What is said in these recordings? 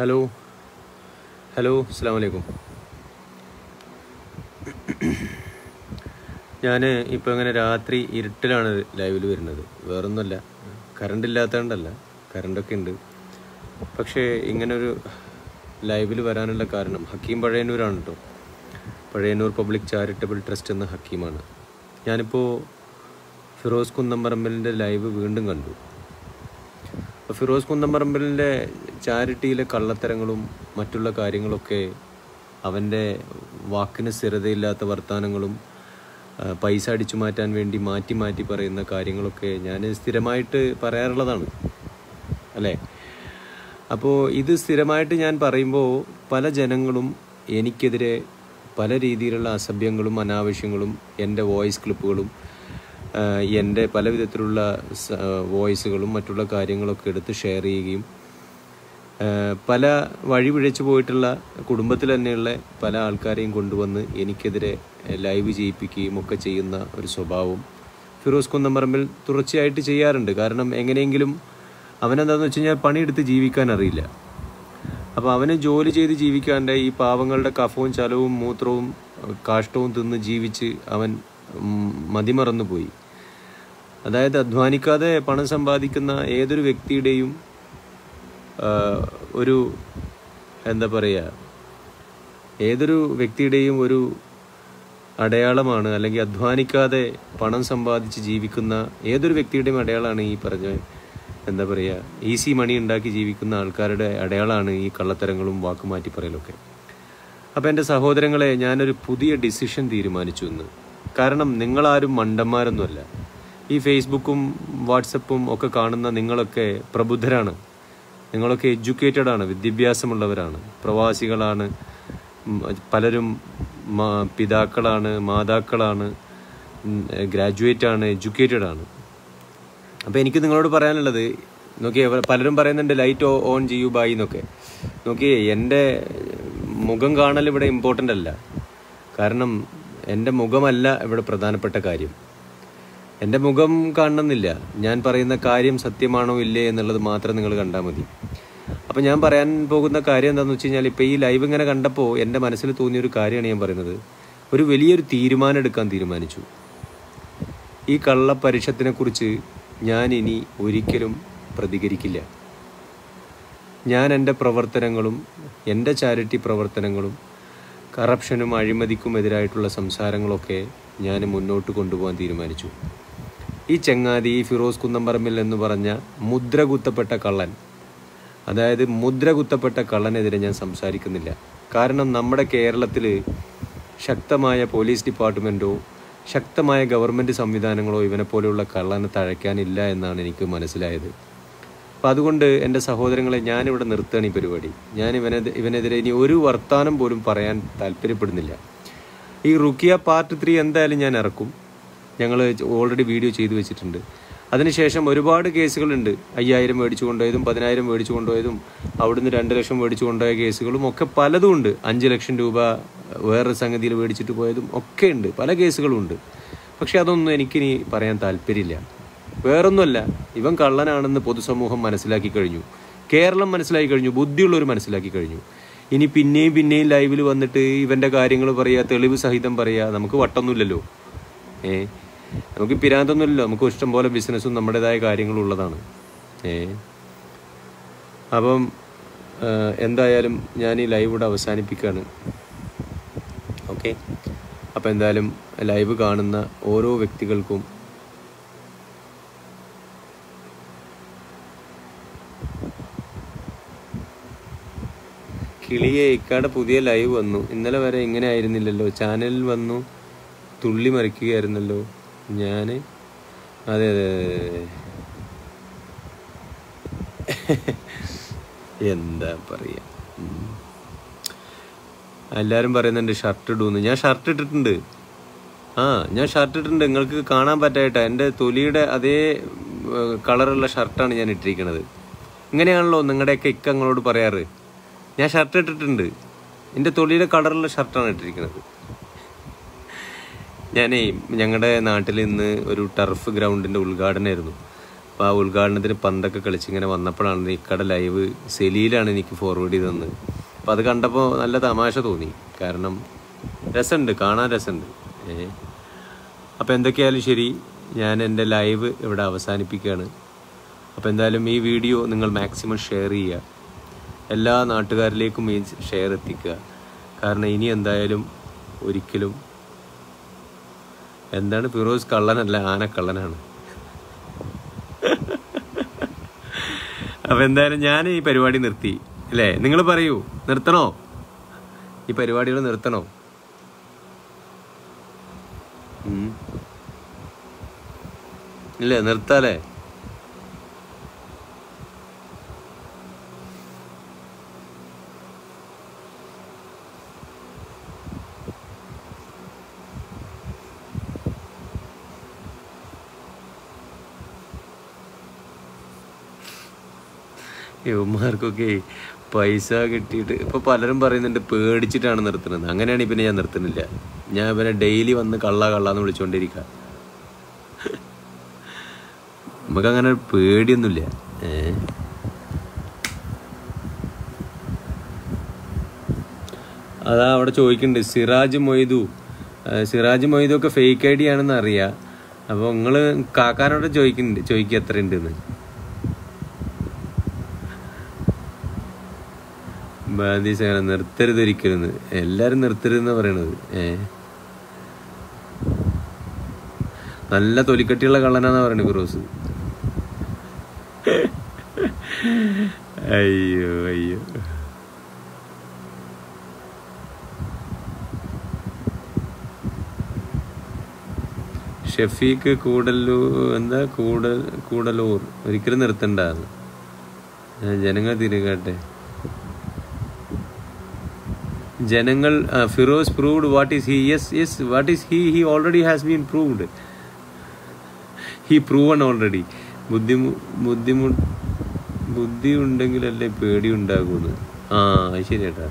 Hello hello അസ്സാം വലൈക്കും ഞാൻ ഇപ്പോൾ ഇങ്ങനെ രാത്രി ഇരുട്ടിലാണ് ലൈവിൽ വരുന്നത് വേറൊന്നുമല്ല കറണ്ട് ഇല്ലാത്തതുകൊണ്ടല്ല കറണ്ടൊക്കെ ഉണ്ട് പക്ഷേ ഇങ്ങനൊരു ലൈവിൽ വരാനുള്ള കാരണം ഹക്കീം പഴയന്നൂരാണ് കേട്ടോ പഴയന്നൂർ പബ്ലിക് ചാരിറ്റബിൾ ട്രസ്റ്റ് എന്ന ഹക്കീമാണ് ഞാനിപ്പോൾ ഫിറോസ് കുന്നംപറമ്പലിൻ്റെ ലൈവ് വീണ്ടും കണ്ടു അപ്പോൾ ഫിറോസ് കുന്നംപറമ്പലിൻ്റെ ചാരിറ്റിയിലെ കള്ളത്തരങ്ങളും മറ്റുള്ള കാര്യങ്ങളൊക്കെ അവൻ്റെ വാക്കിന് സ്ഥിരതയില്ലാത്ത വർത്തമാനങ്ങളും ആ, പൈസ അടിച്ചു മാറ്റാൻ വേണ്ടി മാറ്റി മാറ്റി പറയുന്ന കാര്യങ്ങളൊക്കെ ഞാൻ സ്ഥിരമായിട്ട് പറയാറുള്ളതാണ് അല്ലേ അപ്പോൾ ഇത് സ്ഥിരമായിട്ട് ഞാൻ പറയുമ്പോൾ പല ജനങ്ങളും എനിക്കെതിരെ പല രീതിയിലുള്ള അസഭ്യങ്ങളും അനാവശ്യങ്ങളും എൻ്റെ വോയിസ് ക്ലിപ്പുകളും ആ, എൻ്റെ പല വിധത്തിലുള്ള സ- വോയിസുകളും മറ്റുള്ള കാര്യങ്ങളൊക്കെ എടുത്ത് ഷെയർ ചെയ്യുകയും ആ, പല വഴി പിഴച്ചു പോയിട്ടുള്ള കുടുംബത്തിൽ തന്നെയുള്ള പല ആൾക്കാരെയും കൊണ്ടുവന്ന് എനിക്കെതിരെ ലൈവ് ചെയ്യിപ്പിക്കുകയും ഒക്കെ ചെയ്യുന്ന ഒരു സ്വഭാവം ഫിറോസ് കുന്നമ്പറമ്പിൽ തുടർച്ചയായിട്ട് ചെയ്യാറുണ്ട് കാരണം എങ്ങനെയെങ്കിലും അവനെന്താണെന്ന് വെച്ച് കഴിഞ്ഞാൽ പണിയെടുത്ത് ജീവിക്കാൻ അറിയില്ല അപ്പോൾ അവന് ജോലി ചെയ്ത് ജീവിക്കാണ്ട് ഈ പാവങ്ങളുടെ കഫവും ചലവും മൂത്രവും കാഷ്ടവും തിന്ന് ജീവിച്ച് അവൻ ഉം, മതിമറന്നു പോയി അതായത് അധ്വാനിക്കാതെ പണം സമ്പാദിക്കുന്ന ഏതൊരു വ്യക്തിയുടെയും ആ, ഒരു എന്താ പറയുക ഏതൊരു വ്യക്തിയുടെയും ഒരു അടയാളമാണ് അല്ലെങ്കിൽ അധ്വാനിക്കാതെ പണം സമ്പാദിച്ച് ജീവിക്കുന്ന ഏതൊരു വ്യക്തിയുടെയും അടയാളമാണ് ഈ പറഞ്ഞ എന്താ പറയുക ഈസി മണി ഉണ്ടാക്കി ജീവിക്കുന്ന ആൾക്കാരുടെ അടയാളമാണ് ഈ കള്ളത്തരങ്ങളും വാക്കുമാറ്റി പറയലൊക്കെ അപ്പം എൻ്റെ സഹോദരങ്ങളെ ഞാനൊരു പുതിയ ഡിസിഷൻ തീരുമാനിച്ചു ഇന്ന് കാരണം നിങ്ങളാരും മണ്ടന്മാരൊന്നുമല്ല ഈ ഫേസ്ബുക്കും വാട്സപ്പും ഒക്കെ കാണുന്ന നിങ്ങളൊക്കെ പ്രബുദ്ധരാണ് നിങ്ങളൊക്കെ എഡ്യൂക്കേറ്റഡ് ആണ് വിദ്യാഭ്യാസമുള്ളവരാണ് പ്രവാസികളാണ് ഉം, പലരും മാ- പിതാക്കളാണ് മാതാക്കളാണ് ഗ്രാജുവേറ്റ് ആണ് എഡ്യൂക്കേറ്റഡ് ആണ് അപ്പോൾ എനിക്ക് നിങ്ങളോട് പറയാനുള്ളത് നോക്കിയേ ഇവ- പലരും പറയുന്നുണ്ട് ലൈറ്റ് ഓൺ ചെയ്യൂ ബായി എന്നൊക്കെ നോക്കിയേ എൻ്റെ മുഖം കാണൽ ഇവിടെ ഇമ്പോർട്ടൻ്റ് അല്ല കാരണം എൻ്റെ മുഖമല്ല ഇവിടെ പ്രധാനപ്പെട്ട കാര്യം എൻ്റെ മുഖം കാണണമെന്നില്ല ഞാൻ പറയുന്ന കാര്യം സത്യമാണോ ഇല്ലേ എന്നുള്ളത് മാത്രം നിങ്ങൾ കണ്ടാൽ മതി അപ്പം ഞാൻ പറയാൻ പോകുന്ന കാര്യം എന്താണെന്ന് വെച്ച് കഴിഞ്ഞാൽ ഇപ്പോൾ ഈ ലൈവ് ഇങ്ങനെ കണ്ടപ്പോൾ എൻ്റെ മനസ്സിൽ തോന്നിയ ഒരു കാര്യമാണ് ഞാൻ പറയുന്നത് ഒരു വലിയൊരു തീരുമാനം എടുക്കാൻ തീരുമാനിച്ചു ഈ കള്ളപ്പരിഷത്തിനെ കുറിച്ച് ഞാൻ ഇനി ഒരിക്കലും പ്രതികരിക്കില്ല ഞാൻ എൻ്റെ പ്രവർത്തനങ്ങളും എൻ്റെ ചാരിറ്റി പ്രവർത്തനങ്ങളും കറപ്ഷനും അഴിമതിക്കും എതിരായിട്ടുള്ള സംസാരങ്ങളൊക്കെ ഞാൻ മുന്നോട്ട് കൊണ്ടുപോകാൻ തീരുമാനിച്ചു ഈ ചങ്ങാതി ഈ ഫിറോസ് കുന്നംപറമ്പിൽ എന്ന് പറഞ്ഞ മുദ്ര കുത്തപ്പെട്ട കള്ളൻ അതായത് മുദ്ര കുത്തപ്പെട്ട കള്ളനെതിരെ ഞാൻ സംസാരിക്കുന്നില്ല കാരണം നമ്മുടെ കേരളത്തിൽ ശക്തമായ പോലീസ് ഡിപ്പാർട്ട്മെൻറ്റോ ശക്തമായ ഗവൺമെൻറ് സംവിധാനങ്ങളോ ഇവനെ പോലെയുള്ള കള്ളനെ തഴയ്ക്കാനില്ല എന്നാണ് എനിക്ക് മനസ്സിലായത് അപ്പം അതുകൊണ്ട് എൻ്റെ സഹോദരങ്ങളെ ഞാനിവിടെ നിർത്തുകയാണ് ഈ പരിപാടി ഞാൻ ഇവനെ ഇവനെതിരെ ഇനി ഒരു വർത്തമാനം പോലും പറയാൻ താല്പര്യപ്പെടുന്നില്ല ഈ റുക്കിയ പാർട്ട് ത്രീ എന്തായാലും ഞാൻ ഇറക്കും ഞങ്ങൾ ഓൾറെഡി വീഡിയോ ചെയ്തു വെച്ചിട്ടുണ്ട് അതിനുശേഷം ഒരുപാട് കേസുകളുണ്ട് അയ്യായിരം മേടിച്ചു കൊണ്ടുപോയതും പതിനായിരം മേടിച്ചു കൊണ്ടുപോയതും അവിടുന്ന് രണ്ട് ലക്ഷം മേടിച്ചു കൊണ്ടുപോയ കേസുകളും ഒക്കെ പലതും ഉണ്ട് അഞ്ച് ലക്ഷം രൂപ വേറൊരു സംഗതിയിൽ മേടിച്ചിട്ട് പോയതും ഒക്കെ ഉണ്ട് പല കേസുകളും ഉണ്ട് പക്ഷെ അതൊന്നും എനിക്കിനി പറയാൻ താല്പര്യമില്ല വേറൊന്നുമല്ല ഇവൻ കള്ളനാണെന്ന് പൊതുസമൂഹം മനസ്സിലാക്കി കഴിഞ്ഞു കേരളം മനസ്സിലാക്കി കഴിഞ്ഞു ബുദ്ധിയുള്ളവർ മനസ്സിലാക്കി കഴിഞ്ഞു ഇനി പിന്നെയും പിന്നെയും ലൈവിൽ വന്നിട്ട് ഇവന്റെ കാര്യങ്ങൾ പറയുക തെളിവ് സഹിതം പറയുക നമുക്ക് വട്ടൊന്നുമില്ലല്ലോ ഏ നമുക്ക് പിരാന്തൊന്നുമില്ലല്ലോ നമുക്ക് ഇഷ്ടം പോലെ ബിസിനസ്സും നമ്മുടേതായ കാര്യങ്ങളും ഉള്ളതാണ് ഏ അപ്പം ആ, എന്തായാലും ഞാൻ ഈ ലൈവ് ഇവിടെ അവസാനിപ്പിക്കുകയാണ് ഓക്കെ അപ്പം എന്തായാലും ലൈവ് കാണുന്ന ഓരോ വ്യക്തികൾക്കും കിളിയെ ഇക്കാടെ പുതിയ ലൈവ് വന്നു ഇന്നലെ വരെ ഇങ്ങനെ ആയിരുന്നില്ലല്ലോ ചാനലിൽ വന്നു തുള്ളി മറിക്കുകയായിരുന്നല്ലോ ഞാൻ അതെ അതെ അതെ, അതെ എന്താ പറയാ ഉം. എല്ലാരും പറയുന്നുണ്ട് ഷർട്ട് ഇടൂന്ന് ഞാൻ ഷർട്ട് ഇട്ടിട്ടുണ്ട് ആ ഞാൻ ഷർട്ട് ഇട്ടിട്ടുണ്ട് നിങ്ങൾക്ക് കാണാൻ പറ്റായിട്ടാ എൻ്റെ തൊലിയുടെ അതേ ഏഹ്, കളറുള്ള ഷർട്ടാണ് ഞാൻ ഇട്ടിരിക്കുന്നത് ഇങ്ങനെയാണല്ലോ നിങ്ങളുടെയൊക്കെ ഇക്ക നിങ്ങളോട് പറയാറ് ഞാൻ ഷർട്ട് ഇട്ടിട്ടുണ്ട് എൻ്റെ തൊലിയുടെ കളറുള്ള ഷർട്ടാണ് ഇട്ടിരിക്കുന്നത് ഞാനേ ഞങ്ങളുടെ നാട്ടിൽ ഇന്ന് ഒരു ടർഫ് ഗ്രൗണ്ടിൻ്റെ ഉദ്ഘാടനമായിരുന്നു അപ്പോൾ അപ്പോൾ ആ ഉദ്ഘാടനത്തിന് പന്തൊക്കെ കളിച്ച് ഇങ്ങനെ വന്നപ്പോഴാണ് ഇക്കടെ ലൈവ് സെലിയിലാണ് എനിക്ക് ഫോർവേഡ് ചെയ്ത് തന്നത് അപ്പോൾ അത് കണ്ടപ്പോൾ നല്ല തമാശ തോന്നി കാരണം രസമുണ്ട് കാണാൻ രസമുണ്ട് ഏ അപ്പോൾ എന്തൊക്കെയായാലും ശരി ഞാൻ എൻ്റെ ലൈവ് ഇവിടെ അവസാനിപ്പിക്കുകയാണ് അപ്പോൾ എന്തായാലും ഈ വീഡിയോ നിങ്ങൾ മാക്സിമം ഷെയർ ചെയ്യുക എല്ലാ നാട്ടുകാരിലേക്കും ഈ ഷെയർ എത്തിക്കുക കാരണം ഇനി എന്തായാലും ഒരിക്കലും എന്താണ് ഫിറോസ് കള്ളനല്ല ആനക്കള്ളനാണ് അപ്പോൾ എന്തായാലും ഞാൻ ഈ പരിപാടി നിർത്തി അല്ലേ നിങ്ങൾ പറയൂ നിർത്തണോ ഈ പരിപാടികൾ നിർത്തണോ ഉം. ഇല്ലേ നിർത്താലേ യുവമാർക്കൊക്കെ പൈസ കിട്ടിയിട്ട് ഇപ്പൊ പലരും പറയുന്നുണ്ട് പേടിച്ചിട്ടാണ് നിർത്തുന്നത് അങ്ങനെയാണ് പിന്നെ ഞാൻ നിർത്തുന്നില്ല ഞാൻ ഇവനെ ഡെയിലി വന്ന് കള്ള കള്ളാന്ന് വിളിച്ചോണ്ടിരിക്ക നമുക്ക് അങ്ങനെ പേടിയൊന്നുമില്ല ഏ അതാ അവിടെ ചോദിക്കുന്നുണ്ട് സിറാജ് മൊയ്തു ആ, സിറാജ് മൊയ്തു ഒക്കെ ഫേക്ക് ഐ ഡി ആണെന്ന് അറിയാം അപ്പോൾ നിങ്ങൾ കാക്കാനോട് ചോദിക്കുന്നുണ്ട് ചോദിക്കുക എത്ര ഉണ്ടെന്ന് ബാന്തി സേന നിർത്തരുത് ഒരിക്കലും എല്ലാരും നിർത്തരുതെന്നാ പറയണത് ഏ നല്ല തൊലിക്കട്ടിയുള്ള കള്ളനാന്നാ പറയണത് ഫിറോസ് അയ്യോ അയ്യോ ഷഫീഖ് കൂടല്ലൂർ എന്താ കൂട കൂടലൂർ ഒരിക്കലും നിർത്തണ്ടാന്ന് ജനങ്ങൾ തിരികട്ടെ ജനങ്ങൾ Firoz proved what is he yes yes what is he he already has been proved he proven already ബുദ്ധിമു ബുദ്ധിമു ബുദ്ധി ഉണ്ടെങ്കിലല്ലേ പേടി ഉണ്ടാകുമെന്ന് ആ അത് ശരിയേട്ടാ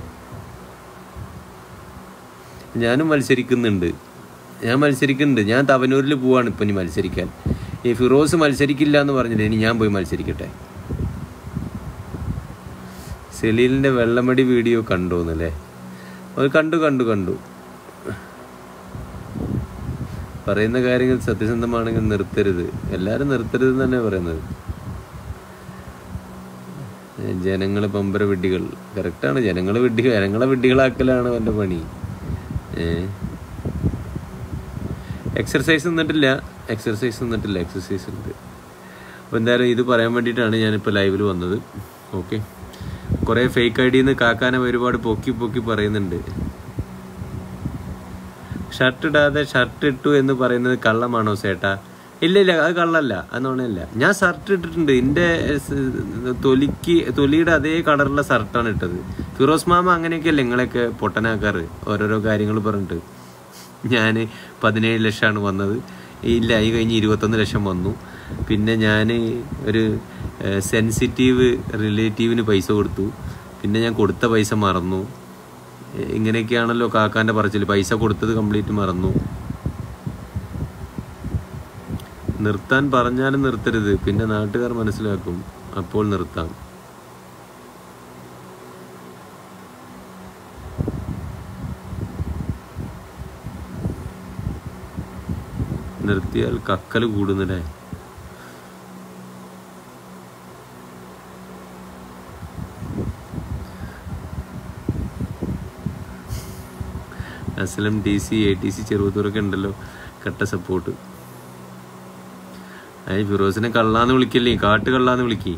ഞാനും മത്സരിക്കുന്നുണ്ട് ഞാൻ മത്സരിക്കുന്നുണ്ട് ഞാൻ തവനൂരിൽ പോവാണ് ഇപ്പം ഇനി മത്സരിക്കാൻ ഈ ഫിറോസ് മത്സരിക്കില്ല എന്ന് പറഞ്ഞില്ലേ ഇനി ഞാൻ പോയി മത്സരിക്കട്ടെ സെലീലിന്റെ വെള്ളമടി വീഡിയോ കണ്ടോന്നല്ലേ അത് കണ്ടു കണ്ടു കണ്ടു പറയുന്ന കാര്യങ്ങൾ സത്യസന്ധമാണെങ്കിൽ നിർത്തരുത് എല്ലാരും നിർത്തരുത് തന്നെ പറയുന്നത് ജനങ്ങൾ പമ്പര വിഡ്ഢികൾ കറക്റ്റാണ് ജനങ്ങൾ വിഡ്ഢി ജനങ്ങളെ വിഡ്ഢികളാക്കലാണ് അവൻ്റെ പണി എക്സർസൈസ് നിന്നിട്ടില്ല എക്സർസൈസ് നിന്നിട്ടില്ല എക്സർസൈസ് ഉണ്ട് അപ്പോൾ എന്തായാലും ഇത് പറയാൻ വേണ്ടിയിട്ടാണ് ഞാനിപ്പോൾ ലൈവിൽ വന്നത് ഓക്കെ കുറേ ഫേക്ക് ഐ ഡിന്ന് കാക്കാനെ ഒരുപാട് പൊക്കി പൊക്കി പറയുന്നുണ്ട് ഷർട്ട് ഇടാതെ ഷർട്ട് ഇട്ടു എന്ന് പറയുന്നത് കള്ളമാണോ സേട്ടാ ഇല്ല ഇല്ല അത് കള്ളല്ല അത് നുണയല്ല ഞാൻ ഷർട്ട് ഇട്ടിട്ടുണ്ട് എൻ്റെ സ് തൊലിക്ക് തൊലിയുടെ അതേ കളറുള്ള ഷർട്ടാണ് ഇട്ടത് ഫിറോസ് മാമ അങ്ങനെയൊക്കെയല്ലേ നിങ്ങളെയൊക്കെ പൊട്ടനാക്കാറ് ഓരോരോ കാര്യങ്ങൾ പറഞ്ഞിട്ട് ഞാൻ പതിനേഴ് ലക്ഷമാണ് വന്നത് ഇല്ല ഈ കഴിഞ്ഞ് ഇരുപത്തൊന്ന് ലക്ഷം വന്നു പിന്നെ ഞാൻ ഒരു സെൻസിറ്റീവ് റിലേറ്റീവിന് പൈസ കൊടുത്തു പിന്നെ ഞാൻ കൊടുത്ത പൈസ മറന്നു ഇങ്ങനെയൊക്കെയാണല്ലോ കാക്കാൻ്റെ പറച്ചിൽ പൈസ കൊടുത്തത് കംപ്ലീറ്റ് മറന്നു നിർത്താൻ പറഞ്ഞാലും നിർത്തരുത് പിന്നെ നാട്ടുകാർ മനസ്സിലാക്കും അപ്പോൾ നിർത്താം നിർത്തിയാൽ കക്കൽ കൂടുന്നില്ലേ Aslam T C A T C ചെറുപത്തൂരൊക്കെ ഉണ്ടല്ലോ കട്ട സപ്പോർട്ട് അയ് ഫിറോസിനെ കള്ളാന്ന് വിളിക്കല്ലേ കാട്ട് കള്ളാന്ന് വിളിക്കേ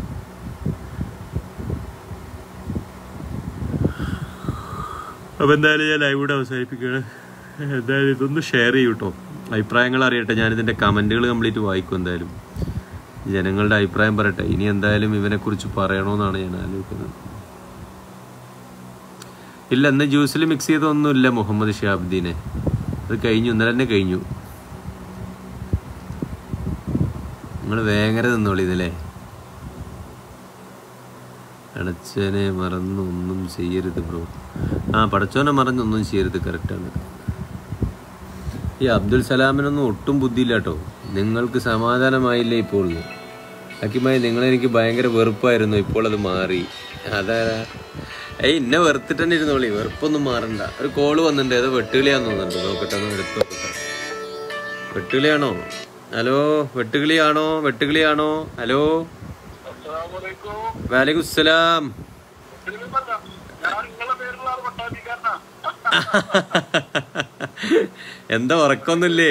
അപ്പൊ എന്തായാലും ഞാൻ ലൈവ് കൂടെ അവസാനിപ്പിക്കുകയാണ് എന്തായാലും ഇതൊന്ന് ഷെയർ ചെയ്യൂ കേട്ടോ അഭിപ്രായങ്ങൾ അറിയട്ടെ ഞാനിതിന്റെ കമന്റുകൾ കംപ്ലീറ്റ് വായിക്കും എന്തായാലും ജനങ്ങളുടെ അഭിപ്രായം പറയട്ടെ ഇനി എന്തായാലും ഇവനെ കുറിച്ച് പറയണമെന്നാണ് ഞാൻ ആലോചിക്കുന്നത് ഇല്ല ഇന്ന് ജ്യൂസിൽ മിക്സ് ചെയ്തൊന്നുമില്ല മുഹമ്മദ് ഷിഹാബുദ്ദീനെ അത് കഴിഞ്ഞു ഇന്നലെ തന്നെ കഴിഞ്ഞു നിങ്ങൾ വേങ്ങര നിന്നോളി ഇതല്ലേ അടച്ചനെ മറന്നൊന്നും ചെയ്യരുത് ബ്രോ ആ പടച്ചോനെ മറന്നൊന്നും ചെയ്യരുത് കറക്റ്റാണ് ഈ അബ്ദുൽ സലാമിനൊന്നും ഒട്ടും ബുദ്ധിയില്ല കേട്ടോ നിങ്ങൾക്ക് സമാധാനമായില്ലേ ഇപ്പോൾ ഹക്കിമായി നിങ്ങളെനിക്ക് ഭയങ്കര വെറുപ്പായിരുന്നു ഇപ്പോൾ അത് മാറി അതാ ഏയ് ഇന്നെ വെറുത്തിട്ട് തന്നെ ഇരുന്നോളി വെറുപ്പൊന്നും മാറണ്ട ഒരു കോള് വന്നിട്ടുണ്ട് ഏതോ വെട്ടുകിളിയാന്ന് തോന്നുന്നുണ്ട് നോക്കട്ടെ ഒന്ന് എടുത്ത് നോക്കട്ടെ വെട്ടുകിളിയാണോ ഹലോ വെട്ടുകിളിയാണോ വെട്ടുകിളിയാണോ ഹലോ വാലിക്കും സലാം എന്താ ഉറക്കൊന്നുമില്ലേ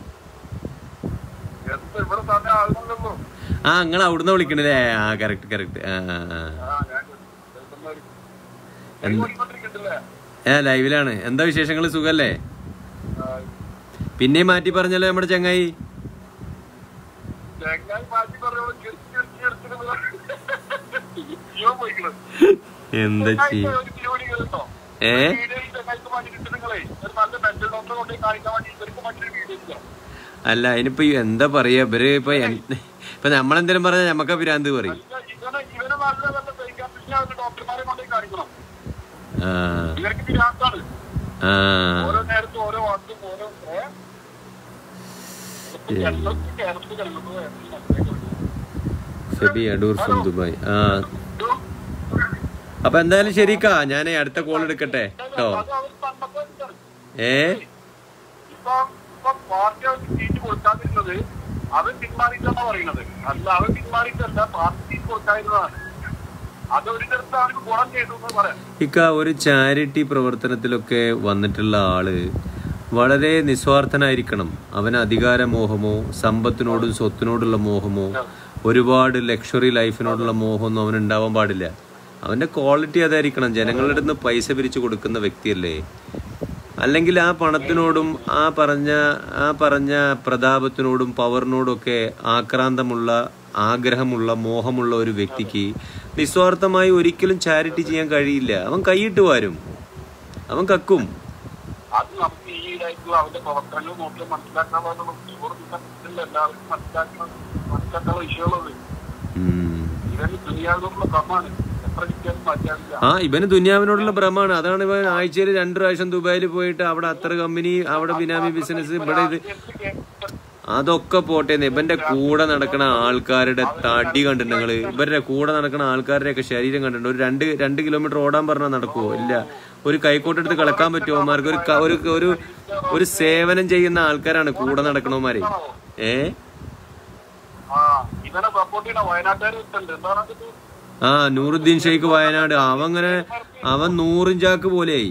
ആ നിങ്ങൾ അവിടുന്ന് വിളിക്കണല്ലേ ആ കറക്റ്റ് കറക്റ്റ് ആ ആ, ആ ഏ ലൈവിലാണ് എന്താ വിശേഷങ്ങൾ സുഖല്ലേ പിന്നെയും മാറ്റി പറഞ്ഞല്ലോ നമ്മുടെ ചങ്ങായി എന്താ ചെയ്യ ഏ അല്ല ഇനിയിപ്പോ ഈ എന്താ പറയാ ഇവര് ഇപ്പൊ എൻ- ഇപ്പൊ നമ്മളെന്തേലും പറഞ്ഞാൽ നമ്മക്കാ പിരാന്ത് പറയും ഡോക്ടർമാരെ കൊണ്ടേ കാണിക്കണം ആ ഇവർക്ക് പിരാന്താണ് ആ ഓരോ നേരത്തും ഓരോ വാക്കും ഓരോ ഏ? കേരളത്തിൽ കേരളത്തിൽ കേരളത്തിൽ ഫെബി അടൂർ ഫ്രം ദുബായ് ആ അപ്പൊ എന്തായാലും ശരിക്കാ ഞാൻ അടുത്ത കോൾ എടുക്കട്ടെ കേട്ടോ അത് അവർ പണ്ടത്തെ ഇതാണ്. ഏ ഇപ്പൊ ഇപ്പൊ പാർട്ടി അവർക്ക് സീറ്റ് കൊടുക്കാതിരുന്നത് അവൻ പിന്മാറിയിട്ടാണ് പറയുന്നത് അല്ല അവൻ പിന്മാറിയിട്ടല്ല പാർട്ടി സീറ്റ് കൊടുക്കാതിരുന്നതാണ് അത് ഒരു തരത്തിൽ അവർക്ക് ഗുണം ചെയ്തു എന്ന് പറയാം ഇക്ക ഒരു ചാരിറ്റി പ്രവർത്തനത്തിലൊക്കെ വന്നിട്ടുള്ള ആള് വളരെ നിസ്വാർത്ഥനായിരിക്കണം അവന് അധികാരമോഹമോ സമ്പത്തിനോടും സ്വത്തിനോടുള്ള മോഹമോ ഒരുപാട് ലക്ഷറി ലൈഫിനോടുള്ള മോഹമൊന്നും അവന് ഉണ്ടാവാൻ പാടില്ല അവന്റെ ക്വാളിറ്റി അതായിരിക്കണം ജനങ്ങളുടെ അടുത്ത് നിന്ന് പൈസ പിരിച്ചു കൊടുക്കുന്ന വ്യക്തിയല്ലേ അല്ലെങ്കിൽ ആ പണത്തിനോടും ആ പറഞ്ഞ ആ പറഞ്ഞ പ്രതാപത്തിനോടും പവറിനോടും ഒക്കെ ആക്രാന്തമുള്ള ആഗ്രഹമുള്ള മോഹമുള്ള ഒരു വ്യക്തിക്ക് നിസ്വാർത്ഥമായി ഒരിക്കലും ചാരിറ്റി ചെയ്യാൻ കഴിയില്ല അവൻ കൈയിട്ട് വാരും അവൻ കക്കും അത് നമുക്ക് ഈ ഇതായിട്ടുള്ള അവന്റെ പ്രവർത്തനങ്ങൾ നോക്കി മനസ്സിലാക്കാൻ പാടുള്ള എല്ലാവർക്കും മനസ്സിലാക്കണം മനസ്സിലാക്കാനുള്ള വിഷയമുള്ളത് ഉം. ഇവന് ദുനിയാവിലുള്ള ക്രമമാണ് എത്ര കിട്ടിയാലും മാറ്റാനില്ല ആ ഇവന് ദുനിയാവിനോടുള്ള ഭ്രമാണ് അതാണ് ഇവൻ ആഴ്ചയിൽ രണ്ടു പ്രാവശ്യം ദുബായിൽ പോയിട്ട് അവിടെ അത്ര കമ്പനി അവിടെ ബിനാമി ബിസിനസ് ഇവിടെ ഇത് അതൊക്കെ പോട്ടെ ഇവന്റെ കൂടെ നടക്കുന്ന ആൾക്കാരുടെ തടി കണ്ടിട്ടുണ്ട് നിങ്ങള് ഇവരുടെ കൂടെ നടക്കുന്ന ആൾക്കാരുടെ ഒക്കെ ശരീരം കണ്ടിട്ടുണ്ട് ഒരു രണ്ട് രണ്ട് കിലോമീറ്റർ ഓടാൻ പറഞ്ഞാൽ നടക്കുവോ ഇല്ല ഒരു കൈക്കോട്ടെടുത്ത് കളക്കാൻ പറ്റുമോ അവന്മാർക്ക് ഒരു ക- ഒരു ഒരു ഒരു സേവനം ചെയ്യുന്ന ആൾക്കാരാണ് കൂടെ നടക്കണവന്മാരെ ഏ ആ ഇവനെ സപ്പോർട്ട് ചെയ്യണ വയനാട്ടുകാർ ഉണ്ട് എന്താണ് അത് ആ നൂറുദ്ദീൻ ഷെയ്ഖ് വയനാട് അവങ്ങനെ അവൻ നൂറും ചാക്ക് പോലെയായി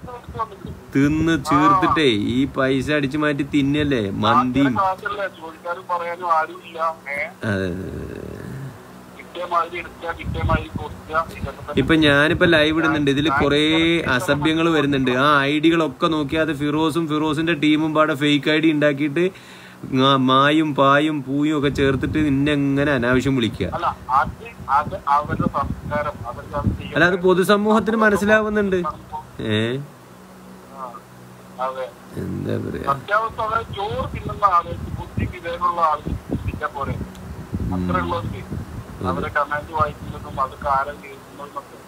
തിന്ന് ചീർത്തിട്ടേ ഈ പൈസ അടിച്ചു മാറ്റി തിന്നല്ലേ മന്തിയും കാശല്ലേ ജോലിക്കാരും പറയാനും ആരുമില്ല ഏ അതെ കിട്ടിയ മാതിരി എടുക്കുക കിട്ടിയ മാതിരി കൊടുക്കുക ഇതൊക്കെ തന്നെ ഇപ്പൊ ഞാനിപ്പോ ലൈവ് ഇടുന്നുണ്ട് ഇതിൽ കുറെ അസഭ്യങ്ങൾ വരുന്നുണ്ട് ആ ഐഡികളൊക്കെ നോക്കിയാൽ അത് ഫിറോസും ഫിറോസിന്റെ ടീമും പാടെ ഫേക്ക് ഐ ഡി ഉണ്ടാക്കിയിട്ട് ആ മായും പായും പൂയും ഒക്കെ ചേർത്തിട്ട് നിന്നെ എങ്ങനെ അനാവശ്യം വിളിക്കുക അല്ല അത് അത് അവരുടെ സംസ്കാരം അവർക്ക് അത് ചെയ്യാൻ അല്ല അത് പൊതുസമൂഹത്തിന് മനസ്സിലാവുന്നുണ്ട് ഏ ആ, അതെ എന്താ പറയാ അത്യാവശ്യം അവരെ ചോറ് തിന്നുന്ന ആള് ബുദ്ധി വിവേകമുള്ള ആള് ചിന്തിക്കാൻ പോരെ അത്രയുള്ളവർക്ക് അവരെ കമാൻഡ് വായിക്കുന്നതും അത് കാലം കേൾക്കുന്നതും ഒക്കെ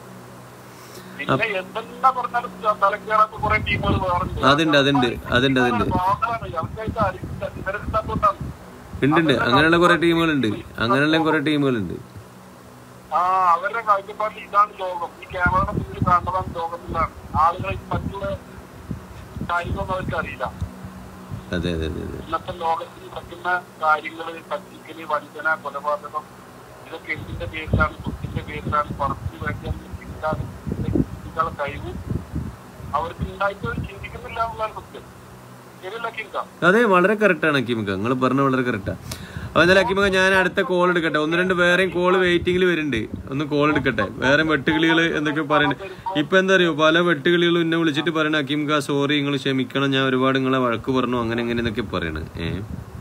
പിന്നെ എന്തെല്ലാം പറഞ്ഞാലും തലക്ക് കയറാത്ത കുറെ ടീമുകൾ വേറുണ്ട് അതുണ്ട് അതുണ്ട് അതുണ്ട് അതുണ്ട് പാവങ്ങളാണ് അവർക്കായിട്ട് അറിയില്ല ഇവരെന്താക്കൊണ്ടാണ് ഉണ്ട് ഉണ്ട് അങ്ങനെയുള്ള കുറെ ടീമുകളുണ്ട് അങ്ങനെയുള്ള കുറെ ടീമുകളുണ്ട് ആ അവരുടെ കാഴ്ചപ്പാടിൽ ഇതാണ് ലോകം ഈ ക്യാമറയുടെ മുന്നിൽ കാണുന്നതാണ് ലോകം എന്നാണ് ആളുകളെ മറ്റുള്ള കാര്യങ്ങളൊന്നും അവർക്ക് അറിയില്ല അതെ അതെ അതെ അതെ ഇന്നത്തെ ലോകത്തിൽ നടക്കുന്ന കാര്യങ്ങള് പറ്റിക്കല് വഞ്ചന കൊലപാതകം ഇതൊക്കെ എന്തിന്റെ പേരിലാണ് സ്വത്തിന്റെ പേരിലാണ് പണത്തിന് വേണ്ടിയാണ് ചിന്താ- ചിന്തിക്കാനുള്ള കഴിവും അവർക്ക് ഉണ്ടായിട്ട് അവർ ചിന്തിക്കുന്നില്ല എന്നുള്ളതാണ് സത്യം ശരിയല്ല കിങ്ക അതെ വളരെ കറക്റ്റാണ് അക്കിമക്ക നിങ്ങൾ പറഞ്ഞ വളരെ കറക്റ്റാ അപ്പൊ എന്തായാലും അക്കിമക്ക ഞാൻ അടുത്ത കോൾ എടുക്കട്ടെ ഒന്ന് രണ്ട് വേറെയും കോൾ വെയിറ്റിംഗിൽ വരുന്നുണ്ട് ഒന്ന് കോൾ എടുക്കട്ടെ വേറെ വെട്ടുകിളികൾ എന്തൊക്കെ പറയുന്നുണ്ട് ഇപ്പൊ എന്താ അറിയോ പല വെട്ടുകിളികളും എന്നെ വിളിച്ചിട്ട് പറയണ അക്കിമക്ക സോറി നിങ്ങൾ ക്ഷമിക്കണം ഞാൻ ഒരുപാട് നിങ്ങളെ വഴക്ക് പറഞ്ഞു അങ്ങനെ എങ്ങനെ എന്നൊക്കെ പറയണ ഏഹ്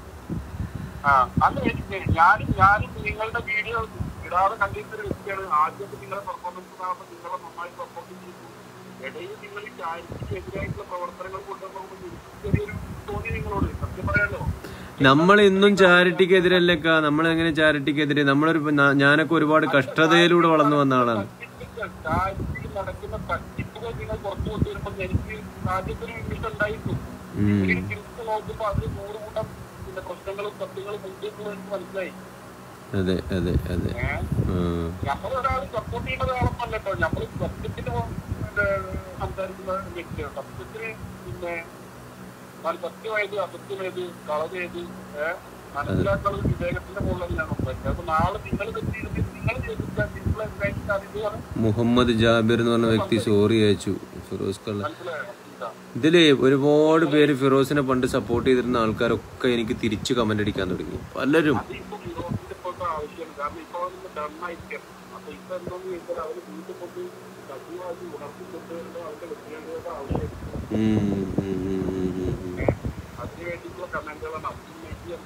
ആ അല്ല എനിക്ക് ഞാനും ഞാനും നിങ്ങളുടെ വീഡിയോ ഇടാതെ കണ്ടിരുന്ന ഒരു വ്യക്തിയാണ് ആദ്യമൊക്കെ നിങ്ങളുടെ പെർഫോമൻസ് കാണുമ്പോൾ നിങ്ങളെ നന്നായി പെർഫോം ചെയ്തു ഇടയിൽ നിങ്ങൾ ഈ ചാരിറ്റിക്ക് എതിരായിട്ടുള്ള പ്രവർത്തനങ്ങൾ കൊണ്ടുവന്നപ്പോൾ എനിക്ക് ചെറിയൊരു തോന്നി നിങ്ങളോട് സത്യം പറയാലോ നമ്മൾ ഇന്നും ചാരിറ്റിക്കെതിരല്ലക്ക നമ്മൾ എങ്ങനെ ചാരിറ്റിക്കെതിരെ നമ്മളൊരു ന- ഞാനൊക്കെ ഒരുപാട് കഷ്ടതയിലൂടെ വളർന്നു വന്ന ആളാണ് ചാരിറ്റിയിൽ നടക്കുന്ന തട്ടിപ്പുകൾ നിങ്ങൾ പുറത്തു കൊണ്ടുവരുമ്പോൾ എനിക്ക് ആദ്യത്തെ ഒരു വിമിഷം ഉണ്ടായിരുന്നു ഉം. പിന്നീട് തിരിച്ചു നോക്കുമ്പോൾ അത് നൂറ് കൂട്ടം അതിന്റെ പ്രശ്നങ്ങളും സത്യങ്ങളും മുൻകൂട്ടി എനിക്ക് മനസ്സിലായി അതെ അതെ അതെ ഏഹ് ആ നമ്മളൊരാൾ സപ്പോർട്ട് ചെയ്യുന്ന ഒരാളൊന്നല്ല കേട്ടോ നമ്മൾ സത്യത്തിന് പിന്നെ സംസാരിക്കുന്ന വ്യക്തിയാണ് സത്യത്തിന് പിന്നെ നല്ല സത്യമായത് അസത്യമേത് കളവേത് ഏഹ് മനസ്സിലാക്കുന്നത് വിവേകത്തിന്റെ മുകളിലാണ് ഞാൻ സംസാരിക്കുന്നത് അപ്പൊ നാളെ നിങ്ങൾ തെറ്റിയിട്ട് നിങ്ങൾ ചെയ്തിട്ട് നിങ്ങൾ എന്തായിട്ട് അറിയുകയാണ് മുഹമ്മദ് ജാബിർ എന്ന് പറഞ്ഞ വ്യക്തി സോറി അയച്ചു ഫിറോസ് കള്ള മനസ്സിലായോ ഇതാ. ഇതില് ഒരുപാട് പേര് ഫിറോസിനെ പണ്ട് സപ്പോർട്ട് ചെയ്തിരുന്ന ആൾക്കാരൊക്കെ എനിക്ക് തിരിച്ച് കമന്റ് അടിക്കാൻ തുടങ്ങി പലരും അതിപ്പോ വിനോദത്തിന്റെ ഇപ്പോഴത്തെ ആവശ്യമാണ് കാരണം ഇപ്പൊ അവർക്ക് ഡണ്ണായിരിക്കണം അപ്പൊ ഇപ്പൊ എന്താന്ന് ചോദിച്ചാൽ അവര് വീട്ടിൽ കൊണ്ട് സജീവമാക്കി ഉണർത്തിക്കൊണ്ടുവരുന്ന അവരുടെ വ്യക്തികളുടെ ആവശ്യം ഉം, ഉം, ഉം, ഉം, ഉം, ഉം. അതിന് വേണ്ടിയിട്ടുള്ള കമന്റുകളാണ് അതിന് വേണ്ടിയല്ല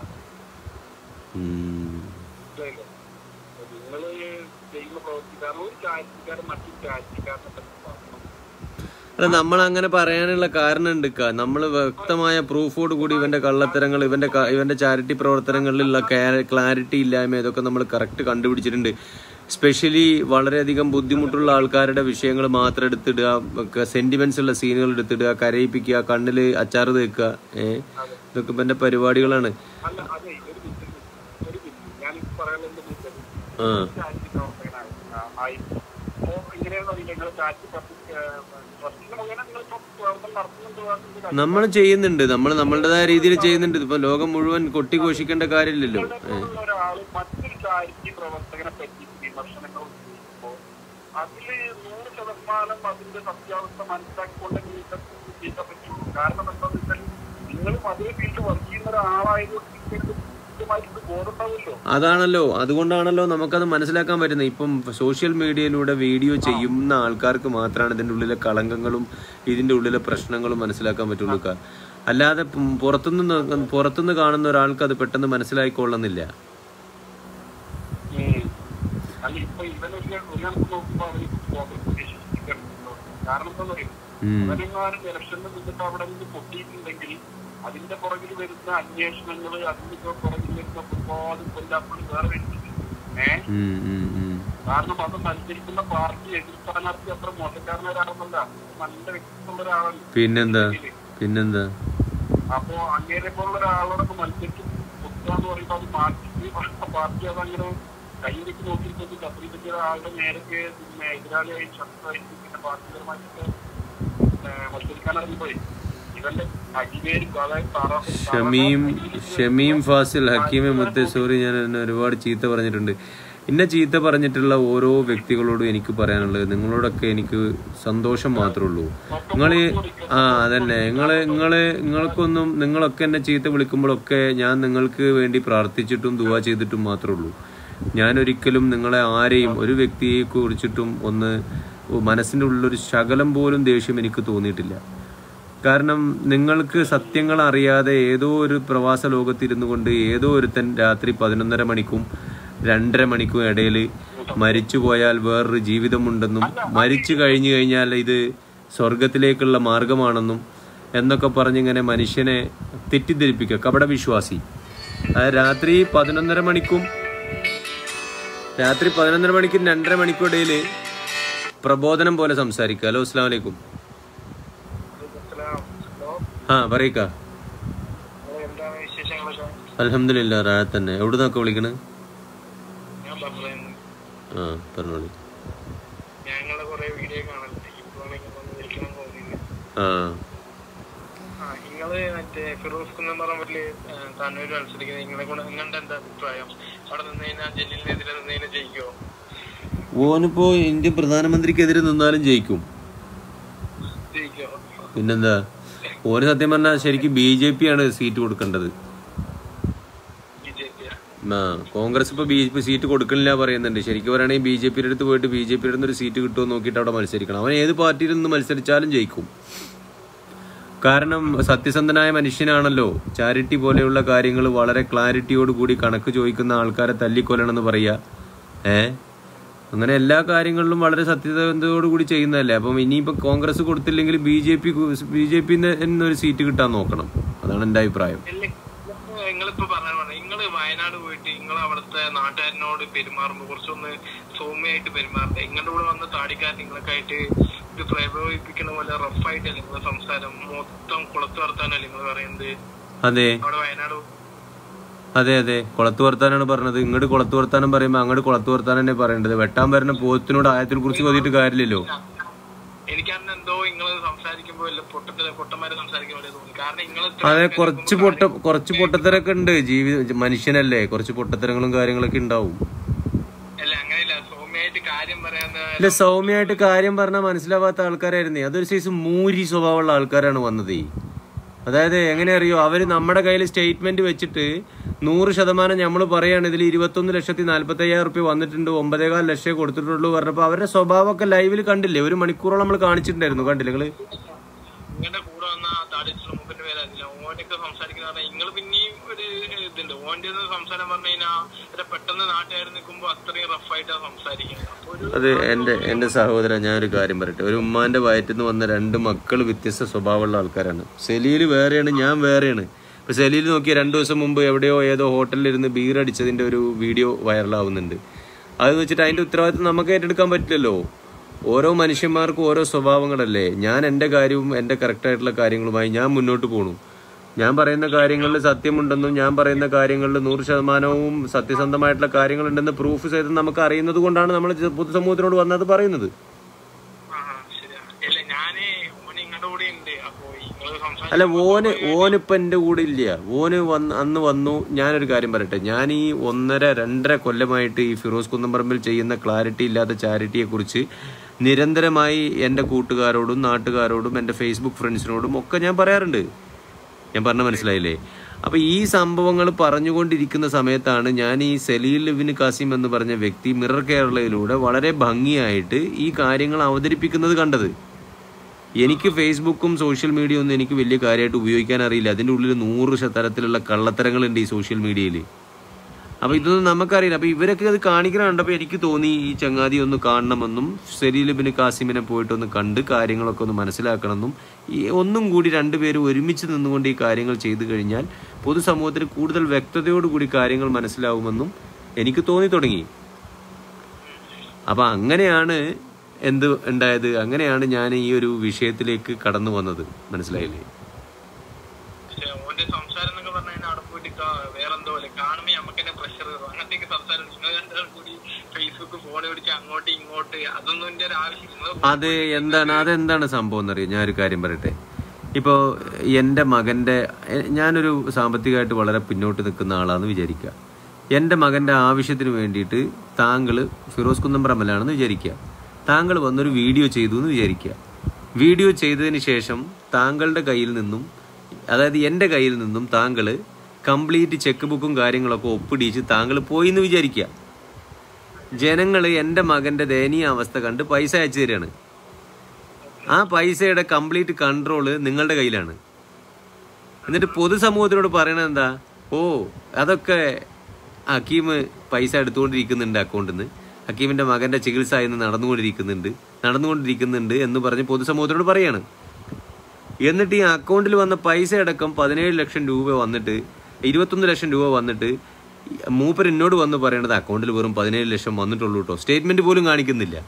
ഉം. മനസ്സിലായില്ലേ അപ്പൊ നിങ്ങള് ചെയ്യുന്ന പ്രവൃത്തി കാരണം ഒരു ചാരിറ്റിക്കാരൻ മറ്റൊരു ചാരിറ്റിക്കാരനെ പറ്റി പറയണം അല്ല നമ്മൾ അങ്ങനെ പറയാനുള്ള കാരണം ഉണ്ട് നമ്മൾ വ്യക്തമായ പ്രൂഫോട് കൂടി ഇവന്റെ കള്ളത്തരങ്ങൾ ഇവന്റെ ക- ഇവന്റെ ചാരിറ്റി പ്രവർത്തനങ്ങളിലുള്ള ക്ലാരിറ്റി ഇല്ലായ്മ ഇതൊക്കെ നമ്മൾ കറക്റ്റ് കണ്ടുപിടിച്ചിട്ടുണ്ട് സ്പെഷ്യലി വളരെയധികം ബുദ്ധിമുട്ടുള്ള ആൾക്കാരുടെ വിഷയങ്ങൾ മാത്രം എടുത്തിടുക സെന്റിമെന്റ്സ് ഉള്ള സീനുകൾ എടുത്തിടുക കരയിപ്പിക്കുക കണ്ണിൽ അച്ചാറ് തേക്കുക ഏഹ് ഇതൊക്കെ ഇവന്റെ പരിപാടികളാണ് അല്ല അതെ ഒരു മിനിറ്റ് ഒരു മിനിറ്റ് ഞാനിപ്പോ പറയാനുള്ളത് വെച്ചാൽ ആ ചാരിറ്റി പ്രവർത്തകനായി ആ, ആയി അപ്പോ ഇങ്ങനെയാണെന്ന് അറിയില്ല നിങ്ങൾ ചാരിറ്റി ട്രസ്റ്റിന്റെ മുഖേന നിങ്ങൾ ഇപ്പൊ പ്രവർത്തനം നടത്തുന്നുണ്ട് എന്ന് നമ്മൾ ചെയ്യുന്നുണ്ട് നമ്മൾ നമ്മളുടേതായ രീതിയിൽ ചെയ്യുന്നുണ്ട് ഇപ്പൊ ലോകം മുഴുവൻ കൊട്ടിഘോഷിക്കേണ്ട കാര്യമില്ലല്ലോ ഏഹ് ഉള്ള ഒരാള് മറ്റൊരു ചാരിറ്റി പ്രവർത്തകനെ പറ്റി വിമർശനങ്ങൾ ഉന്നയിക്കുമ്പോൾ അതില് നൂറ് ശതമാനം അതിന്റെ സത്യാവസ്ഥ മനസ്സിലാക്കിക്കൊണ്ട് നിങ്ങൾക്ക് ചെയ്യാൻ പറ്റുള്ളൂ കാരണം എന്താണെന്ന് വെച്ചാൽ നിങ്ങളും അതേ ഫീൽഡ് വർക്ക് ചെയ്യുന്ന ഒരാളായതുകൊണ്ട് നിങ്ങൾക്ക് കൃത്യമായിട്ട് ബോധമുണ്ടാവുമല്ലോ അതാണല്ലോ അതുകൊണ്ടാണല്ലോ നമുക്കത് മനസ്സിലാക്കാൻ പറ്റുന്നത് ഇപ്പം സോഷ്യൽ മീഡിയയിലൂടെ വീഡിയോ ചെയ്യുന്ന ആൾക്കാർക്ക് മാത്രമാണ് ഇതിന്റെ ഉള്ളിലെ കളങ്കങ്ങളും ഇതിന്റെ ഉള്ളിലെ പ്രശ്നങ്ങളും മനസ്സിലാക്കാൻ പറ്റുള്ളൂ കാ- അല്ലാതെ പ് പുറത്തുനിന്ന് ന- പുറത്തുനിന്ന് കാണുന്ന ഒരാൾക്ക് അത് പെട്ടെന്ന് മനസ്സിലായിക്കൊള്ളുന്നില്ല അല്ല ഇപ്പൊ ഇവനൊരു ഒരു കണക്ക് നോക്കുമ്പോ അവര് കോൺഗ്രസ് വിശ്വസിക്കുന്നുണ്ടോ കാരണം എന്താ പറയും ഉം. അവനെങ്ങാനും ഇലക്ഷനിൽ നിന്നിട്ട് അവിടെ നിന്ന് പൊട്ടിയിട്ടുണ്ടെങ്കിൽ അതിന്റെ പുറകിൽ വരുന്ന അന്വേഷണങ്ങൾ അതിന്റെ പുറകിൽ വരുന്ന ഒരുപാട് കൊല്ലാപ്പണി വേറെ വരുന്നുണ്ട് ഏഹ് ഉം, ഉം, ഉം. കാരണം അത് മത്സരിക്കുന്ന പാർട്ടി എതിർ സ്ഥാനാർത്ഥി അത്ര മോശക്കാരന ഒരാളെന്നല്ല നല്ല വ്യക്തിത്വമുള്ള ഒരാളാണ് പിന്നെന്താ പിന്നെന്താ അപ്പോ അങ്ങേരെ പോലുള്ള ഒരാളോടൊക്കെ മത്സരിച്ച് കുത്താന്ന് പറയുമ്പോ അത് പാർട്ടി പാർട്ടി അതങ്ങനെ കൈയിലേക്ക് നോക്കിയിട്ടുണ്ട് കത്രി പറ്റിയ ആളുടെ നേരൊക്കെ പിന്നെ എതിരാളിയായി ശക്തമായിട്ട് പിന്നെ പാർട്ടിപരമായിട്ടൊക്കെ പിന്നെ മത്സരിക്കാൻ ഇറങ്ങിപ്പോയി ഇവന്റെ അടിവേരും അതായത് താറാ- ഷമീം ഷമീം ഫാസിൽ ഹക്കീമെ മുത്തേ സോറി ഞാൻ എന്നെ ഒരുപാട് ചീത്ത പറഞ്ഞിട്ടുണ്ട് എന്നെ ചീത്ത പറഞ്ഞിട്ടുള്ള ഓരോ വ്യക്തികളോടും എനിക്ക് പറയാനുള്ളത് നിങ്ങളോടൊക്കെ എനിക്ക് സന്തോഷം മാത്രമേ ഉള്ളൂ നിങ്ങൾ ആ അതന്നെ നിങ്ങള് നിങ്ങള് നിങ്ങൾക്കൊന്നും നിങ്ങളൊക്കെ എന്നെ ചീത്ത വിളിക്കുമ്പോഴൊക്കെ ഞാൻ നിങ്ങൾക്ക് വേണ്ടി പ്രാർത്ഥിച്ചിട്ടും ദുവാ ചെയ്തിട്ടും മാത്രമേ ഉള്ളൂ ഞാൻ ഒരിക്കലും നിങ്ങളെ ആരെയും ഒരു വ്യക്തിയെ കുറിച്ചിട്ടും ഒന്ന് മനസ്സിൻ്റെ ഉള്ളിലൊരു ശകലം പോലും ദേഷ്യം എനിക്ക് തോന്നിയിട്ടില്ല കാരണം നിങ്ങൾക്ക് സത്യങ്ങൾ അറിയാതെ ഏതോ ഒരു പ്രവാസ ലോകത്തിരുന്നു കൊണ്ട് ഏതോ ഒരുത്തൻ രാത്രി പതിനൊന്നര മണിക്കും രണ്ടര മണിക്കും ഇടയിൽ മരിച്ചു പോയാൽ വേറൊരു ജീവിതമുണ്ടെന്നും മരിച്ചു കഴിഞ്ഞു കഴിഞ്ഞാൽ ഇത് സ്വർഗത്തിലേക്കുള്ള മാർഗമാണെന്നും എന്നൊക്കെ പറഞ്ഞിങ്ങനെ മനുഷ്യനെ തെറ്റിദ്ധരിപ്പിക്കുക കപട വിശ്വാസി അതായത് രാത്രി പതിനൊന്നര മണിക്കും രാത്രി പതിനൊന്നര മണിക്കും രണ്ടര മണിക്കും ഇടയിൽ പ്രബോധനം പോലെ സംസാരിക്കുക ഹലോ അസ്സാം വലൈക്കും ഹലോ ആ പറയിക്ക എന്താണ് വിശേഷങ്ങളൊക്കെ അലഹമില്ല റാ തന്നെ എവിടെ നിന്നൊക്കെ വിളിക്കണ് ഞാൻ പറഞ്ഞു ആ പറഞ്ഞോളി ഞങ്ങളുടെ കുറെ വീഡിയോ കാണലുണ്ട് ഇപ്പോഴാണെങ്കിൽ ഒന്ന് വിളിക്കണം തോന്നിയില്ല ആ ആ നിങ്ങള് മറ്റേ ഫിറോസ് കുന്നമ്പറമ്പില് കണ്ണൂർ മത്സരിക്കുന്നത് നിങ്ങളെ കൊണ്ട് നിങ്ങളുടെ എന്താ അഭിപ്രായം അവിടെ നിന്ന് കഴിഞ്ഞാൽ ജലീലിനെതിരെ നിന്നതിനെ ജയിക്കുമോ ഓനിപ്പോ ഇന്ത്യൻ പ്രധാനമന്ത്രിക്കെതിരെ നിന്നാലും ജയിക്കും ജയിക്കുമോ പിന്നെന്താ ഓന് സത്യം പറഞ്ഞാൽ ശരിക്കും ബി ജെ പി ആണ് സീറ്റ് കൊടുക്കേണ്ടത് ബി ജെ പി ആ കോൺഗ്രസ് ഇപ്പൊ ബി ജെ പി സീറ്റ് കൊടുക്കണില്ല പറയുന്നുണ്ട് ശരിക്കും പറയുകയാണെങ്കിൽ ബി ജെ പിയുടെ അടുത്ത് പോയിട്ട് ബി ജെ പിയുടെ അടുത്ത് ഒരു സീറ്റ് കിട്ടുമോ എന്ന് നോക്കിയിട്ട് അവിടെ മത്സരിക്കണം അവൻ ഏത് പാർട്ടിയിൽ നിന്ന് മത്സരിച്ചാലും ജയിക്കും കാരണം സത്യസന്ധനായ മനുഷ്യനാണല്ലോ ചാരിറ്റി പോലെയുള്ള കാര്യങ്ങൾ വളരെ ക്ലാരിറ്റിയോട് കൂടി കണക്ക് ചോദിക്കുന്ന ആൾക്കാരെ തല്ലിക്കൊല്ലണമെന്ന് പറയാ ഏ അങ്ങനെ എല്ലാ കാര്യങ്ങളിലും വളരെ സത്യസന്ധതയോട് കൂടി ചെയ്യുന്നതല്ലേ അപ്പം ഇനിയിപ്പോ കോൺഗ്രസ് കൊടുത്തില്ലെങ്കിൽ B J P B J P എന്നൊരു സീറ്റ് കിട്ടാൻ നോക്കണം അതാണ് എന്റെ അഭിപ്രായം നിങ്ങളിപ്പോ പറഞ്ഞ നിങ്ങൾ വയനാട് പോയിട്ട് നിങ്ങൾ അവിടുത്തെ നാട്ടുകാരനോട് പെരുമാറുമ്പോൾ കുറച്ചൊന്ന് സൗമ്യമായിട്ട് പെരുമാറണ്ടേ നിങ്ങളുടെ കൂടെ വന്ന താടിക്കാരൻ നിങ്ങളൊക്കെ ആയിട്ട് ഇത് പ്രയോഗിപ്പിക്കുന്ന പോലെ റഫായിട്ടല്ലേ നിങ്ങളുടെ സംസാരം മൊത്തം കുളത്ത് വർത്താനല്ലേ നിങ്ങൾ പറയുന്നത് അതെ അവിടെ വയനാട് അതെ അതെ കുളത്ത് വർത്താനാണ് പറഞ്ഞത് ഇങ്ങോട്ട് കുളത്ത് വർത്താനം പറയുമ്പോൾ അങ്ങോട്ട് കുളത്ത് വർത്താനം തന്നെ പറയേണ്ടത് വെട്ടാൻ വരുന്ന പോത്തിനോട് ആയത്തിനെ കുറിച്ച് കൊതിയിട്ട് കാര്യമില്ലല്ലോ എനിക്ക് അന്ന് എന്തോ നിങ്ങൾ സംസാരിക്കുമ്പോ വല്ല പൊട്ടത്തില് പൊട്ടന്മാരെ സംസാരിക്കുന്ന പോലെ തോന്നി കാരണം നിങ്ങൾ അതെ കുറച്ച് പൊട്ട കുറച്ച് പൊട്ടത്തരൊക്കെ ഉണ്ട് ജീവി മനുഷ്യനല്ലേ കുറച്ച് പൊട്ടത്തരങ്ങളും കാര്യങ്ങളൊക്കെ ഉണ്ടാവും അല്ല അങ്ങനെയല്ല സൗമ്യമായിട്ട് കാര്യം പറയാൻ ഇല്ല സൗമ്യമായിട്ട് കാര്യം പറഞ്ഞാൽ മനസ്സിലാവാത്ത ആൾക്കാരായിരുന്നേ അതൊരു സൈസ് മൂരി സ്വഭാവമുള്ള ആൾക്കാരാണ് വന്നത് അതായത് എങ്ങനെ അറിയോ അവര് നമ്മുടെ കയ്യിൽ സ്റ്റേറ്റ്മെന്റ് വെച്ചിട്ട് നൂറ് ശതമാനം നമ്മൾ പറയാണ് ഇതിൽ ഇരുപത്തൊന്ന് ലക്ഷത്തി നാല്പത്തി അയ്യായിരം റുപ്യ വന്നിട്ടുണ്ട് ഒമ്പതേകാൽ ലക്ഷം കൊടുത്തിട്ടുള്ളൂ പറഞ്ഞപ്പോ അവരുടെ സ്വഭാവമൊക്കെ ലൈവിൽ കണ്ടില്ലേ ഒരു മണിക്കൂറോളം നമ്മൾ കാണിച്ചിട്ടുണ്ടായിരുന്നു കണ്ടില്ലേ നിങ്ങള് നിങ്ങളുടെ കൂടെ വന്ന ആ താടിച്ചുള്ള മൂപ്പന്റെ പേരല്ല ഓനൊക്കെ സംസാരിക്കുന്ന നിങ്ങൾ പിന്നെയും ഒരു ഇതുണ്ട് ഓന്റെ ഒന്ന് സംസാരം പറഞ്ഞു കഴിഞ്ഞാൽ പെട്ടെന്ന് നാട്ടുകാർ നിൽക്കുമ്പോ അത്രയും റഫായിട്ടാണ് സംസാരിക്കുന്നത് അപ്പൊ ഒരു അത് എന്റെ എന്റെ സഹോദരൻ ഞാനൊരു കാര്യം പറയട്ടെ ഒരു ഉമ്മാന്റെ വയറ്റിൽ നിന്ന് വന്ന രണ്ട് മക്കൾ വ്യത്യസ്ത സ്വഭാവമുള്ള ആൾക്കാരാണ് സെലീൽ വേറെയാണ് ഞാൻ വേറെയാണ് ഇപ്പൊ സെലീൽ നോക്കിയ രണ്ടു ദിവസം മുമ്പ് എവിടെയോ ഏതോ ഹോട്ടലിൽ ഇരുന്ന് ബീർ അടിച്ചതിന്റെ ഒരു വീഡിയോ വൈറലാവുന്നുണ്ട് അത് വെച്ചിട്ട് അതിന്റെ ഉത്തരവാദിത്വം നമുക്ക് ഏറ്റെടുക്കാൻ പറ്റില്ലല്ലോ ഓരോ മനുഷ്യന്മാർക്കും ഓരോ സ്വഭാവങ്ങളല്ലേ ഞാൻ എന്റെ കാര്യവും എന്റെ കറക്റ്റ് ആയിട്ടുള്ള കാര്യങ്ങളുമായി ഞാൻ മുന്നോട്ട് പോണു ഞാൻ പറയുന്ന കാര്യങ്ങളിൽ സത്യമുണ്ടെന്നും ഞാൻ പറയുന്ന കാര്യങ്ങളിൽ നൂറ് ശതമാനവും സത്യസന്ധമായിട്ടുള്ള കാര്യങ്ങളുണ്ടെന്ന് പ്രൂഫ് ചെയ്ത് നമുക്ക് അറിയുന്നത് കൊണ്ടാണ് നമ്മൾ പൊതുസമൂഹത്തിനോട് വന്നത് പറയുന്നത് ആ ശരിയാ അല്ല ഞാന് ഓന് നിങ്ങളുടെ കൂടെ ഉണ്ട് അപ്പൊ നിങ്ങൾ സംസാരിക്കും അല്ല ഓന് ഓനിപ്പോ എന്റെ കൂടെ ഇല്ല ഓന് വന്ന് അന്ന് വന്നു ഞാനൊരു കാര്യം പറയട്ടെ ഞാൻ ഈ ഒന്നര രണ്ടര കൊല്ലമായിട്ട് ഈ ഫിറോസ് കുന്നംപറമ്പിൽ ചെയ്യുന്ന ക്ലാരിറ്റി ഇല്ലാത്ത ചാരിറ്റിയെ കുറിച്ച് നിരന്തരമായി എൻ്റെ കൂട്ടുകാരോടും നാട്ടുകാരോടും എൻ്റെ ഫേസ്ബുക്ക് ഫ്രണ്ട്സിനോടും ഒക്കെ ഞാൻ പറയാറുണ്ട് ഞാൻ പറഞ്ഞ മനസ്സിലായില്ലേ അപ്പൊ ഈ സംഭവങ്ങൾ പറഞ്ഞുകൊണ്ടിരിക്കുന്ന സമയത്താണ് ഞാൻ ഈ സലീൽ ലിബിൻ കാസിം എന്ന് പറഞ്ഞ വ്യക്തി മിറർ കേരളയിലൂടെ വളരെ ഭംഗിയായിട്ട് ഈ കാര്യങ്ങൾ അവതരിപ്പിക്കുന്നത് കണ്ടത് എനിക്ക് ഫേസ്ബുക്കും സോഷ്യൽ മീഡിയ ഒന്നും എനിക്ക് വലിയ കാര്യമായിട്ട് ഉപയോഗിക്കാൻ അറിയില്ല അതിൻ്റെ ഉള്ളിൽ നൂറ് ശ- തരത്തിലുള്ള കള്ളത്തരങ്ങളുണ്ട് ഈ സോഷ്യൽ മീഡിയയിൽ അപ്പൊ ഇതൊന്നും നമുക്കറിയില്ല അപ്പൊ ഇവരൊക്കെ അത് കാണിക്കണ കണ്ടപ്പോ എനിക്ക് തോന്നി ഈ ചങ്ങാതി ഒന്ന് കാണണമെന്നും സലീലിബിന് കാസിമിനെ പോയിട്ടൊന്ന് കണ്ട് കാര്യങ്ങളൊക്കെ ഒന്ന് മനസ്സിലാക്കണമെന്നും ഈ ഒന്നും കൂടി രണ്ടുപേരും ഒരുമിച്ച് നിന്നുകൊണ്ട് ഈ കാര്യങ്ങൾ ചെയ്തു കഴിഞ്ഞാൽ പൊതുസമൂഹത്തിന് കൂടുതൽ വ്യക്തതയോടുകൂടി കാര്യങ്ങൾ മനസ്സിലാവുമെന്നും എനിക്ക് തോന്നി തുടങ്ങി അപ്പൊ അങ്ങനെയാണ് എന്ത് ഉണ്ടായത് അങ്ങനെയാണ് ഞാൻ ഈ ഒരു വിഷയത്തിലേക്ക് കടന്നു വന്നത് മനസ്സിലായില്ലേ പക്ഷെ ഓന്റെ സംസാരം എന്നൊക്കെ പറഞ്ഞു കഴിഞ്ഞാൽ അവിടെ പോയിട്ട് കാ- വേറെന്തോ പോലെ കാണുമ്പോ നമുക്ക് തന്നെ പ്രഷർ കയറും അങ്ങനത്തെ സംസാരം നിങ്ങൾ രണ്ടാളും കൂടി ഫേസ്ബുക്ക് ഫോൺ പിടിച്ച് അങ്ങോട്ട് ഇങ്ങോട്ട് അതൊന്നും എന്റെ ഒരു ആവശ്യം നിങ്ങൾ അത് എന്താണ് അതെന്താണ് സംഭവം എന്നറിയോ ഞാനൊരു കാര്യം പറയട്ടെ ഇപ്പോൾ എൻ്റെ മകൻ്റെ എ- ഞാനൊരു സാമ്പത്തികമായിട്ട് വളരെ പിന്നോട്ട് നിൽക്കുന്ന ആളാണെന്ന് വിചാരിക്കുക എൻ്റെ മകൻ്റെ ആവശ്യത്തിന് വേണ്ടിയിട്ട് താങ്കൾ ഫിറോസ് കുന്നംപറമ്പലാണെന്ന് വിചാരിക്കുക താങ്കൾ വന്നൊരു വീഡിയോ ചെയ്തു എന്ന് വിചാരിക്കുക വീഡിയോ ചെയ്തതിന് ശേഷം താങ്കളുടെ കയ്യിൽ നിന്നും അതായത് എൻ്റെ കയ്യിൽ നിന്നും താങ്കൾ കംപ്ലീറ്റ് ചെക്ക് ബുക്കും കാര്യങ്ങളൊക്കെ ഒപ്പിടിച്ച് താങ്കൾ പോയി എന്ന് വിചാരിക്കുക ജനങ്ങൾ എൻ്റെ മകൻ്റെ ദയനീയ അവസ്ഥ കണ്ട് പൈസ അയച്ചു തരികയാണ് ആ പൈസയുടെ കംപ്ലീറ്റ് കൺട്രോള് നിങ്ങളുടെ കയ്യിലാണ് എന്നിട്ട് പൊതുസമൂഹത്തിനോട് പറയണത് എന്താ ഓ അതൊക്കെ ഹക്കീം പൈസ എടുത്തുകൊണ്ടിരിക്കുന്നുണ്ട് അക്കൗണ്ടിൽ നിന്ന് ഹക്കീമിന്റെ മകന്റെ ചികിത്സ ഇന്ന് നടന്നുകൊണ്ടിരിക്കുന്നുണ്ട് നടന്നുകൊണ്ടിരിക്കുന്നുണ്ട് എന്ന് പറഞ്ഞ് പൊതുസമൂഹത്തിനോട് പറയാണ് എന്നിട്ട് ഈ അക്കൗണ്ടിൽ വന്ന പൈസ അടക്കം പതിനേഴ് ലക്ഷം രൂപ വന്നിട്ട് ഇരുപത്തൊന്ന് ലക്ഷം രൂപ വന്നിട്ട് മൂപ്പർ എന്നോട് വന്ന് പറയണത് അക്കൗണ്ടിൽ വെറും പതിനേഴ് ലക്ഷം വന്നിട്ടുള്ളൂ കേട്ടോ സ്റ്റേറ്റ്മെന്റ് പോലും കാണിക്കുന്നില്ല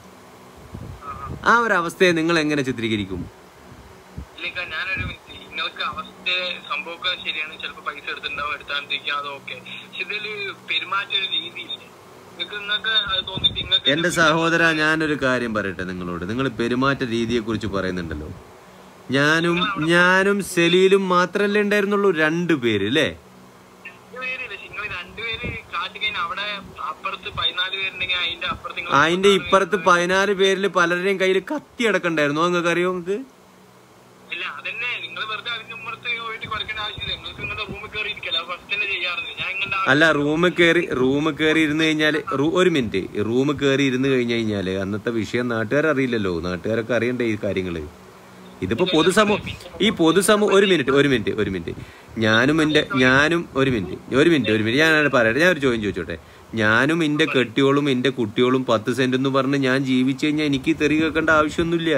ആ ഒരു അവസ്ഥയെ നിങ്ങൾ എങ്ങനെ ചിത്രീകരിക്കും ഇല്ലെങ്കിൽ ഞാനൊരു മിനിറ്റ് നിങ്ങൾക്ക് അവസ്ഥ സംഭവമൊക്കെ ശരിയാണ് ചിലപ്പോ പൈസ എടുത്തിട്ടുണ്ടാവും എടുത്താണ്ടിരിക്കുക അത് ഓക്കെ പക്ഷെ ഇതില് പെരുമാറ്റ ഒരു രീതിയില്ലേ നിങ്ങൾക്ക് നിങ്ങൾക്ക് അത് തോന്നിട്ട് നിങ്ങൾക്ക് എന്റെ സഹോദര ഞാനൊരു കാര്യം പറയട്ടെ നിങ്ങളോട് നിങ്ങൾ പെരുമാറ്റ രീതിയെ കുറിച്ച് പറയുന്നുണ്ടല്ലോ ഞാനും ഞാനും സെലീലും മാത്രല്ലേ ഉണ്ടായിരുന്നുള്ളൂ രണ്ടു പേര് അല്ലേ രണ്ടുപേരില്ല നിങ്ങൾ രണ്ടുപേര് കാട്ടി കഴിഞ്ഞാൽ അവിടെ അപ്പുറത്ത് പതിനാല് പേരുണ്ടെങ്കിൽ അതിന്റെ അപ്പുറത്ത് നിങ്ങൾ അതിന്റെ ഇപ്പുറത്ത് പതിനാല് പേരിൽ പലരുടെയും കയ്യിൽ കത്തി അടക്കണ്ടായിരുന്നു നിങ്ങൾക്ക് അറിയോ നിങ്ങൾക്ക് ഇല്ല അതന്നെ നിങ്ങൾ വെറുതെ അതിന്റെ മുമ്പത്ത് പോയിട്ട് കുറയ്ക്കേണ്ട ആവശ്യമില്ല നിങ്ങൾക്ക് നിങ്ങളുടെ റൂമിൽ കയറി ഇരിക്കല ഫസ്റ്റ് തന്നെ ചെയ്യാറുണ്ട് ഞാൻ നിങ്ങളുടെ അല്ല റൂമിൽ കയറി റൂമിൽ കയറി ഇരുന്ന് കഴിഞ്ഞാല് റൂ- ഒരു മിനിറ്റ് റൂമിൽ കയറി ഇരുന്ന് കഴിഞ്ഞു കഴിഞ്ഞാല് അന്നത്തെ വിഷയം നാട്ടുകാർ അറിയില്ലല്ലോ നാട്ടുകാരൊക്കെ അറിയണ്ടേ ഈ കാര്യങ്ങള് ഇതിപ്പോ പൊതുസമൂഹം ഈ പൊതുസമൂഹം ഒരു മിനിറ്റ് ഒരു മിനിറ്റ് ഒരു മിനിറ്റ് ഞാനും എന്റെ ഞാനും ഒരു മിനിറ്റ് ഒരു മിനിറ്റ് ഒരു മിനിറ്റ് ഞാൻ പറയട്ടെ ഞാൻ ഒരു ചോദ്യം ചോദിച്ചോട്ടെ ഞാനും എന്റെ കെട്ടിയോളും എന്റെ കുട്ടിയോളും പത്ത് സെന്റ് എന്ന് പറഞ്ഞ് ഞാൻ ജീവിച്ചു കഴിഞ്ഞാൽ എനിക്ക് തെറി കേൾക്കേണ്ട ആവശ്യമൊന്നുമില്ല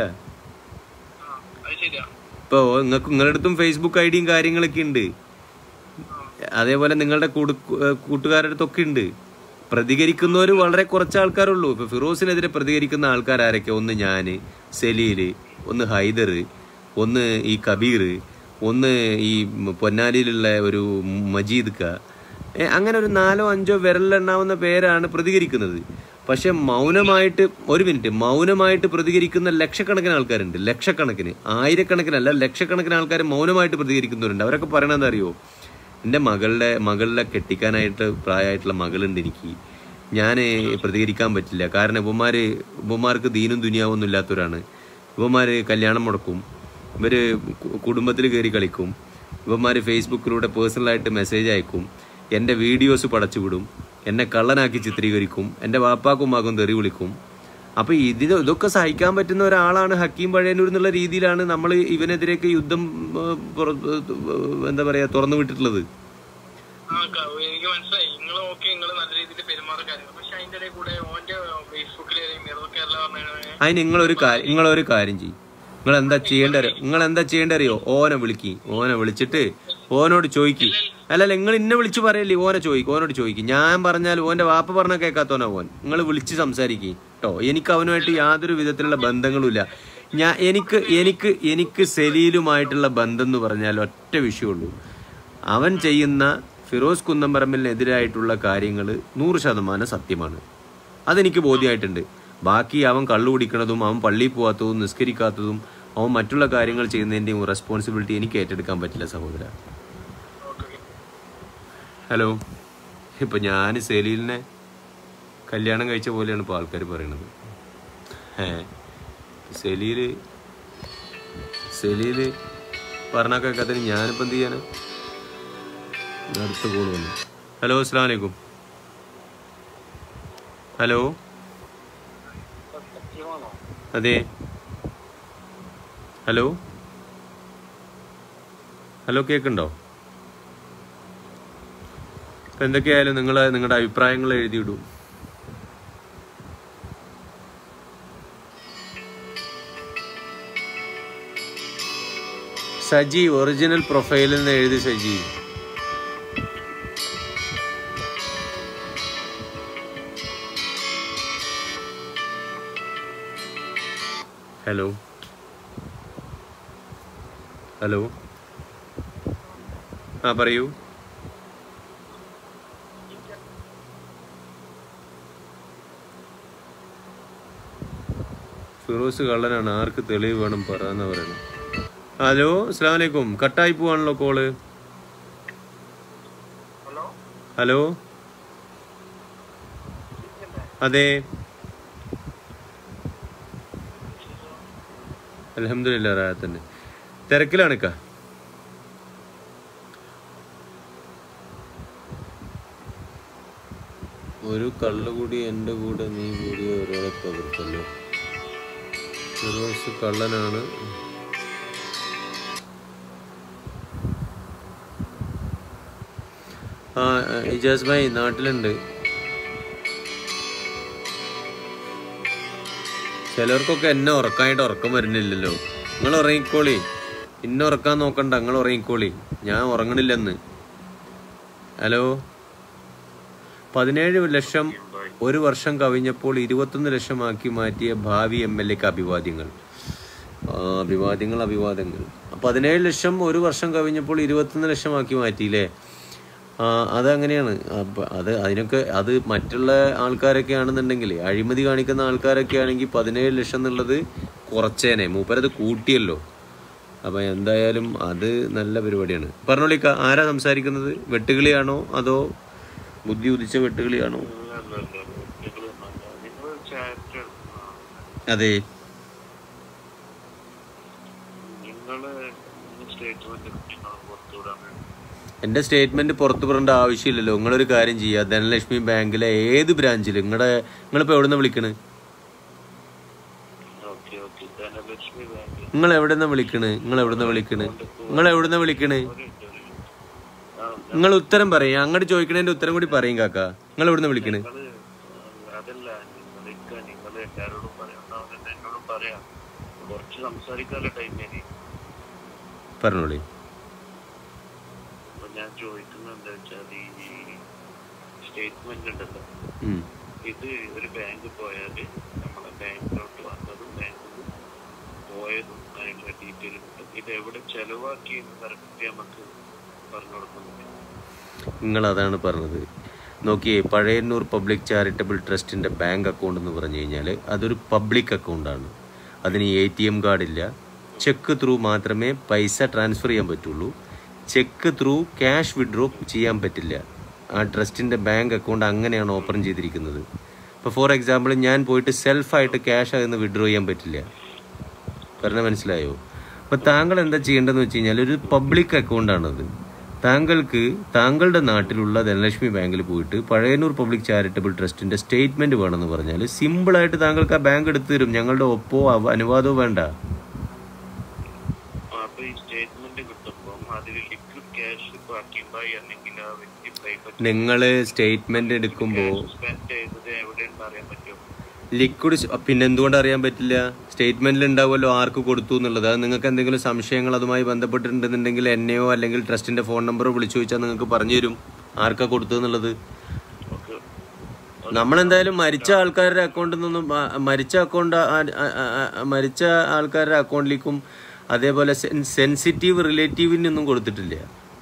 ആ അത് ശരിയാ ഇപ്പോ നിങ്ങൾക്ക് നിങ്ങളുടെ അടുത്തും ഫേസ്ബുക്ക് ഐ ഡിയും കാര്യങ്ങളൊക്കെ ഉണ്ട് അതേപോലെ നിങ്ങളുടെ കൂടു- ഏഹ് കൂട്ടുകാരുടെ അടുത്തൊക്കെ ഉണ്ട് പ്രതികരിക്കുന്നവർ വളരെ കുറച്ച് ആൾക്കാരുള്ളൂ ഇപ്പൊ ഫിറോസിനെതിരെ പ്രതികരിക്കുന്ന ആൾക്കാർ ആരൊക്കെ ഒന്ന് ഞാന് സലീല് ഒന്ന് ഹൈദർ ഒന്ന് ഈ കബീർ ഒന്ന് ഈ പൊന്നാലിയിലുള്ള ഒരു മജീദ് ക ഏ, അങ്ങനെ ഒരു നാലോ അഞ്ചോ വിരലെണ്ണാവുന്ന പേരാണ് പ്രതികരിക്കുന്നത് പക്ഷെ മൗനമായിട്ട് ഒരു മിനിറ്റ് മൗനമായിട്ട് പ്രതികരിക്കുന്ന ലക്ഷക്കണക്കിന് ആൾക്കാരുണ്ട് ലക്ഷക്കണക്കിന് ആയിരക്കണക്കിനല്ല ലക്ഷക്കണക്കിന് ആൾക്കാർ മൗനമായിട്ട് പ്രതികരിക്കുന്നവരുണ്ട് അവരൊക്കെ പറയണത് അറിയോ എൻ്റെ മകളുടെ മകളിലെ കെട്ടിക്കാനായിട്ട് പ്രായമായിട്ടുള്ള മകളുണ്ട് എനിക്ക് ഞാൻ പ്രതികരിക്കാൻ പറ്റില്ല കാരണം ഇവന്മാര് ഇവന്മാർക്ക് ദീനും ദുനിയാവൊന്നും ഇല്ലാത്തവരാണ് ഇവന്മാര് കല്യാണം മുടക്കും ഇവര് കുടുംബത്തിൽ കയറി കളിക്കും ഇവന്മാര് ഫേസ്ബുക്കിലൂടെ പേഴ്സണലായിട്ട് മെസ്സേജ് അയക്കും എൻ്റെ വീഡിയോസ് പടച്ചുവിടും എന്നെ കള്ളനാക്കി ചിത്രീകരിക്കും എൻ്റെ വാപ്പാക്കും മകും തെറി വിളിക്കും അപ്പൊ ഇതിന് ഇതൊക്കെ സഹിക്കാൻ പറ്റുന്ന ഒരാളാണ് ഹക്കീം പഴയന്നൂർ എന്നുള്ള രീതിയിലാണ് നമ്മൾ ഇവനെതിരെയൊക്കെ യുദ്ധം ഏഹ്, പുറ- ഏഹ്, എന്താ പറയാ തുറന്നു വിട്ടിട്ടുള്ളത് ആ, ക- എനിക്ക് മനസ്സിലായി നിങ്ങൾ ഓക്കെ നിങ്ങൾ നല്ല രീതിയിൽ പെരുമാറുന്ന കാര്യങ്ങൾ പക്ഷെ അതിന്റെ ഇടയിൽ കൂടെ ഓന്റെ ഫേസ്ബുക്കിലെ മിറർ കേരള പറഞ്ഞ അതിന് നിങ്ങളൊരു കാര്യം നിങ്ങളൊരു കാര്യം ചെയ്യും നിങ്ങൾ എന്താ ചെയ്യേണ്ട അറിയോ നിങ്ങൾ എന്താ ചെയ്യേണ്ട അറിയോ ഓനെ വിളിക്കി ഓനെ വിളിച്ചിട്ട് ഓനോട് ചോദിക്കി അല്ലല്ല നിങ്ങൾ ഇന്നെ വിളിച്ച് പറയല്ലേ ഓനെ ചോദിക്കും ഓനോട് ചോദിക്കും ഞാൻ പറഞ്ഞാൽ ഓന്റെ വാപ്പ പറഞ്ഞ കേൾക്കാത്തോനാ ഓൻ നിങ്ങൾ വിളിച്ച് സംസാരിക്കും കേട്ടോ എനിക്ക് അവനുമായിട്ട് യാതൊരു വിധത്തിലുള്ള ബന്ധങ്ങളുമില്ല ഞാൻ എനിക്ക് എനിക്ക് എനിക്ക് സലീലുമായിട്ടുള്ള ബന്ധം എന്ന് പറഞ്ഞാൽ ഒറ്റ വിഷയമുള്ളൂ അവൻ ചെയ്യുന്ന ഫിറോസ് കുന്നംപറമ്പിലിനെതിരായിട്ടുള്ള കാര്യങ്ങൾ നൂറ് ശതമാനം സത്യമാണ് അതെനിക്ക് ബോധ്യമായിട്ടുണ്ട് ബാക്കി അവൻ കള്ളു കുടിക്കണതും അവൻ പള്ളിയിൽ പോകാത്തതും നിസ്കരിക്കാത്തതും അവൻ മറ്റുള്ള കാര്യങ്ങൾ ചെയ്യുന്നതിൻ്റെയും റെസ്പോൺസിബിലിറ്റി എനിക്ക് ഏറ്റെടുക്കാൻ പറ്റില്ല സഹോദര ഹലോ ഇപ്പൊ ഞാൻ സലീലിനെ കല്യാണം കഴിച്ച പോലെയാണ് ഇപ്പോൾ ആൾക്കാർ പറയണത് ഏ സലീല് സലീല് പറഞ്ഞ കേൾക്കാത്തതിന് ഞാനിപ്പോൾ എന്ത് ചെയ്യാനാ അടുത്ത കോൾ വന്നു ഹലോ അസ്സാം വലൈക്കും ഹലോ സത്യമാണോ അതെ ഹലോ ഹലോ കേൾക്കുണ്ടോ ഇപ്പൊ എന്തൊക്കെയായാലും നിങ്ങൾ നിങ്ങളുടെ അഭിപ്രായങ്ങൾ എഴുതിയിടൂ സജി ഒറിജിനൽ പ്രൊഫൈലിൽ നിന്ന് എഴുതി സജി ഹലോ ഹലോ ആ പറയൂ ഫിറോസ് കള്ളനാണ് ആർക്ക് തെളിവ് വേണം പറയാന്ന് പറയണം ഹലോ അസ്സാം വലൈക്കും കട്ടായി പോവാണല്ലോ കോള് ഹലോ ഹലോ അതെ അലഹമില്ല റായത്തന്നെ തിരക്കിലാണ് ഇക്ക ഒരു കള്ളുകൂടി എൻ്റെ കൂടെ നീ കൂടി ഒരാളെ തകർത്തല്ലോ ഫിറോസ് കള്ളനാണ് ആ ഇജാസ് ഭായി നാട്ടിലുണ്ട് ചിലർക്കൊക്കെ എന്നെ ഉറക്കാനായിട്ട് ഉറക്കം വരുന്നില്ലല്ലോ നിങ്ങൾ ഉറങ്ങിക്കോളി ഇന്നെ ഉറക്കാൻ നോക്കണ്ട നിങ്ങൾ ഉറങ്ങിക്കോളി ഞാൻ ഉറങ്ങണില്ലെന്ന് ഹലോ പതിനേഴ് ലക്ഷം ഒരു വർഷം കവിഞ്ഞപ്പോൾ ഇരുപത്തൊന്ന് ലക്ഷമാക്കി മാറ്റിയ ഭാവി എം എൽ എക്ക് അഭിവാദ്യങ്ങൾ ആ, അഭിവാദ്യങ്ങൾ അഭിവാദ്യങ്ങൾ പതിനേഴ് ലക്ഷം ഒരു വർഷം കവിഞ്ഞപ്പോൾ ഇരുപത്തൊന്ന് ലക്ഷമാക്കി മാറ്റിയില്ലേ ആ അതങ്ങനെയാണ് അപ്പൊ അത് അതിനൊക്കെ അത് മറ്റുള്ള ആൾക്കാരൊക്കെ ആണെന്നുണ്ടെങ്കിൽ അഴിമതി കാണിക്കുന്ന ആൾക്കാരൊക്കെ ആണെങ്കിൽ പതിനേഴ് ലക്ഷം എന്നുള്ളത് കുറച്ചേനെ മൂപ്പരത് കൂട്ടിയല്ലോ അപ്പൊ എന്തായാലും അത് നല്ല പരിപാടിയാണ് പറഞ്ഞോളിക്ക ആരാ സംസാരിക്കുന്നത് വെട്ടുകിളിയാണോ അതോ ബുദ്ധി ഉദിച്ച വെട്ടുകിളിയാണോ നിങ്ങൾ ചാറ്റ് അതെ നിങ്ങള് സ്റ്റേറ്റ്മെന്റ് നിങ്ങൾ പുറത്തുവിടാൻ വേണ്ടി എന്റെ സ്റ്റേറ്റ്മെന്റ് പുറത്തു പറയേണ്ട ആവശ്യമില്ലല്ലോ നിങ്ങളൊരു കാര്യം ചെയ്യുക ധനലക്ഷ്മി ബാങ്കിലെ ഏത് ബ്രാഞ്ചിൽ നിങ്ങളുടെ നിങ്ങളിപ്പോ എവിടെ നിന്ന് വിളിക്കണ് ഓക്കെ ഓക്കെ ധനലക്ഷ്മി ബാങ്ക് നിങ്ങൾ എവിടെ നിന്ന് വിളിക്കണ് നിങ്ങൾ എവിടെ നിന്ന് വിളിക്കണ് നിങ്ങൾ എവിടെ നിന്ന് വിളിക്കണ് ആ നിങ്ങൾ ഉത്തരം പറയും അങ്ങോട്ട് ചോദിക്കണതിന്റെ ഉത്തരം കൂടി പറയും കാക്ക നിങ്ങൾ എവിടെ നിന്ന് വിളിക്കണ് നിങ്ങള് അതല്ല നിങ്ങളൊക്കെ നിങ്ങൾ എല്ലാരോടും പറയാം എന്നോടും പറയാം കുറച്ച് സംസാരിക്കാനുള്ള ടൈം ഇനി പറഞ്ഞോളി അപ്പൊ ഞാൻ ചോദിക്കുന്നത് എന്താ വെച്ചാൽ ഈ സ്റ്റേറ്റ്മെന്റ് ഉണ്ടല്ലോ ഉം. ഇത് ഒരു ബാങ്ക് പോയാല് നമ്മളെ ബാങ്കിലോട്ട് വന്നതും ബാങ്കിൽ പോയതും അതിനുള്ള ഡീറ്റെയിൽ കിട്ടും ഇത് എവിടെ ചെലവാക്കി എന്ന് കറക്റ്റ് നമുക്ക് പറഞ്ഞു കൊടുക്കാൻ പറ്റും നിങ്ങൾ അതാണ് പറഞ്ഞത് നോക്കിയേ പഴയന്നൂർ പബ്ലിക് ചാരിറ്റബിൾ ട്രസ്റ്റിൻ്റെ ബാങ്ക് അക്കൗണ്ട് എന്ന് പറഞ്ഞു കഴിഞ്ഞാൽ അതൊരു പബ്ലിക് അക്കൗണ്ടാണ് അതിന് എ ടി എം കാർഡില്ല ചെക്ക് ത്രൂ മാത്രമേ പൈസ ട്രാൻസ്ഫർ ചെയ്യാൻ പറ്റുള്ളൂ ചെക്ക് ത്രൂ ക്യാഷ് വിഡ്രോ ചെയ്യാൻ പറ്റില്ല ആ ട്രസ്റ്റിൻ്റെ ബാങ്ക് അക്കൗണ്ട് അങ്ങനെയാണ് ഓപ്പൺ ചെയ്തിരിക്കുന്നത് ഇപ്പോൾ ഫോർ എക്സാമ്പിൾ ഞാൻ പോയിട്ട് സെൽഫായിട്ട് ക്യാഷ് അതിൽ നിന്ന് വിഡ്രോ ചെയ്യാൻ പറ്റില്ല പറഞ്ഞ മനസ്സിലായോ അപ്പോൾ താങ്കൾ എന്താ ചെയ്യേണ്ടതെന്ന് വെച്ച് കഴിഞ്ഞാൽ ഒരു പബ്ലിക് അക്കൗണ്ടാണത് താങ്കൾക്ക് താങ്കളുടെ നാട്ടിലുള്ള ധനലക്ഷ്മി ബാങ്കിൽ പോയിട്ട് പഴയന്നൂർ പബ്ലിക് ചാരിറ്റബിൾ ട്രസ്റ്റിന്റെ സ്റ്റേറ്റ്മെന്റ് വേണമെന്ന് പറഞ്ഞാൽ സിമ്പിളായിട്ട് താങ്കൾക്ക് ആ ബാങ്ക് എടുത്തു തരും ഞങ്ങളുടെ ഒപ്പോ അവ- അനുവാദമോ വേണ്ട അപ്പൊ ഈ സ്റ്റേറ്റ്മെന്റ് കിട്ടുമ്പോൾ അതിൽ ലിക്വിഡ് ക്യാഷ് ഇപ്പൊ അക്കിംബായി അല്ലെങ്കിൽ ആ വ്യക്തി പ്രൈവറ്റ് നിങ്ങൾ സ്റ്റേറ്റ്മെന്റ് എടുക്കുമ്പോൾ സ്പെൻഡ് ചെയ്തത് എവിടെയെന്ന് അറിയാൻ പറ്റും ലിക്വിഡ് പിന്നെ എന്തുകൊണ്ട് അറിയാൻ പറ്റില്ല സ്റ്റേറ്റ്മെന്റിൽ ഉണ്ടാവുമല്ലോ ആർക്ക് കൊടുത്തു എന്നുള്ളത് അത് നിങ്ങൾക്ക് എന്തെങ്കിലും സംശയങ്ങൾ അതുമായി ബന്ധപ്പെട്ടിട്ടുണ്ടെന്നുണ്ടെങ്കിൽ എന്നെയോ അല്ലെങ്കിൽ ട്രസ്റ്റിന്റെ ഫോൺ നമ്പറോ വിളിച്ചു ചോദിച്ചാൽ നിങ്ങൾക്ക് പറഞ്ഞു തരും ആർക്കാ കൊടുത്തു എന്നുള്ളത് ഓക്കെ നമ്മളെന്തായാലും മരിച്ച ആൾക്കാരുടെ അക്കൗണ്ടിൽ നിന്നും ആ, മരിച്ച അക്കൗണ്ട് ആ, ആ, ആ, ആ, മരിച്ച ആൾക്കാരുടെ അക്കൗണ്ടിലേക്കും അതേപോലെ സെൻസിറ്റീവ് റിലേറ്റീവിനൊന്നും കൊടുത്തിട്ടില്ല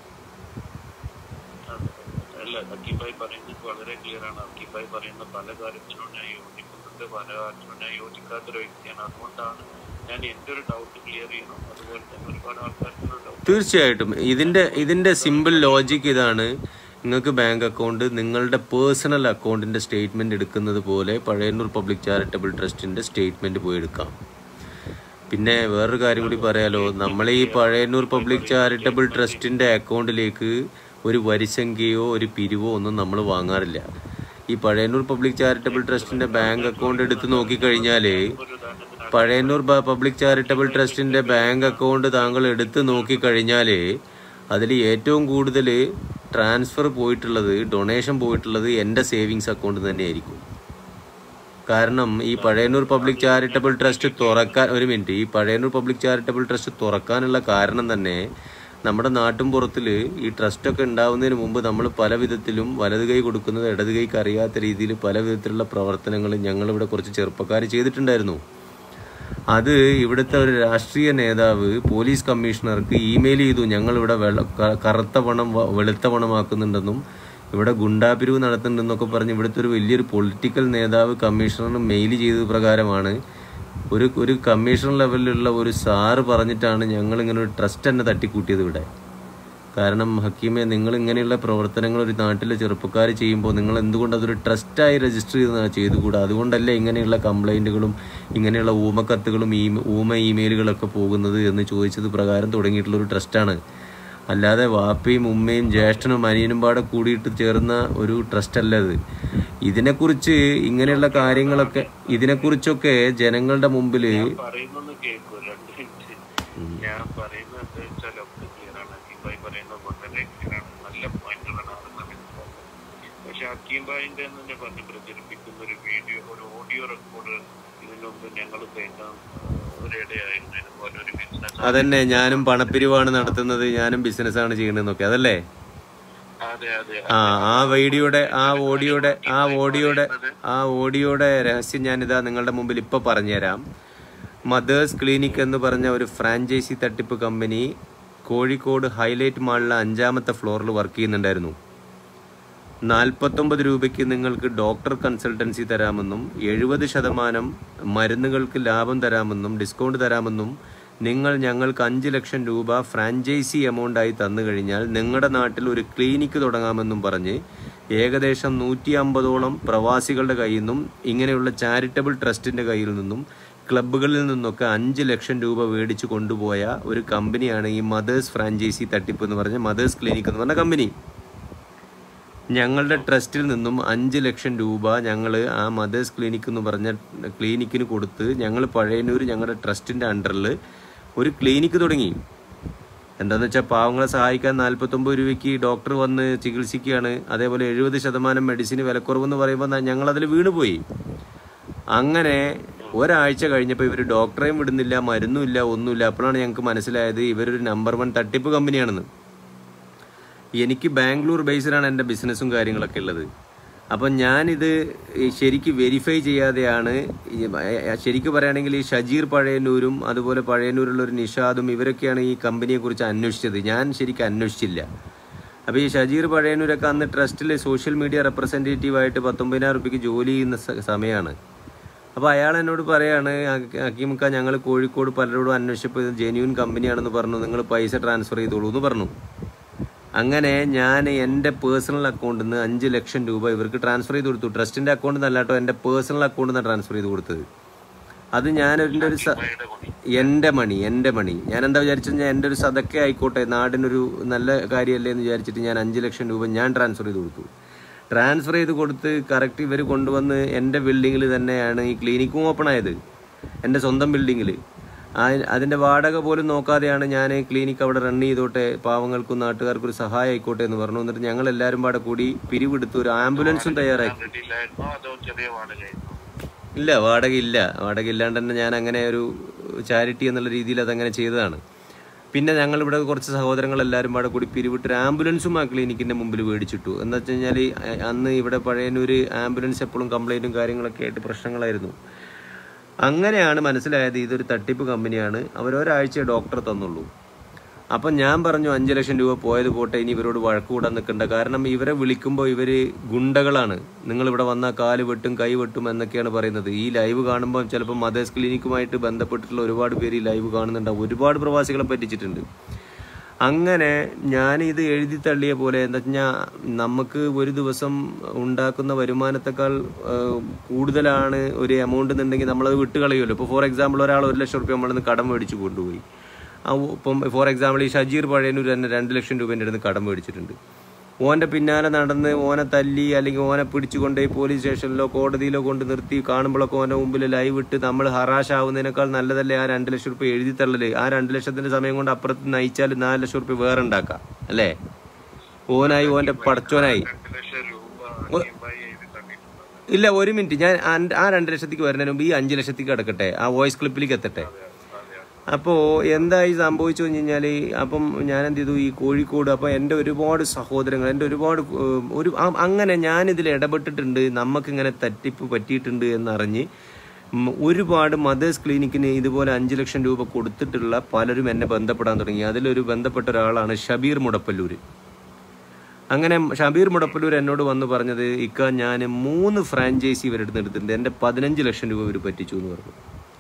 അല്ല അക്കിബായി പറയുന്നത് വളരെ ക്ലിയർ ആണ് അക്കിബായി പറയുന്ന പല കാര്യത്തിലും ഞാൻ യോജിക്കുന്നുണ്ട് പല കാര്യത്തിലും ഞാൻ യോജിക്കാത്തൊരു വ്യക്തിയാണ് അതുകൊണ്ടാണ് ഞാൻ എൻ്റെ ഒരു ഡൗട്ട് ക്ലിയർ ചെയ്യണം അതുപോലെ തന്നെ ഒരുപാട് ആൾക്കാർക്ക് ഡൗട്ട് തീർച്ചയായിട്ടും ഇതിന്റെ ഇതിന്റെ സിമ്പിൾ ലോജിക് ഇതാണ് നിങ്ങൾക്ക് ബാങ്ക് അക്കൗണ്ട് നിങ്ങളുടെ പേഴ്സണൽ അക്കൗണ്ടിന്റെ സ്റ്റേറ്റ്മെന്റ് എടുക്കുന്നത് പോലെ പഴയന്നൂർ പബ്ലിക് ചാരിറ്റബിൾ ട്രസ്റ്റിന്റെ സ്റ്റേറ്റ്മെന്റ് പോയി എടുക്കാം പിന്നെ വേറൊരു കാര്യം കൂടി പറയാലോ നമ്മൾ ഈ പഴയന്നൂർ പബ്ലിക് ചാരിറ്റബിൾ ട്രസ്റ്റിന്റെ അക്കൗണ്ടിലേക്ക് ഒരു വരിസംഖ്യയോ ഒരു പിരിവോ ഒന്നും നമ്മൾ വാങ്ങാറില്ല ഈ പഴയന്നൂർ പബ്ലിക് ചാരിറ്റബിൾ ട്രസ്റ്റിന്റെ ബാങ്ക് അക്കൗണ്ട് എടുത്ത് നോക്കിക്കഴിഞ്ഞാല് ഒരു ഉദാഹരണത്തിന് പഴയന്നൂർ പ- പബ്ലിക് ചാരിറ്റബിൾ ട്രസ്റ്റിന്റെ ബാങ്ക് അക്കൗണ്ട് താങ്കൾ എടുത്ത് നോക്കിക്കഴിഞ്ഞാൽ അതിൽ ഏറ്റവും കൂടുതൽ ട്രാൻസ്ഫർ പോയിട്ടുള്ളത് ഡൊണേഷൻ പോയിട്ടുള്ളത് എൻ്റെ സേവിങ്സ് അക്കൗണ്ട് തന്നെയായിരിക്കും കാരണം ഈ പഴയന്നൂർ പബ്ലിക് ചാരിറ്റബിൾ ട്രസ്റ്റ് തുറക്കാൻ ഒരു മിനിറ്റ് ഈ പഴയന്നൂർ പബ്ലിക് ചാരിറ്റബിൾ ട്രസ്റ്റ് തുറക്കാനുള്ള കാരണം തന്നെ നമ്മുടെ നാട്ടും പുറത്തിൽ ഈ ട്രസ്റ്റൊക്കെ ഉണ്ടാവുന്നതിന് മുമ്പ് നമ്മൾ പല വിധത്തിലും വലത് കൈ കൊടുക്കുന്നത് ഇടത് കൈക്ക് അറിയാത്ത രീതിയിൽ പല വിധത്തിലുള്ള പ്രവർത്തനങ്ങൾ ഞങ്ങളിവിടെ കുറച്ച് ചെറുപ്പക്കാർ ചെയ്തിട്ടുണ്ടായിരുന്നു അത് ഇവിടുത്തെ ഒരു രാഷ്ട്രീയ നേതാവ് പോലീസ് കമ്മീഷണർക്ക് ഇമെയിൽ ചെയ്തു ഞങ്ങൾ ഇവിടെ വെള്ള ക- കറുത്ത പണം വ- വെളുത്ത പണമാക്കുന്നുണ്ടെന്നും ഇവിടെ ഗുണ്ടാപിരിവ് നടത്തുന്നുണ്ടെന്നൊക്കെ പറഞ്ഞ് ഇവിടുത്തെ ഒരു വലിയൊരു പൊളിറ്റിക്കൽ നേതാവ് കമ്മീഷണറിന് മെയിൽ ചെയ്തത് പ്രകാരമാണ് ഒരു ഒരു കമ്മീഷണർ ലെവലിലുള്ള ഒരു സാറ് പറഞ്ഞിട്ടാണ് ഞങ്ങൾ ഇങ്ങനെ ഒരു ട്രസ്റ്റ് തന്നെ തട്ടിക്കൂട്ടിയത് ഇവിടെ കാരണം ഹക്കീമെ നിങ്ങൾ ഇങ്ങനെയുള്ള പ്രവർത്തനങ്ങൾ ഒരു നാട്ടിലെ ചെറുപ്പക്കാർ ചെയ്യുമ്പോൾ നിങ്ങൾ എന്തുകൊണ്ട് അതൊരു ട്രസ്റ്റായി രജിസ്റ്റർ ചെയ്ത് ചെയ്തുകൂടാ അതുകൊണ്ടല്ലേ ഇങ്ങനെയുള്ള കംപ്ലൈൻറ്റുകളും ഇങ്ങനെയുള്ള ഊമക്കത്തുകളും ഈ ഊമ ഇമെയിലുകളൊക്കെ പോകുന്നത് എന്ന് ചോദിച്ചത് പ്രകാരം തുടങ്ങിയിട്ടുള്ള ഒരു ട്രസ്റ്റാണ് അല്ലാതെ വാപ്പയും ഉമ്മയും ജ്യേഷ്ഠനും അനിയനും പാടെ കൂടിയിട്ട് ചേർന്ന ഒരു ട്രസ്റ്റ് അല്ല ഇത് ഇതിനെക്കുറിച്ച് ഇങ്ങനെയുള്ള കാര്യങ്ങളൊക്കെ ഇതിനെക്കുറിച്ചൊക്കെ ജനങ്ങളുടെ മുമ്പിൽ പറയുന്നൊന്ന് കേൾക്കൂ രണ്ട് മിനിറ്റ് ഞാൻ പറയുന്നത് എന്താ വെച്ചാൽ ഒക്കെ ക്ലിയർ ആണ് അക്കീംബായി പറയുന്നത് വളരെ ക്ലിയർ ആണ് നല്ല പോയിന്റുകളാണ് ആണെന്ന് മനസ്സിലാക്കുന്നത് പക്ഷെ അക്കീംബായിന്റെ തന്നെ പറഞ്ഞ് പ്രചരിപ്പിക്കുന്ന ഒരു വീഡിയോ ഒരു ഓഡിയോ റെക്കോർഡ് ഇതിനു മുമ്പ് ഞങ്ങൾ കേൾക്കാൻ ഒരിടയായിരുന്നു ഇതുപോലെ ഒരു ബിസിനസ് അതന്നെ ഞാനും പണപ്പിരിവാണ് നടത്തുന്നത് ഞാനും ബിസിനസ്സാണ് ചെയ്യണമെന്നൊക്കെ അതല്ലേ അതെ അതെ ആ ആ വീഡിയോയുടെ ആ ഓഡിയോയുടെ ആ ഓഡിയോയുടെ ആ ഓഡിയോയുടെ രഹസ്യം ഞാനിതാ നിങ്ങളുടെ മുമ്പിൽ ഇപ്പൊ പറഞ്ഞുതരാം മദേഴ്സ് ക്ലിനിക് എന്ന് പറഞ്ഞ ഒരു ഫ്രാഞ്ചൈസി തട്ടിപ്പ് കമ്പനി കോഴിക്കോട് ഹൈലൈറ്റ് മാളിലെ അഞ്ചാമത്തെ ഫ്ലോറിൽ വർക്ക് ചെയ്യുന്നുണ്ടായിരുന്നു നാൽപ്പത്തൊമ്പത് രൂപയ്ക്ക് നിങ്ങൾക്ക് ഡോക്ടർ കൺസൾട്ടൻസി തരാമെന്നും എഴുപത് ശതമാനം മരുന്നുകൾക്ക് ലാഭം തരാമെന്നും ഡിസ്കൗണ്ട് തരാമെന്നും നിങ്ങൾ ഞങ്ങൾക്ക് അഞ്ച് ലക്ഷം രൂപ ഫ്രാഞ്ചൈസി എമൗണ്ടായി തന്നു കഴിഞ്ഞാൽ നിങ്ങളുടെ നാട്ടിൽ ഒരു ക്ലിനിക്ക് തുടങ്ങാമെന്നും പറഞ്ഞ് ഏകദേശം നൂറ്റി അമ്പതോളം പ്രവാസികളുടെ കയ്യിൽ നിന്നും ഇങ്ങനെയുള്ള ചാരിറ്റബിൾ ട്രസ്റ്റിന്റെ കയ്യിൽ നിന്നും ക്ലബ്ബുകളിൽ നിന്നൊക്കെ അഞ്ച് ലക്ഷം രൂപ മേടിച്ച് കൊണ്ടുപോയ ഒരു കമ്പനിയാണ് ഈ മദേഴ്സ് ഫ്രാഞ്ചൈസി തട്ടിപ്പ് എന്ന് പറഞ്ഞ മദേഴ്സ് ക്ലിനിക് എന്ന് പറഞ്ഞ കമ്പനി ഞങ്ങളുടെ ട്രസ്റ്റിൽ നിന്നും അഞ്ച് ലക്ഷം രൂപ ഞങ്ങൾ ആ മദേഴ്സ് ക്ലിനിക് എന്ന് പറഞ്ഞ ക്ലിനിക്കിന് കൊടുത്ത് ഞങ്ങൾ പഴയന്നൂർ ഞങ്ങളുടെ ട്രസ്റ്റിൻ്റെ അണ്ടറിൽ ഒരു ക്ലിനിക്ക് തുടങ്ങി എന്താന്ന് വെച്ചാൽ പാവങ്ങളെ സഹായിക്കാൻ നാൽപ്പത്തൊമ്പത് രൂപയ്ക്ക് ഡോക്ടർ വന്ന് ചികിത്സിക്കുകയാണ് അതേപോലെ എഴുപത് ശതമാനം മെഡിസിന് വിലക്കുറവെന്ന് പറയുമ്പോൾ ഞങ്ങൾ അതിൽ വീണുപോയി അങ്ങനെ ഒരാഴ്ച കഴിഞ്ഞപ്പോൾ ഇവർ ഡോക്ടറെയും വിടുന്നില്ല മരുന്നുമില്ല ഒന്നുമില്ല അപ്പോഴാണ് ഞങ്ങൾക്ക് മനസ്സിലായത് ഇവരൊരു നമ്പർ വൺ തട്ടിപ്പ് കമ്പനിയാണെന്ന് എനിക്ക് ബാംഗ്ലൂർ ബേസ്ഡാണ് എൻ്റെ ബിസിനസ്സും കാര്യങ്ങളൊക്കെ ഉള്ളത് അപ്പം ഞാനിത് ഈ ശരിക്ക് വെരിഫൈ ചെയ്യാതെയാണ് ഈ ഏ- ശരിക്ക് പറയുകയാണെങ്കിൽ ഈ ഷജീർ പഴയന്നൂരും അതുപോലെ പഴയന്നൂരുള്ള ഒരു നിഷാദും ഇവരൊക്കെയാണ് ഈ കമ്പനിയെക്കുറിച്ച് അന്വേഷിച്ചത് ഞാൻ ശരിക്കും അന്വേഷിച്ചില്ല അപ്പോൾ ഈ ഷജീർ പഴയനൂരൊക്കെ അന്ന് ട്രസ്റ്റിൽ സോഷ്യൽ മീഡിയ റെപ്രസെൻറ്റേറ്റീവായിട്ട് പത്തൊമ്പതിനായിരം റുപ്യക്ക് ജോലി ചെയ്യുന്ന സ- സമയമാണ് അപ്പോൾ അയാൾ എന്നോട് പറയാണ് "ഹക്കി- ഹക്കീമുക്ക ഞങ്ങൾ കോഴിക്കോട് പലരോടും അന്വേഷിച്ചപ്പോൾ ഇത് ജെന്യൂൻ കമ്പനിയാണെന്ന് പറഞ്ഞു നിങ്ങൾ പൈസ ട്രാൻസ്ഫർ ചെയ്തോളൂ എന്ന് പറഞ്ഞു അങ്ങനെ ഞാൻ എൻ്റെ പേഴ്സണൽ അക്കൗണ്ടിൽ നിന്ന് അഞ്ച് ലക്ഷം രൂപ ഇവർക്ക് ട്രാൻസ്ഫർ ചെയ്ത് കൊടുത്തു ട്രസ്റ്റിൻ്റെ അക്കൗണ്ടിൽ നിന്നല്ല കേട്ടോ എൻ്റെ പേഴ്സണൽ അക്കൗണ്ടിൽ നിന്നാണ് ട്രാൻസ്ഫർ ചെയ്ത് കൊടുത്തത് അത് ഞാൻ എൻ്റെ ഒരു സ- ഉമ്മയുടെ പണി എൻ്റെ മണി എൻ്റെ മണി ഞാൻ എന്താ വിചാരിച്ചത് ഞാൻ എൻ്റെ ഒരു സതക്ക ആയിക്കോട്ടെ നാടിനൊരു നല്ല കാര്യമല്ലേ എന്ന് വിചാരിച്ചിട്ട് ഞാൻ അഞ്ച് ലക്ഷം രൂപ ഞാൻ ട്രാൻസ്ഫർ ചെയ്ത് കൊടുത്തു ട്രാൻസ്ഫർ ചെയ്ത് കൊടുത്ത് കറക്റ്റ് ഇവർ കൊണ്ടുവന്ന് എൻ്റെ ബിൽഡിങ്ങിൽ തന്നെയാണ് ഈ ക്ലിനിക്കും ഓപ്പൺ ആയത് എൻ്റെ സ്വന്തം ബിൽഡിങ്ങിൽ അതിൻ്റെ വാടക പോലും നോക്കാതെയാണ് ഞാൻ ക്ലിനിക്ക് അവിടെ റൺ ചെയ്തോട്ടെ പാവങ്ങൾക്കും നാട്ടുകാർക്കും ഒരു സഹായം ആയിക്കോട്ടെ എന്ന് പറഞ്ഞു എന്നിട്ട് ഞങ്ങൾ എല്ലാവരും പാടെ കൂടി പിരിവെടുത്ത് ഒരു ആംബുലൻസും തയ്യാറാക്കി റെഡിയില്ലായിരുന്നോ അതോ ചെറിയ വാടകയായിരുന്നോ ഇല്ല വാടക ഇല്ല വാടക ഇല്ലാണ്ട് തന്നെ ഞാൻ അങ്ങനെ ഒരു ചാരിറ്റി എന്നുള്ള രീതിയിൽ അതങ്ങനെ ചെയ്തതാണ് പിന്നെ ഞങ്ങൾ ഇവിടെ കുറച്ച് സഹോദരങ്ങൾ എല്ലാവരും പാടെ കൂടി പിരിവിട്ട് ഒരു ആംബുലൻസും ആ ക്ലിനിക്കിന്റെ മുമ്പിൽ മേടിച്ചിട്ടു എന്ന് വെച്ച് കഴിഞ്ഞാൽ അന്ന് ഇവിടെ പഴയനൂര് ആംബുലൻസ് എപ്പോഴും കംപ്ലൈന്റും കാര്യങ്ങളൊക്കെ ആയിട്ട് പ്രശ്നങ്ങളായിരുന്നു അങ്ങനെയാണ് മനസ്സിലായത് ഇതൊരു തട്ടിപ്പ് കമ്പനിയാണ് അവരൊരാഴ്ച ഡോക്ടറെ തന്നുള്ളൂ അപ്പം ഞാൻ പറഞ്ഞു അഞ്ച് ലക്ഷം രൂപ പോയത് പോട്ടെ ഇനി ഇവരോട് വഴക്ക് കൂടാൻ നിൽക്കണ്ട കാരണം ഇവരെ വിളിക്കുമ്പോൾ ഇവർ ഗുണ്ടകളാണ് നിങ്ങൾ ഇവിടെ വന്നാൽ കാല് വെട്ടും കൈ വെട്ടും എന്നൊക്കെയാണ് പറയുന്നത് ഈ ലൈവ് കാണുമ്പോൾ ചിലപ്പോൾ മദേഴ്സ് ക്ലിനിക്കുമായിട്ട് ബന്ധപ്പെട്ടിട്ടുള്ള ഒരുപാട് പേര് ഈ ലൈവ് കാണുന്നുണ്ടാവും ഒരുപാട് പ്രവാസികളെ പറ്റിച്ചിട്ടുണ്ട് അങ്ങനെ ഞാൻ ഇത് എഴുതി തള്ളിയ പോലെ എന്താ വെച്ചാൽ നമുക്ക് ഒരു ദിവസം ഉണ്ടാക്കുന്ന വരുമാനത്തെക്കാൾ ആ, കൂടുതലാണ് ഒരു എമൗണ്ട് എന്നുണ്ടെങ്കിൽ നമ്മളത് വിട്ടുകളയുമല്ലോ ഇപ്പോൾ ഫോർ എക്സാമ്പിൾ ഒരാൾ ഒരു ലക്ഷം റുപ്യ നമ്മളിൽ നിന്ന് കടം മേടിച്ച് കൊണ്ടുപോയി ആ, ഇപ്പം ഫോർ എക്സാമ്പിൾ ഈ ഷജീർ പഴയനൂർ തന്നെ രണ്ട് ലക്ഷം രൂപേൻ്റെ അടുത്ത് കടം മേടിച്ചിട്ടുണ്ട് ഓൻ്റെ പിന്നാലെ നടന്ന് ഓനെ തല്ലി അല്ലെങ്കിൽ ഓനെ പിടിച്ചുകൊണ്ട് പോലീസ് സ്റ്റേഷനിലോ കോടതിയിലോ കൊണ്ട് നിർത്തി കാണുമ്പോഴൊക്കെ ഓൻ്റെ മുമ്പിൽ ലൈവ് ഇട്ട് നമ്മൾ ഹറാഷ് ആവുന്നതിനേക്കാൾ നല്ലതല്ലേ ആ രണ്ട് ലക്ഷം റുപ്യ എഴുതി തള്ളല് ആ രണ്ട് ലക്ഷത്തിന്റെ സമയം കൊണ്ട് അപ്പുറത്ത് നയിച്ചാൽ നാല് ലക്ഷം റുപ്യ വേറെ ഉണ്ടാക്കാം അല്ലേ ഓനായി ഓൻ്റെ പടച്ചോനായി രണ്ട് ലക്ഷം രൂപ EMI എഴുതി തന്നിട്ടുണ്ട് ഇല്ല ഒരു മിനിറ്റ് ഞാൻ ആ- ആ രണ്ട് ലക്ഷത്തേക്ക് വരുന്നതിന് മുമ്പ് ഈ അഞ്ച് ലക്ഷത്തേക്ക് കിടക്കട്ടെ ആ വോയിസ് ക്ലിപ്പിലേക്ക് എത്തട്ടെ അതെ അപ്പോൾ എന്തായി സംഭവിച്ചു കഴിഞ്ഞ് കഴിഞ്ഞാൽ അപ്പം ഞാൻ എന്ത് ചെയ്തു ഈ കോഴിക്കോട് അപ്പോൾ എൻ്റെ ഒരുപാട് സഹോദരങ്ങൾ എൻ്റെ ഒരുപാട് ഏഹ്, ഒരു ആ- അങ്ങനെ ഞാനിതിൽ ഇടപെട്ടിട്ടുണ്ട് നമുക്കിങ്ങനെ തട്ടിപ്പ് പറ്റിയിട്ടുണ്ട് എന്നറിഞ്ഞ് ഉം, ഒരുപാട് മദേഴ്സ് ക്ലിനിക്കിന് ഇതുപോലെ അഞ്ച് ലക്ഷം രൂപ കൊടുത്തിട്ടുള്ള പലരും എന്നെ ബന്ധപ്പെടാൻ തുടങ്ങി അതിലൊരു ബന്ധപ്പെട്ട ഒരാളാണ് ഷബീർ മുടപ്പല്ലൂർ അങ്ങനെ ഷബീർ മുടപ്പല്ലൂർ എന്നോട് വന്ന് പറഞ്ഞത് ഇക്ക ഞാൻ മൂന്ന് ഫ്രാഞ്ചൈസി ഇവരെടുത്ത് എടുത്തിട്ടുണ്ട് എൻ്റെ പതിനഞ്ച് ലക്ഷം രൂപ ഇവർ പറ്റിച്ചു എന്ന് പറഞ്ഞു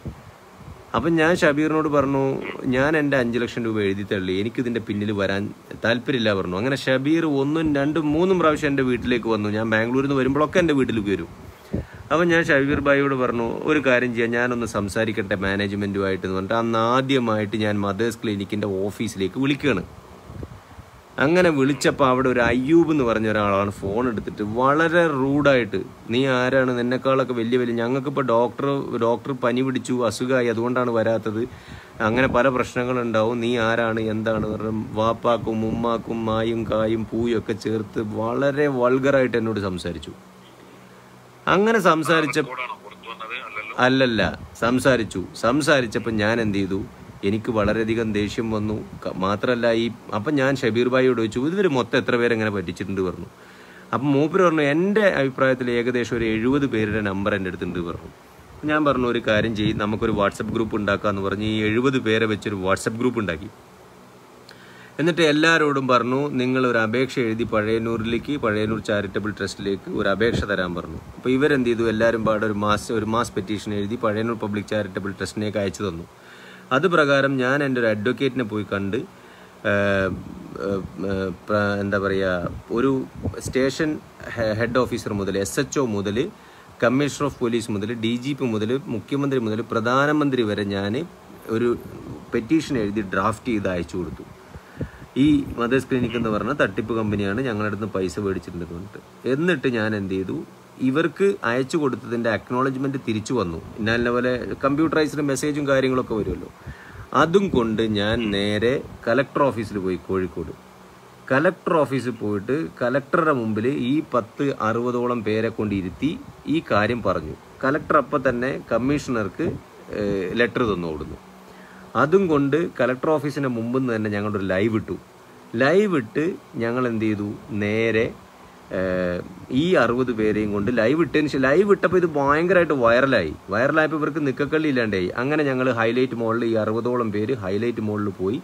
അപ്പം ഞാൻ ഷബീറിനോട് പറഞ്ഞു ഞാൻ എൻ്റെ അഞ്ച് ലക്ഷം രൂപ എഴുതി തള്ളി എനിക്കിതിൻ്റെ പിന്നിൽ വരാൻ താല്പര്യമില്ല പറഞ്ഞു അങ്ങനെ ഷബീർ ഒന്നും രണ്ടും മൂന്നും പ്രാവശ്യം എൻ്റെ വീട്ടിലേക്ക് വന്നു ഞാൻ ബാംഗ്ലൂരിൽ നിന്ന് വരുമ്പോഴൊക്കെ എൻ്റെ വീട്ടിലേക്ക് വരും അപ്പം ഞാൻ ഷബീർ ഭായിയോട് പറഞ്ഞു ഒരു കാര്യം ചെയ്യാം ഞാനൊന്ന് സംസാരിക്കട്ടെ മാനേജ്മെൻറ്റുമായിട്ട് എന്ന് പറഞ്ഞിട്ട് അന്ന് ആദ്യമായിട്ട് ഞാൻ മദേഴ്സ് ക്ലിനിക്കിൻ്റെ ഓഫീസിലേക്ക് വിളിക്കുകയാണ് അങ്ങനെ വിളിച്ചപ്പോൾ അവിടെ ഒരു അയ്യൂബ് എന്ന് പറഞ്ഞ ഒരാളാണ് ഫോൺ എടുത്തിട്ട് വളരെ റൂഡായിട്ട് നീ ആരാണ് നിന്നെക്കാളൊക്കെ വലിയ വലിയ ഞങ്ങൾക്കിപ്പോൾ ഡോക്ടർ ഡോക്ടർ പനി പിടിച്ചു അസുഖമായി അതുകൊണ്ടാണ് വരാത്തത് അങ്ങനെ പല പ്രശ്നങ്ങളുണ്ടാവും നീ ആരാണ് എന്താണ് പറഞ്ഞ വാപ്പാക്കും ഉമ്മാക്കും മായും കായും പൂയും ഒക്കെ ചേർത്ത് വളരെ വൾഗറായിട്ട് എന്നോട് സംസാരിച്ചു അങ്ങനെ സംസാരിച്ച കൂടാണോ പുറത്തു വന്നത് അല്ലല്ലോ അല്ലല്ല സംസാരിച്ചു സംസാരിച്ചപ്പോൾ ഞാൻ എന്ത് ചെയ്തു എനിക്ക് വളരെയധികം ദേഷ്യം വന്നു ക- മാത്രമല്ല ഈ അപ്പം ഞാൻ ഷബീർ ഭായിയോട് ചോദിച്ചു ഇവർ മൊത്തം എത്ര പേരെങ്ങനെ പറ്റിച്ചിട്ടുണ്ട് പറഞ്ഞു അപ്പം മൂപ്പര് പറഞ്ഞു എൻ്റെ അഭിപ്രായത്തിൽ ഏകദേശം ഒരു എഴുപത് പേരുടെ നമ്പർ എൻ്റെ അടുത്തുണ്ട് പറഞ്ഞു ഞാൻ പറഞ്ഞു ഒരു കാര്യം ചെയ്യും നമുക്കൊരു വാട്സപ്പ് ഗ്രൂപ്പ് ഉണ്ടാക്കാമെന്ന് പറഞ്ഞ് ഈ എഴുപത് പേരെ വെച്ചൊരു വാട്സപ്പ് ഗ്രൂപ്പ് ഉണ്ടാക്കി എന്നിട്ട് എല്ലാവരോടും പറഞ്ഞു നിങ്ങൾ ഒരു അപേക്ഷ എഴുതി പഴയന്നൂരിലേക്ക് പഴയന്നൂർ ചാരിറ്റബിൾ ട്രസ്റ്റിലേക്ക് ഒരു അപേക്ഷ തരാൻ പറഞ്ഞു അപ്പോൾ ഇവരെന്ത് ചെയ്തു എല്ലാവരും പാടെ ഒരു മാസ് ഒരു മാസ് പെറ്റീഷൻ എഴുതി പഴയന്നൂർ പബ്ലിക് ചാരിറ്റബിൾ ട്രസ്റ്റിലേക്ക് അയച്ചു തന്നു അത് പ്രകാരം ഞാൻ എൻ്റെ ഒരു അഡ്വക്കേറ്റിനെ പോയി കണ്ട് ഏഹ്, ഏഹ്, ഏഹ്, പ്ര- എന്താ പറയുക ഒരു സ്റ്റേഷൻ ഹെ- ഹെഡ് ഓഫീസർ മുതൽ എസ് എച്ച് ഒ മുതൽ കമ്മീഷണർ ഓഫ് പോലീസ് മുതൽ ഡി ജി പി മുതൽ മുഖ്യമന്ത്രി മുതൽ പ്രധാനമന്ത്രി വരെ ഞാൻ ഒരു പെറ്റീഷൻ എഴുതി ഡ്രാഫ്റ്റ് ചെയ്ത് അയച്ചു കൊടുത്തു ഈ മദേഴ്സ് ക്ലിനിക് എന്ന് പറഞ്ഞ തട്ടിപ്പ് കമ്പനിയാണ് ഞങ്ങളുടെ അടുത്ത് പൈസ മേടിച്ചിട്ടുണ്ട് എന്ന് പറഞ്ഞിട്ട് എന്നിട്ട് ഞാൻ എന്ത് ചെയ്തു ഇവർക്ക് അയച്ചു കൊടുത്തതിന്റെ അക്നോളജ്മെന്റ് തിരിച്ചു വന്നു ഇന്നാലിനെ പോലെ കമ്പ്യൂട്ടറൈസ്ഡ് മെസ്സേജും കാര്യങ്ങളൊക്കെ വരുമല്ലോ അതും കൊണ്ട് ഞാൻ നേരെ കലക്ടർ ഓഫീസിൽ പോയി കോഴിക്കോട് കലക്ടർ ഓഫീസിൽ പോയിട്ട് കലക്ടറുടെ മുമ്പിൽ ഈ പത്ത് അറുപതോളം പേരെ കൊണ്ട് ഇരുത്തി ഈ കാര്യം പറഞ്ഞു കലക്ടർ അപ്പം തന്നെ കമ്മീഷണർക്ക് ലെറ്റർ തന്നു കൊടുന്നു അതും കൊണ്ട് കലക്ടർ ഓഫീസിന്റെ മുമ്പിൽ നിന്ന് തന്നെ ഞങ്ങളൊരു ലൈവ് ഇട്ടു ലൈവ് ഇട്ട് ഞങ്ങൾ എന്ത് ചെയ്തു നേരെ ഏഹ്, ഈ അറുപത് പേരെയും കൊണ്ട് ലൈവ് ഇട്ടതിന് ശേഷം ലൈവ് ഇട്ടപ്പോൾ ഇത് ഭയങ്കരമായിട്ട് വൈറലായി വൈറലായപ്പോൾ ഇവർക്ക് നിക്കക്കള്ളി ഇല്ലാണ്ടായി അങ്ങനെ ഞങ്ങൾ ഹൈലൈറ്റ് മോളിൽ ഈ അറുപതോളം പേര് ഹൈലൈറ്റ് മോളിൽ പോയി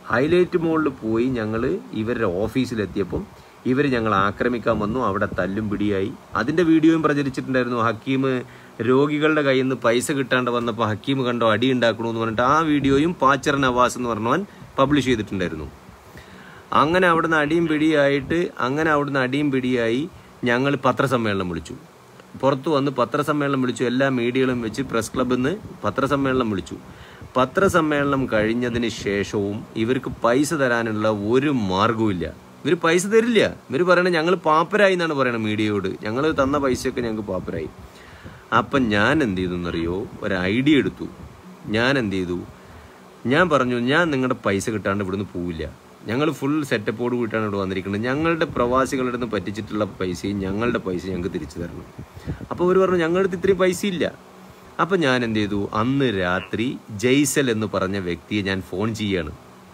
ഹൈലൈറ്റ് മോളിൽ പോയി ഞങ്ങൾ ഇവരുടെ ഓഫീസിലെത്തിയപ്പം ഇവർ ഞങ്ങൾ ആക്രമിക്കാൻ വന്നു അവിടെ തല്ലും പിടിയായി അതിൻ്റെ വീഡിയോയും പ്രചരിച്ചിട്ടുണ്ടായിരുന്നു ഹക്കീം രോഗികളുടെ കയ്യിൽ നിന്ന് പൈസ കിട്ടാണ്ട് വന്നപ്പോൾ ഹക്കീം കണ്ടോ അടി ഉണ്ടാക്കണമെന്ന് പറഞ്ഞിട്ട് ആ വീഡിയോയും പാച്ചർ നവാസ് എന്ന് പറഞ്ഞവൻ പബ്ലിഷ് ചെയ്തിട്ടുണ്ടായിരുന്നു അങ്ങനെ അവിടുന്ന് അടിയും പിടിയായിട്ട് അങ്ങനെ അവിടുന്ന് അടിയും പിടിയായി ഞങ്ങൾ പത്രസമ്മേളനം വിളിച്ചു പുറത്തു വന്ന് പത്രസമ്മേളനം വിളിച്ചു എല്ലാ മീഡിയകളും വെച്ച് പ്രസ് ക്ലബിൽ നിന്ന് പത്രസമ്മേളനം വിളിച്ചു പത്രസമ്മേളനം കഴിഞ്ഞതിന് ശേഷവും ഇവർക്ക് പൈസ തരാനുള്ള ഒരു മാർഗവും ഇല്ല ഇവർ പൈസ തരില്ല ഇവർ പറയണത് ഞങ്ങൾ പാപ്പരായി എന്നാണ് പറയണത് മീഡിയയോട് ഞങ്ങൾ തന്ന പൈസയൊക്കെ ഞങ്ങൾക്ക് പാപ്പരായി അപ്പം ഞാൻ എന്ത് ചെയ്തു എന്നറിയോ ഒരു ഐഡിയ എടുത്തു ഞാൻ എന്ത് ചെയ്തു ഞാൻ പറഞ്ഞു ഞാൻ നിങ്ങളുടെ പൈസ കിട്ടാണ്ട് ഇവിടുന്ന് പോവില്ല ഞങ്ങൾ ഫുൾ സെറ്റപ്പോട് കൂടിയിട്ടാണ് ഇവിടെ വന്നിരിക്കുന്നത് ഞങ്ങളുടെ പ്രവാസികളുടെ നിന്ന് പറ്റിച്ചിട്ടുള്ള പൈസയും ഞങ്ങളുടെ പൈസ ഞങ്ങൾക്ക് തിരിച്ചു തരണം അപ്പോൾ അവർ പറഞ്ഞു ഞങ്ങളുടെ അടുത്ത് ഇത്രയും പൈസ ഇല്ല അപ്പം ഞാൻ എന്ത് ചെയ്തു അന്ന് രാത്രി ജയ്സൽ എന്ന് പറഞ്ഞ വ്യക്തിയെ ഞാൻ ഫോൺ ചെയ്യാണ്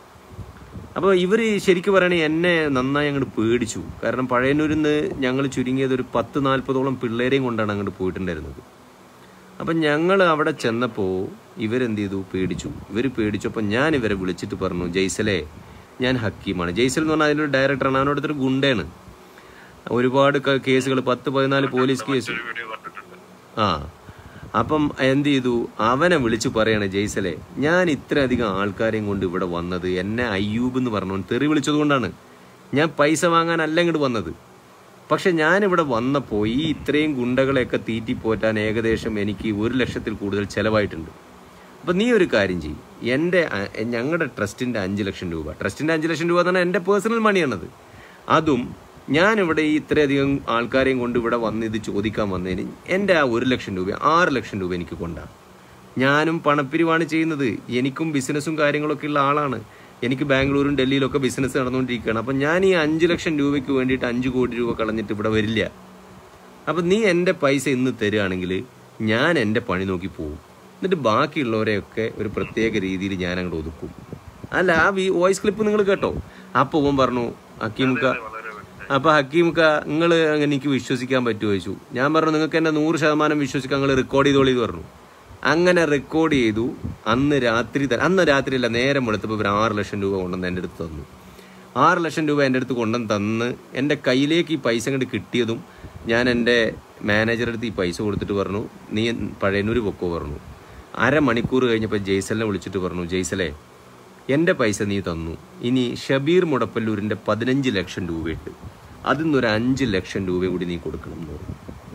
അപ്പോൾ ഇവർ ശരിക്കും പറയണേ എന്നെ നന്നായി അങ്ങോട്ട് പേടിച്ചു കാരണം പഴയന്നൂരിൽ നിന്ന് ഞങ്ങൾ ചുരുങ്ങിയത് ഒരു പത്ത് നാൽപ്പതോളം പിള്ളേരെയും കൊണ്ടാണ് അങ്ങോട്ട് പോയിട്ടുണ്ടായിരുന്നത് അപ്പം ഞങ്ങൾ അവിടെ ചെന്നപ്പോൾ ഇവരെന്ത് ചെയ്തു പേടിച്ചു ഇവർ പേടിച്ചപ്പോൾ ഞാൻ ഇവരെ വിളിച്ചിട്ട് പറഞ്ഞു ജയ്സലേ ഞാൻ ഹക്കീമാണ് ജയ്സൽ എന്ന് പറഞ്ഞാൽ അതിലൊരു ഡയറക്ടറാണ് അവനോടത്തൊരു ഗുണ്ടയാണ് ഒരുപാട് കേസുകൾ പത്ത് പതിനാല് പോലീസ് കേസ് ഒരു വീഡിയോ കണ്ടിട്ടുണ്ട് ആ അപ്പം എന്ത് ചെയ്തു അവനെ വിളിച്ചു പറയാണ് ജയ്സലെ ഞാൻ ഇത്രയധികം ആൾക്കാരെയും കൊണ്ട് ഇവിടെ വന്നത് എന്നെ അയ്യൂബ് എന്ന് പറഞ്ഞു തെറി വിളിച്ചതുകൊണ്ടാണ് ഞാൻ പൈസ വാങ്ങാനല്ല ഇങ്ങോട്ട് വന്നത് പക്ഷെ ഞാനിവിടെ വന്നപ്പോൾ ഈ ഇത്രയും ഗുണ്ടകളെയൊക്കെ തീറ്റിപ്പോറ്റാൻ ഏകദേശം എനിക്ക് ഒരു ലക്ഷത്തിൽ കൂടുതൽ ചിലവായിട്ടുണ്ട് അപ്പം നീ ഒരു കാര്യം ചെയ്യും എൻ്റെ അ- ഞങ്ങളുടെ ട്രസ്റ്റിൻ്റെ അഞ്ച് ലക്ഷം രൂപ ട്രസ്റ്റിൻ്റെ അഞ്ച് ലക്ഷം രൂപ എന്ന് പറഞ്ഞാൽ എൻ്റെ പേഴ്സണൽ മണിയാണത് അതും ഞാനിവിടെ ഈ ഇത്രയധികം ആൾക്കാരെയും കൊണ്ട് ഇവിടെ വന്ന് ഇത് ചോദിക്കാൻ വന്നതിന് എൻ്റെ ആ ഒരു ലക്ഷം രൂപ ആറ് ലക്ഷം രൂപ എനിക്ക് കൊണ്ടാണ് ഞാനും പണപ്പിരിവാണ് ചെയ്യുന്നത് എനിക്കും ബിസിനസ്സും കാര്യങ്ങളൊക്കെ ഉള്ള ആളാണ് എനിക്ക് ബാംഗ്ലൂരും ഡൽഹിയിലൊക്കെ ബിസിനസ് നടന്നുകൊണ്ടിരിക്കുകയാണ് അപ്പം ഞാൻ ഈ അഞ്ച് ലക്ഷം രൂപയ്ക്ക് വേണ്ടിയിട്ട് അഞ്ച് കോടി രൂപ കളഞ്ഞിട്ട് ഇവിടെ വരില്ല അപ്പം നീ എൻ്റെ പൈസ ഇന്ന് തരുകയാണെങ്കിൽ ഞാൻ എൻ്റെ പണി നോക്കി പോകും എന്നിട്ട് ബാക്കിയുള്ളവരെയൊക്കെ ഒരു പ്രത്യേക രീതിയിൽ ഞാൻ അങ്ങോട്ട് ഒതുക്കും അല്ല ആ വോയിസ് ക്ലിപ്പ് നിങ്ങൾ കേട്ടോ അപ്പോൾ ഓൻ പറഞ്ഞു ഹക്കീമുക്ക വളരെ വ്യക്തം അപ്പോൾ ഹക്കീമുക്ക നിങ്ങൾ എനിക്ക് വിശ്വസിക്കാൻ പറ്റുമോ ചോദിച്ചു ഞാൻ പറഞ്ഞു നിങ്ങൾക്ക് എന്നെ നൂറ് ശതമാനം വിശ്വസിക്കാൻ നിങ്ങൾ റെക്കോർഡ് ചെയ്തോളി എന്ന് പറഞ്ഞു അങ്ങനെ റെക്കോർഡ് ചെയ്തു അന്ന് രാത്രി ത- അന്ന് രാത്രിയല്ല നേരം വെളുത്തപ്പോൾ ഇവർ ആറ് ലക്ഷം രൂപ കൊണ്ടുവന്ന് എൻ്റെ അടുത്ത് തന്നു ആറ് ലക്ഷം രൂപ എൻ്റെ അടുത്ത് കൊണ്ടുവന്ന് തന്ന് എൻ്റെ കയ്യിലേക്ക് ഈ പൈസ അങ്ങോട്ട് കിട്ടിയതും ഞാൻ എൻ്റെ മാനേജറുടെ അടുത്ത് ഈ പൈസ കൊടുത്തിട്ട് പറഞ്ഞു നീ പഴയനൂര് പൊക്കോ പറഞ്ഞു അരമണിക്കൂർ കഴിഞ്ഞപ്പോൾ ജയ്സലിനെ വിളിച്ചിട്ട് പറഞ്ഞു ജയ്സലേ എൻ്റെ പൈസ നീ തന്നു ഇനി ഷബീർ മുടപ്പല്ലൂരിൻ്റെ പതിനഞ്ച് ലക്ഷം രൂപയുണ്ട് അതിൽ നിന്നൊരു അഞ്ച് ലക്ഷം രൂപ കൂടി നീ കൊടുക്കണം എന്ന് പറഞ്ഞു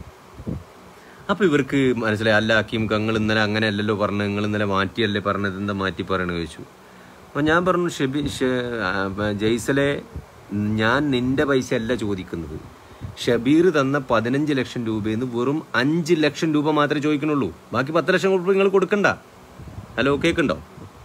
അപ്പൊ ഇവർക്ക് മനസ്സിലായി അല്ല ഹക്കീം നിങ്ങൾ ഇന്നലെ അങ്ങനെ അല്ലല്ലോ പറഞ്ഞത് നിങ്ങൾ ഇന്നലെ മാറ്റിയല്ലേ പറഞ്ഞത് എന്താ മാറ്റി പറയണെന്ന് ചോദിച്ചു അപ്പൊ ഞാൻ പറഞ്ഞു ഷെബി ഷെ- ആ, ജയ്സലെ ഞാൻ നിന്റെ പൈസ അല്ല ചോദിക്കുന്നത് ഷബീർ തന്ന പതിനഞ്ച് ലക്ഷം രൂപയിൽ നിന്ന് വെറും അഞ്ച് ലക്ഷം രൂപ മാത്രമേ ചോദിക്കണുള്ളൂ ബാക്കി പത്ത് ലക്ഷം രൂപ നിങ്ങൾ കൊടുക്കണ്ട ഹലോ കേക്കുണ്ടോ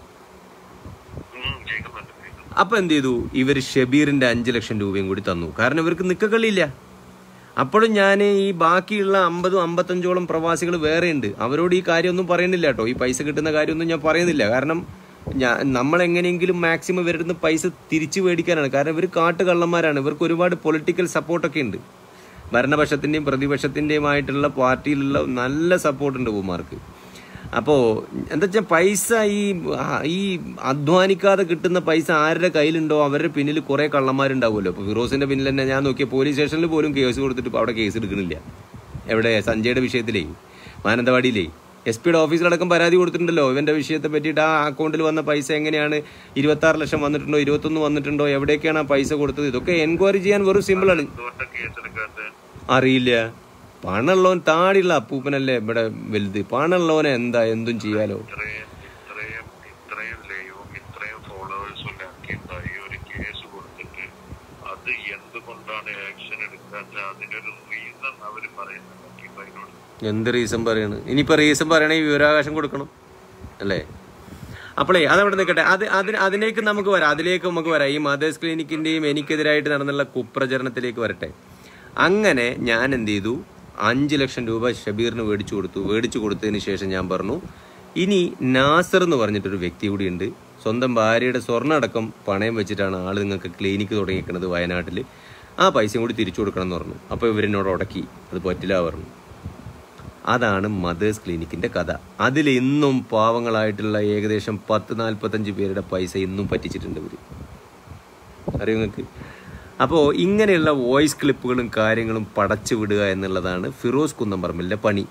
ഉം, കേൾക്കുന്നുണ്ട് കേൾക്കുന്നുണ്ട്. അപ്പൊ എന്ത് ചെയ്തു ഇവർ ഷബീറിന്റെ അഞ്ച് ലക്ഷം രൂപയും കൂടി തന്നു കാരണം ഇവർക്ക് നിക്കക്കളിയില്ല അപ്പോഴും ഞാൻ ഈ ബാക്കിയുള്ള അമ്പതും അമ്പത്തഞ്ചോളം പ്രവാസികൾ വേറെ ഉണ്ട് അവരോട് ഈ കാര്യമൊന്നും പറയുന്നില്ല കേട്ടോ ഈ പൈസ കിട്ടുന്ന കാര്യമൊന്നും ഞാൻ പറയുന്നില്ല കാരണം ഞാൻ നമ്മൾ എങ്ങനെയെങ്കിലും മാക്സിമം ഇവരുടെ നിന്ന് പൈസ തിരിച്ചു മേടിക്കാനാണ് കാരണം ഇവർ കാട്ടുകള്ളന്മാരാണ് ഇവർക്ക് ഒരുപാട് പൊളിറ്റിക്കൽ സപ്പോർട്ടൊക്കെ ഉണ്ട് ഭരണപക്ഷത്തിന്റെയും പ്രതിപക്ഷത്തിന്റെയുമായിട്ടുള്ള പാർട്ടിയിലുള്ള നല്ല സപ്പോർട്ടുണ്ട് ഉമാർക്ക് അപ്പോൾ എന്താ വെച്ചാൽ പൈസ ഈ ആ, ഈ അധ്വാനിക്കാതെ കിട്ടുന്ന പൈസ ആരുടെ കയ്യിലുണ്ടോ അവരുടെ പിന്നിൽ കുറെ കള്ളന്മാരുണ്ടാവുമല്ലോ ഇപ്പോൾ ഫിറോസിന്റെ പിന്നിൽ തന്നെ ഞാൻ നോക്കിയ പോലീസ് സ്റ്റേഷനിൽ പോലും കേസ് കൊടുത്തിട്ട് ഇപ്പൊ അവിടെ കേസ് എടുക്കണില്ല എവിടെ സഞ്ജയുടെ വിഷയത്തിലേ മാനന്തവാടിയിലേ എസ് പിയുടെ ഓഫീസിലടക്കം പരാതി കൊടുത്തിട്ടുണ്ടല്ലോ ഇവന്റെ വിഷയത്തെ പറ്റിയിട്ട് ആ അക്കൗണ്ടിൽ വന്ന പൈസ എങ്ങനെയാണ് ഇരുപത്തി ആറ് ലക്ഷം വന്നിട്ടുണ്ടോ ഇരുപത്തൊന്ന് വന്നിട്ടുണ്ടോ എവിടേക്കാണ് ആ പൈസ കൊടുത്തത് ഇതൊക്കെ എൻക്വയറി ചെയ്യാൻ വെറും സിമ്പിളാണ് എന്തുകൊണ്ടാ കേസെടുക്കാത്ത അറിയില്ല പണമുള്ളവൻ താടിയുള്ള അപ്പൂപ്പനല്ലേ ഇവിടെ വലുത് പണമുള്ളവനെ എന്താ എന്തും ചെയ്യാലോ ഇത്രയും ഇത്രയും ഇത്രയും ലൈവും ഇത്രയും ഫോളോവേഴ്സും ഉണ്ടാക്കി ഒരു കേസ് കൊടുത്തിട്ട് അത് എന്തുകൊണ്ടാണ് ആക്ഷൻ എടുക്കാത്ത അതിനൊരു റീസൺ അവർ പറയുന്നത് അതിനോട് എന്ത് റീസൺ പറയാണ് ഇനിയിപ്പോ റീസൺ പറയണേ വിവരാവകാശം കൊടുക്കണം അല്ലേ അപ്പോളേ അതവിടെ നിൽക്കട്ടെ അത് അതിന് അതിലേക്ക് നമുക്ക് വരാം അതിലേക്ക് നമുക്ക് വരാം ഈ മദേഴ്സ് ക്ലിനിക്കിന്റെയും എനിക്കെതിരായിട്ട് നടന്നുള്ള കുപ്രചരണത്തിലേക്ക് വരട്ടെ അങ്ങനെ ഞാൻ എന്ത് ചെയ്തു അഞ്ച് ലക്ഷം രൂപ ഷബീറിന് മേടിച്ചു കൊടുത്തു മേടിച്ചു കൊടുത്തതിന് ശേഷം ഞാൻ പറഞ്ഞു ഇനി നാസർ എന്ന് പറഞ്ഞിട്ടൊരു വ്യക്തി കൂടിയുണ്ട് സ്വന്തം ഭാര്യയുടെ സ്വർണ്ണ അടക്കം പണയം വെച്ചിട്ടാണ് ആള് നിങ്ങൾക്ക് ക്ലിനിക്ക് തുടങ്ങിയിരിക്കുന്നത് വയനാട്ടിൽ ആ പൈസയും കൂടി തിരിച്ചു കൊടുക്കണം എന്ന് പറഞ്ഞു അപ്പോൾ ഇവരെന്നോട് ഉടക്കി അത് പറ്റില്ല പറഞ്ഞു അതാണ് മദേഴ്സ് ക്ലിനിക്കിന്റെ കഥ അതിൽ ഇന്നും പാവങ്ങളായിട്ടുള്ള ഏകദേശം പത്ത് നാൽപ്പത്തഞ്ച് പേരുടെ പൈസ ഇന്നും പറ്റിച്ചിട്ടുണ്ട് ഇവര് അറിയോ നിങ്ങൾക്ക് അപ്പോൾ ഇങ്ങനെയുള്ള വോയിസ് ക്ലിപ്പുകളും കാര്യങ്ങളും പടച്ചു വിടുക എന്നുള്ളതാണ് ഫിറോസ് കുന്നംപറമ്പിലെ പണി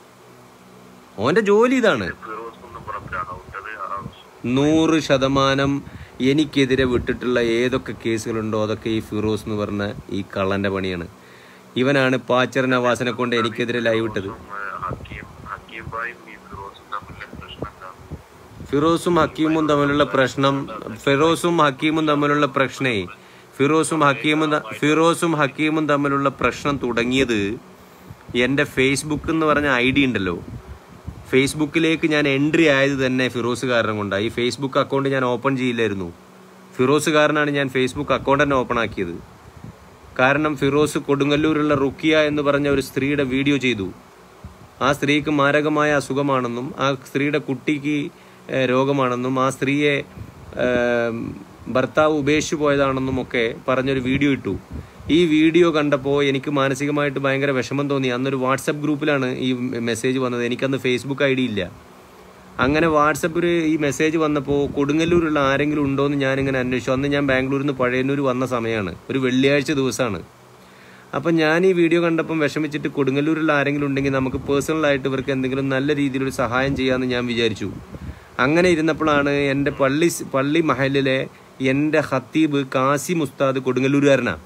ഓന്റെ ജോലി ഇതാണ് ഫിറോസ് കുന്നംപുറത്തിലാണോ വിട്ടത് ആ നൂറ് ശതമാനം എനിക്കെതിരെ വിട്ടിട്ടുള്ള ഏതൊക്കെ കേസുകളുണ്ടോ അതൊക്കെ ഈ ഫിറോസ് എന്ന് പറഞ്ഞ ഈ കള്ളന്റെ പണിയാണ് ഇവനാണ് പാച്ചർ നവാസിനെ കൊണ്ട് എനിക്കെതിരെ ലൈവ് ഇട്ടത് ഹക്കീം ഹക്കീം ബായും ഈ ഫിറോസും തമ്മിലുള്ള പ്രശ്നം എന്താണ് ഫിറോസും ഹക്കീമും തമ്മിലുള്ള പ്രശ്നം ഫിറോസും ഹക്കീമും തമ്മിലുള്ള പ്രശ്നേ ഫിറോസും ഹക്കീമും ത- ഫിറോസും ഹക്കീമും തമ്മിലുള്ള പ്രശ്നം തുടങ്ങിയത് എൻ്റെ ഫേസ്ബുക്ക് എന്ന് പറഞ്ഞ ഐ ഡി ഉണ്ടല്ലോ ഫേസ്ബുക്കിലേക്ക് ഞാൻ എൻട്രി ആയത് തന്നെ ഫിറോസ് കാരണം കൊണ്ടാണ് ഈ ഫേസ്ബുക്ക് അക്കൗണ്ട് ഞാൻ ഓപ്പൺ ചെയ്യില്ലായിരുന്നു ഫിറോസ് കാരനാണ് ഞാൻ ഫേസ്ബുക്ക് അക്കൗണ്ട് തന്നെ ഓപ്പൺ ആക്കിയത് കാരണം ഫിറോസ് കൊടുങ്ങല്ലൂരുള്ള റുക്കിയ എന്ന് പറഞ്ഞ ഒരു സ്ത്രീയുടെ വീഡിയോ ചെയ്തു ആ സ്ത്രീക്ക് മാരകമായ അസുഖമാണെന്നും ആ സ്ത്രീയുടെ കുട്ടിക്ക് ഏഹ്, രോഗമാണെന്നും ആ സ്ത്രീയെ ഏഹ്, ഭർത്താവ് ഉപേക്ഷിച്ചു പോയതാണെന്നും ഒക്കെ പറഞ്ഞൊരു വീഡിയോ ഇട്ടു ഈ വീഡിയോ കണ്ടപ്പോൾ എനിക്ക് മാനസികമായിട്ട് ഭയങ്കര വിഷമം തോന്നി അന്നൊരു വാട്സപ്പ് ഗ്രൂപ്പിലാണ് ഈ മെസ്സേജ് വന്നത് എനിക്കന്ന് ഫേസ്ബുക്ക് ഐ ഡി ഇല്ല അങ്ങനെ വാട്സപ്പിൽ ഈ മെസ്സേജ് വന്നപ്പോൾ കൊടുങ്ങല്ലൂരുള്ള ആരെങ്കിലും ഉണ്ടോ എന്ന് ഞാനിങ്ങനെ അന്വേഷിച്ചു അന്ന് ഞാൻ ബാംഗ്ലൂരിൽ നിന്ന് പഴയന്നൂർ വന്ന സമയമാണ് ഒരു വെള്ളിയാഴ്ച ദിവസമാണ് അപ്പം ഞാൻ ഈ വീഡിയോ കണ്ടപ്പം വിഷമിച്ചിട്ട് കൊടുങ്ങല്ലൂരിൽ ആരെങ്കിലും ഉണ്ടെങ്കിൽ നമുക്ക് പേഴ്സണലായിട്ട് ഇവർക്ക് എന്തെങ്കിലും നല്ല രീതിയിലൊരു സഹായം ചെയ്യാമെന്ന് ഞാൻ വിചാരിച്ചു അങ്ങനെ ഇരുന്നപ്പോഴാണ് എൻ്റെ പള്ളി പള്ളി മഹലിലെ എൻ്റെ ഹത്തീബ് കാസിം ഉസ്താദ് കൊടുങ്ങല്ലൂരുകാരനാണ്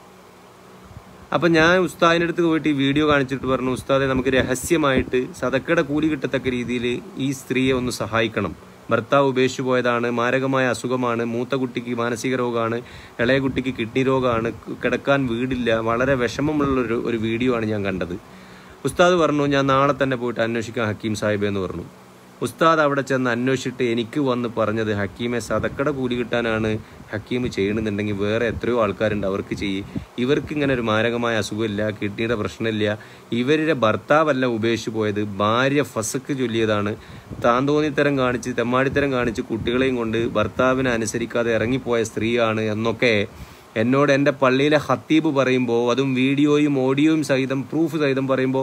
അപ്പം ഞാൻ ഉസ്താദിൻ്റെ അടുത്ത് പോയിട്ട് ഈ വീഡിയോ കാണിച്ചിട്ട് പറഞ്ഞു ഉസ്താദെ നമുക്ക് രഹസ്യമായിട്ട് സതക്കയുടെ കൂലി കിട്ടത്തക്ക രീതിയിൽ ഈ സ്ത്രീയെ ഒന്ന് സഹായിക്കണം ഭർത്താവ് ഉപേക്ഷിച്ചു പോയതാണ് മാരകമായ അസുഖമാണ് മൂത്ത കുട്ടിക്ക് മാനസിക രോഗമാണ് ഇളയ കുട്ടിക്ക് കിഡ്നി രോഗമാണ് കിടക്കാൻ വീടില്ല വളരെ വിഷമമുള്ള ഒരു ഒരു വീഡിയോ ആണ് ഞാൻ കണ്ടത് ഉസ്താദ് പറഞ്ഞു ഞാൻ നാളെ തന്നെ പോയിട്ട് അന്വേഷിക്കാം ഹക്കീം സാഹിബ് എന്ന് പറഞ്ഞു ഉസ്താദ് അവിടെ ചെന്ന് അന്വേഷിച്ചിട്ട് എനിക്ക് വന്ന് പറഞ്ഞത് ഹക്കീമെ സതക്കട കൂലി കിട്ടാനാണ് ഹക്കീം ചെയ്യണമെന്നുണ്ടെങ്കിൽ വേറെ എത്രയോ ആൾക്കാരുണ്ട് അവർക്ക് ചെയ്യും ഇവർക്ക് ഇങ്ങനെ ഒരു മാരകമായ അസുഖമില്ല കിഡ്നിയുടെ പ്രശ്നമില്ല ഇവരുടെ ഭർത്താവല്ല ഉപേക്ഷിച്ചു പോയത് ഭാര്യ ഫസക്ക് ചൊല്ലിയതാണ് താന്തോന്നിത്തരം കാണിച്ച് തെമ്മാടിത്തരം കാണിച്ച് കുട്ടികളെയും കൊണ്ട് ഭർത്താവിനെ അനുസരിക്കാതെ ഇറങ്ങിപ്പോയ സ്ത്രീയാണ് എന്നൊക്കെ എന്നോട് എൻ്റെ പള്ളിയിലെ ഹത്തീബ് പറയുമ്പോൾ അതും വീഡിയോയും ഓഡിയോയും സഹിതം പ്രൂഫ് സഹിതം പറയുമ്പോൾ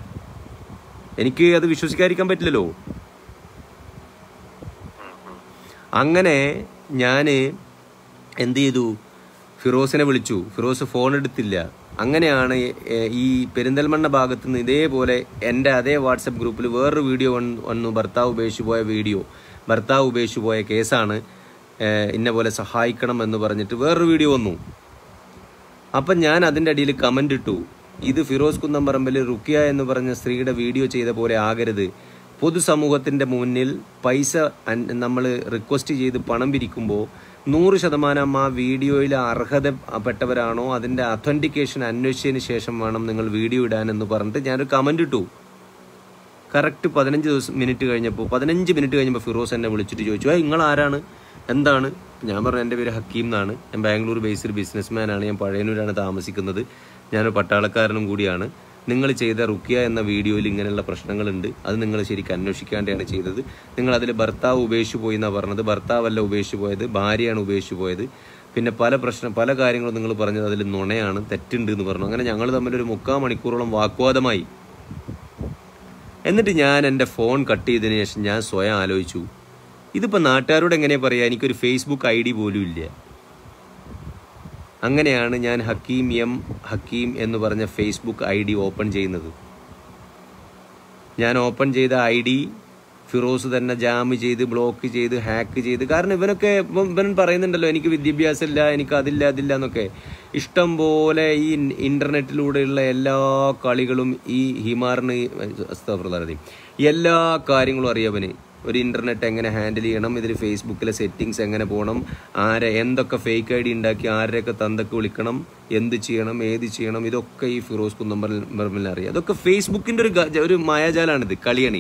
എനിക്ക് അത് വിശ്വസിക്കാതിരിക്കാൻ പറ്റില്ലല്ലോ അങ്ങനെ ഞാൻ എന്ത് ചെയ്തു ഫിറോസിനെ വിളിച്ചു ഫിറോസ് ഫോൺ എടുത്തില്ല അങ്ങനെയാണ് ഏ- ഈ പെരിന്തൽമണ്ണ ഭാഗത്ത് നിന്ന് ഇതേപോലെ എൻ്റെ അതേ വാട്സപ്പ് ഗ്രൂപ്പിൽ വേറൊരു വീഡിയോ വന്ന് വന്നു ഭർത്താവ് ഉപേക്ഷിച്ചു പോയ വീഡിയോ ഭർത്താവ് ഉപേക്ഷിച്ചു പോയ കേസാണ് ഏ, ഇന്ന പോലെ സഹായിക്കണം എന്ന് പറഞ്ഞിട്ട് വേറൊരു വീഡിയോ വന്നു അപ്പം ഞാൻ അതിൻ്റെ അടിയിൽ കമൻ്റ് ഇട്ടു ഇത് ഫിറോസ് കുന്നംപറമ്പിൽ റുക്കിയ എന്ന് പറഞ്ഞ സ്ത്രീയുടെ വീഡിയോ ചെയ്ത പോലെ ആകരുത് പൊതുസമൂഹത്തിൻ്റെ മുന്നിൽ പൈസ നമ്മൾ റിക്വസ്റ്റ് ചെയ്ത് പണം പിരിക്കുമ്പോൾ നൂറ് ശതമാനം ആ വീഡിയോയിൽ അർഹതപ്പെട്ടവരാണോ അതിൻ്റെ അഥൻറ്റിക്കേഷൻ അന്വേഷിച്ചതിന് ശേഷം വേണം നിങ്ങൾ വീഡിയോ ഇടാൻ എന്ന് പറഞ്ഞിട്ട് ഞാനൊരു കമൻ്റ് ഇട്ടു കറക്റ്റ് പതിനഞ്ച് ദിവസം മിനിറ്റ് കഴിഞ്ഞപ്പോൾ പതിനഞ്ച് മിനിറ്റ് കഴിഞ്ഞപ്പോൾ ഫിറോസ് എന്നെ വിളിച്ചിട്ട് ചോദിച്ചു ആ നിങ്ങൾ ആരാണ് എന്താണ് ഞാൻ പറഞ്ഞു എൻ്റെ പേര് ഹക്കീം എന്നാണ് ഞാൻ ബാംഗ്ലൂർ ബേസ്ഡ് ബിസിനസ്മാൻ ആണ് ഞാൻ പഴയന്നൂരാണ് താമസിക്കുന്നത് ഞാനൊരു പട്ടാളക്കാരനും കൂടിയാണ് നിങ്ങൾ ചെയ്ത റുക്കിയ എന്ന വീഡിയോയിൽ ഇങ്ങനെയുള്ള പ്രശ്നങ്ങളുണ്ട് അത് നിങ്ങൾ ശരിക്കും അന്വേഷിക്കാണ്ടാണ് ചെയ്തത് നിങ്ങൾ അതിൽ ഭർത്താവ് ഉപേക്ഷിച്ചു പോയി എന്നാണ് പറഞ്ഞത് ഭർത്താവല്ല ഉപേക്ഷിച്ചു പോയത് ഭാര്യയാണ് ഉപേക്ഷിച്ചു പോയത് പിന്നെ പല പ്രശ്നം പല കാര്യങ്ങളും നിങ്ങൾ പറഞ്ഞത് അതിൽ നുണയാണ് തെറ്റുണ്ട് എന്ന് പറഞ്ഞു അങ്ങനെ ഞങ്ങൾ തമ്മിൽ ഒരു മുക്കാൽ മണിക്കൂറോളം വാഗ്വാദമായി എന്നിട്ട് ഞാൻ എൻ്റെ ഫോൺ കട്ട് ചെയ്തതിന് ശേഷം ഞാൻ സ്വയം ആലോചിച്ചു ഇതിപ്പോൾ നാട്ടുകാരോട് എങ്ങനെ പറയാ എനിക്കൊരു ഫേസ്ബുക്ക് ഐ ഡി പോലും ഇല്ല അങ്ങനെയാണ് ഞാൻ ഹക്കീം എം ഹക്കീം എന്ന് പറഞ്ഞ ഫേസ്ബുക്ക് ഐ ഡി ഓപ്പൺ ചെയ്യുന്നത് ഞാൻ ഓപ്പൺ ചെയ്ത ഐ ഡി ഫിറോസ് തന്നെ ജാം ചെയ്ത് ബ്ലോക്ക് ചെയ്ത് ഹാക്ക് ചെയ്ത് കാരണം ഇവനൊക്കെ ഇവൻ ഇവൻ പറയുന്നുണ്ടല്ലോ എനിക്ക് വിദ്യാഭ്യാസം ഇല്ല എനിക്ക് അതില്ല അതില്ല എന്നൊക്കെ ഇഷ്ടം പോലെ ഈ ഇന്റർനെറ്റിലൂടെയുള്ള എല്ലാ കളികളും ഈ ഹിമാറിന് അസ്തഫറുല്ലാതെ എല്ലാ കാര്യങ്ങളും അറിയാവന് ഒരു ഇന്റർനെറ്റ് എങ്ങനെ ഹാൻഡിൽ ചെയ്യണം ഇതിൽ ഫേസ്ബുക്കിലെ സെറ്റിങ്സ് എങ്ങനെ പോകണം ആരെ എന്തൊക്കെ ഫേക്ക് ഐ ഡി ഉണ്ടാക്കി ആരെയൊക്കെ തന്തൊക്കെ വിളിക്കണം എന്ത് ചെയ്യണം ഏത് ചെയ്യണം ഇതൊക്കെ ഈ ഫിറോസ് കുന്നമ്പറിൽ അറിയാം അതൊക്കെ ഫേസ്ബുക്കിന്റെ ഒരു ഗ- ഒരു മായാജാലാണിത് കളിയണി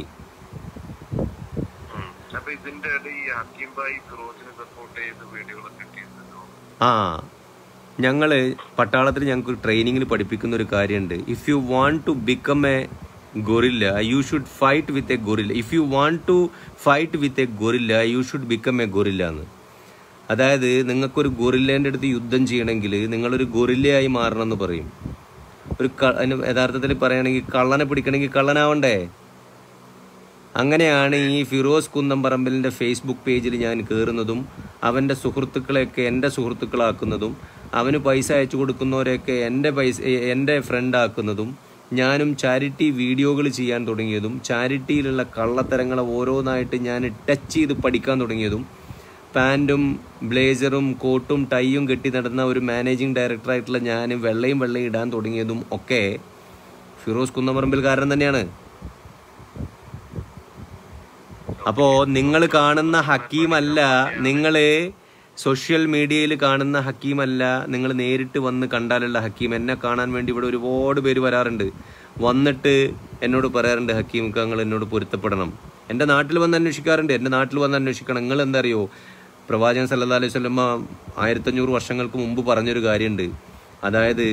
ഉം. അപ്പൊ ഇതിന്റെ ഇടയിൽ ഈ ഹക്കീം ബായി ഫിറോസിനെ സപ്പോർട്ട് ചെയ്ത് വീഡിയോകളൊക്കെ ഇട്ടിരുന്നല്ലോ ആ ഞങ്ങൾ പട്ടാളത്തിൽ ഞങ്ങൾക്ക് ട്രെയിനിങ്ങിൽ പഠിപ്പിക്കുന്ന ഒരു കാര്യമുണ്ട് if you want to become a gorilla you should fight with a gorilla if you want to fight with a gorilla you should become a gorilla എന്ന് അതായത് നിങ്ങൾക്കൊരു ഗൊറില്ലേൻ്റെ അടുത്ത് യുദ്ധം ചെയ്യണമെങ്കിൽ നിങ്ങളൊരു ഗൊറില്ലയായി മാറണം എന്ന് പറയും ഒരു ക- അതിന് യഥാർത്ഥത്തിൽ പറയുകയാണെങ്കിൽ കള്ളനെ പിടിക്കണമെങ്കിൽ കള്ളനാവണ്ടേ അങ്ങനെയാണ് ഈ ഫിറോസ് കുന്നംപറമ്പലിൻ്റെ ഫേസ്ബുക്ക് പേജിൽ ഞാൻ കയറുന്നതും അവൻ്റെ സുഹൃത്തുക്കളെയൊക്കെ എൻ്റെ സുഹൃത്തുക്കളാക്കുന്നതും അവന് പൈസ അയച്ചു കൊടുക്കുന്നവരെയൊക്കെ എൻ്റെ പൈസ എൻ്റെ ഫ്രണ്ട് ആക്കുന്നതും ഞാനും ചാരിറ്റി വീഡിയോകൾ ചെയ്യാൻ തുടങ്ങിയതും ചാരിറ്റിയിലുള്ള കള്ളത്തരങ്ങളെ ഓരോന്നായിട്ട് ഞാൻ ടച്ച് ചെയ്ത് പഠിക്കാൻ തുടങ്ങിയതും പാൻറ്റും ബ്ലേസറും കോട്ടും ടൈയും കെട്ടി നടന്ന ഒരു മാനേജിങ് ഡയറക്ടറായിട്ടുള്ള ഞാൻ വെള്ളയും വെള്ളയും ഇടാൻ തുടങ്ങിയതും ഒക്കെ ഫിറോസ് കുന്നമറമ്പിൽക്കാരൻ തന്നെയാണ് അപ്പോ നിങ്ങൾ കാണുന്ന ഹക്കീമല്ല നിങ്ങൾ സോഷ്യൽ മീഡിയയിൽ കാണുന്ന ഹക്കീമല്ല നിങ്ങൾ നേരിട്ട് വന്ന് കണ്ടാലുള്ള ഹക്കീം എന്നെ കാണാൻ വേണ്ടി ഇവിടെ ഒരുപാട് പേര് വരാറുണ്ട് വന്നിട്ട് എന്നോട് പറയാറുണ്ട് ഹക്കീം നിങ്ങൾ എന്നോട് പൊരുത്തപ്പെടണം എൻ്റെ നാട്ടിൽ വന്ന് അന്വേഷിക്കാറുണ്ട് എൻ്റെ നാട്ടിൽ വന്ന് അന്വേഷിക്കണം നിങ്ങൾ എന്താ അറിയോ പ്രവാചകൻ സല്ലല്ലാഹു അലൈഹി വസല്ലമ ആയിരത്തഞ്ഞൂറ് വർഷങ്ങൾക്ക് മുമ്പ് പറഞ്ഞൊരു കാര്യമുണ്ട് അതായത്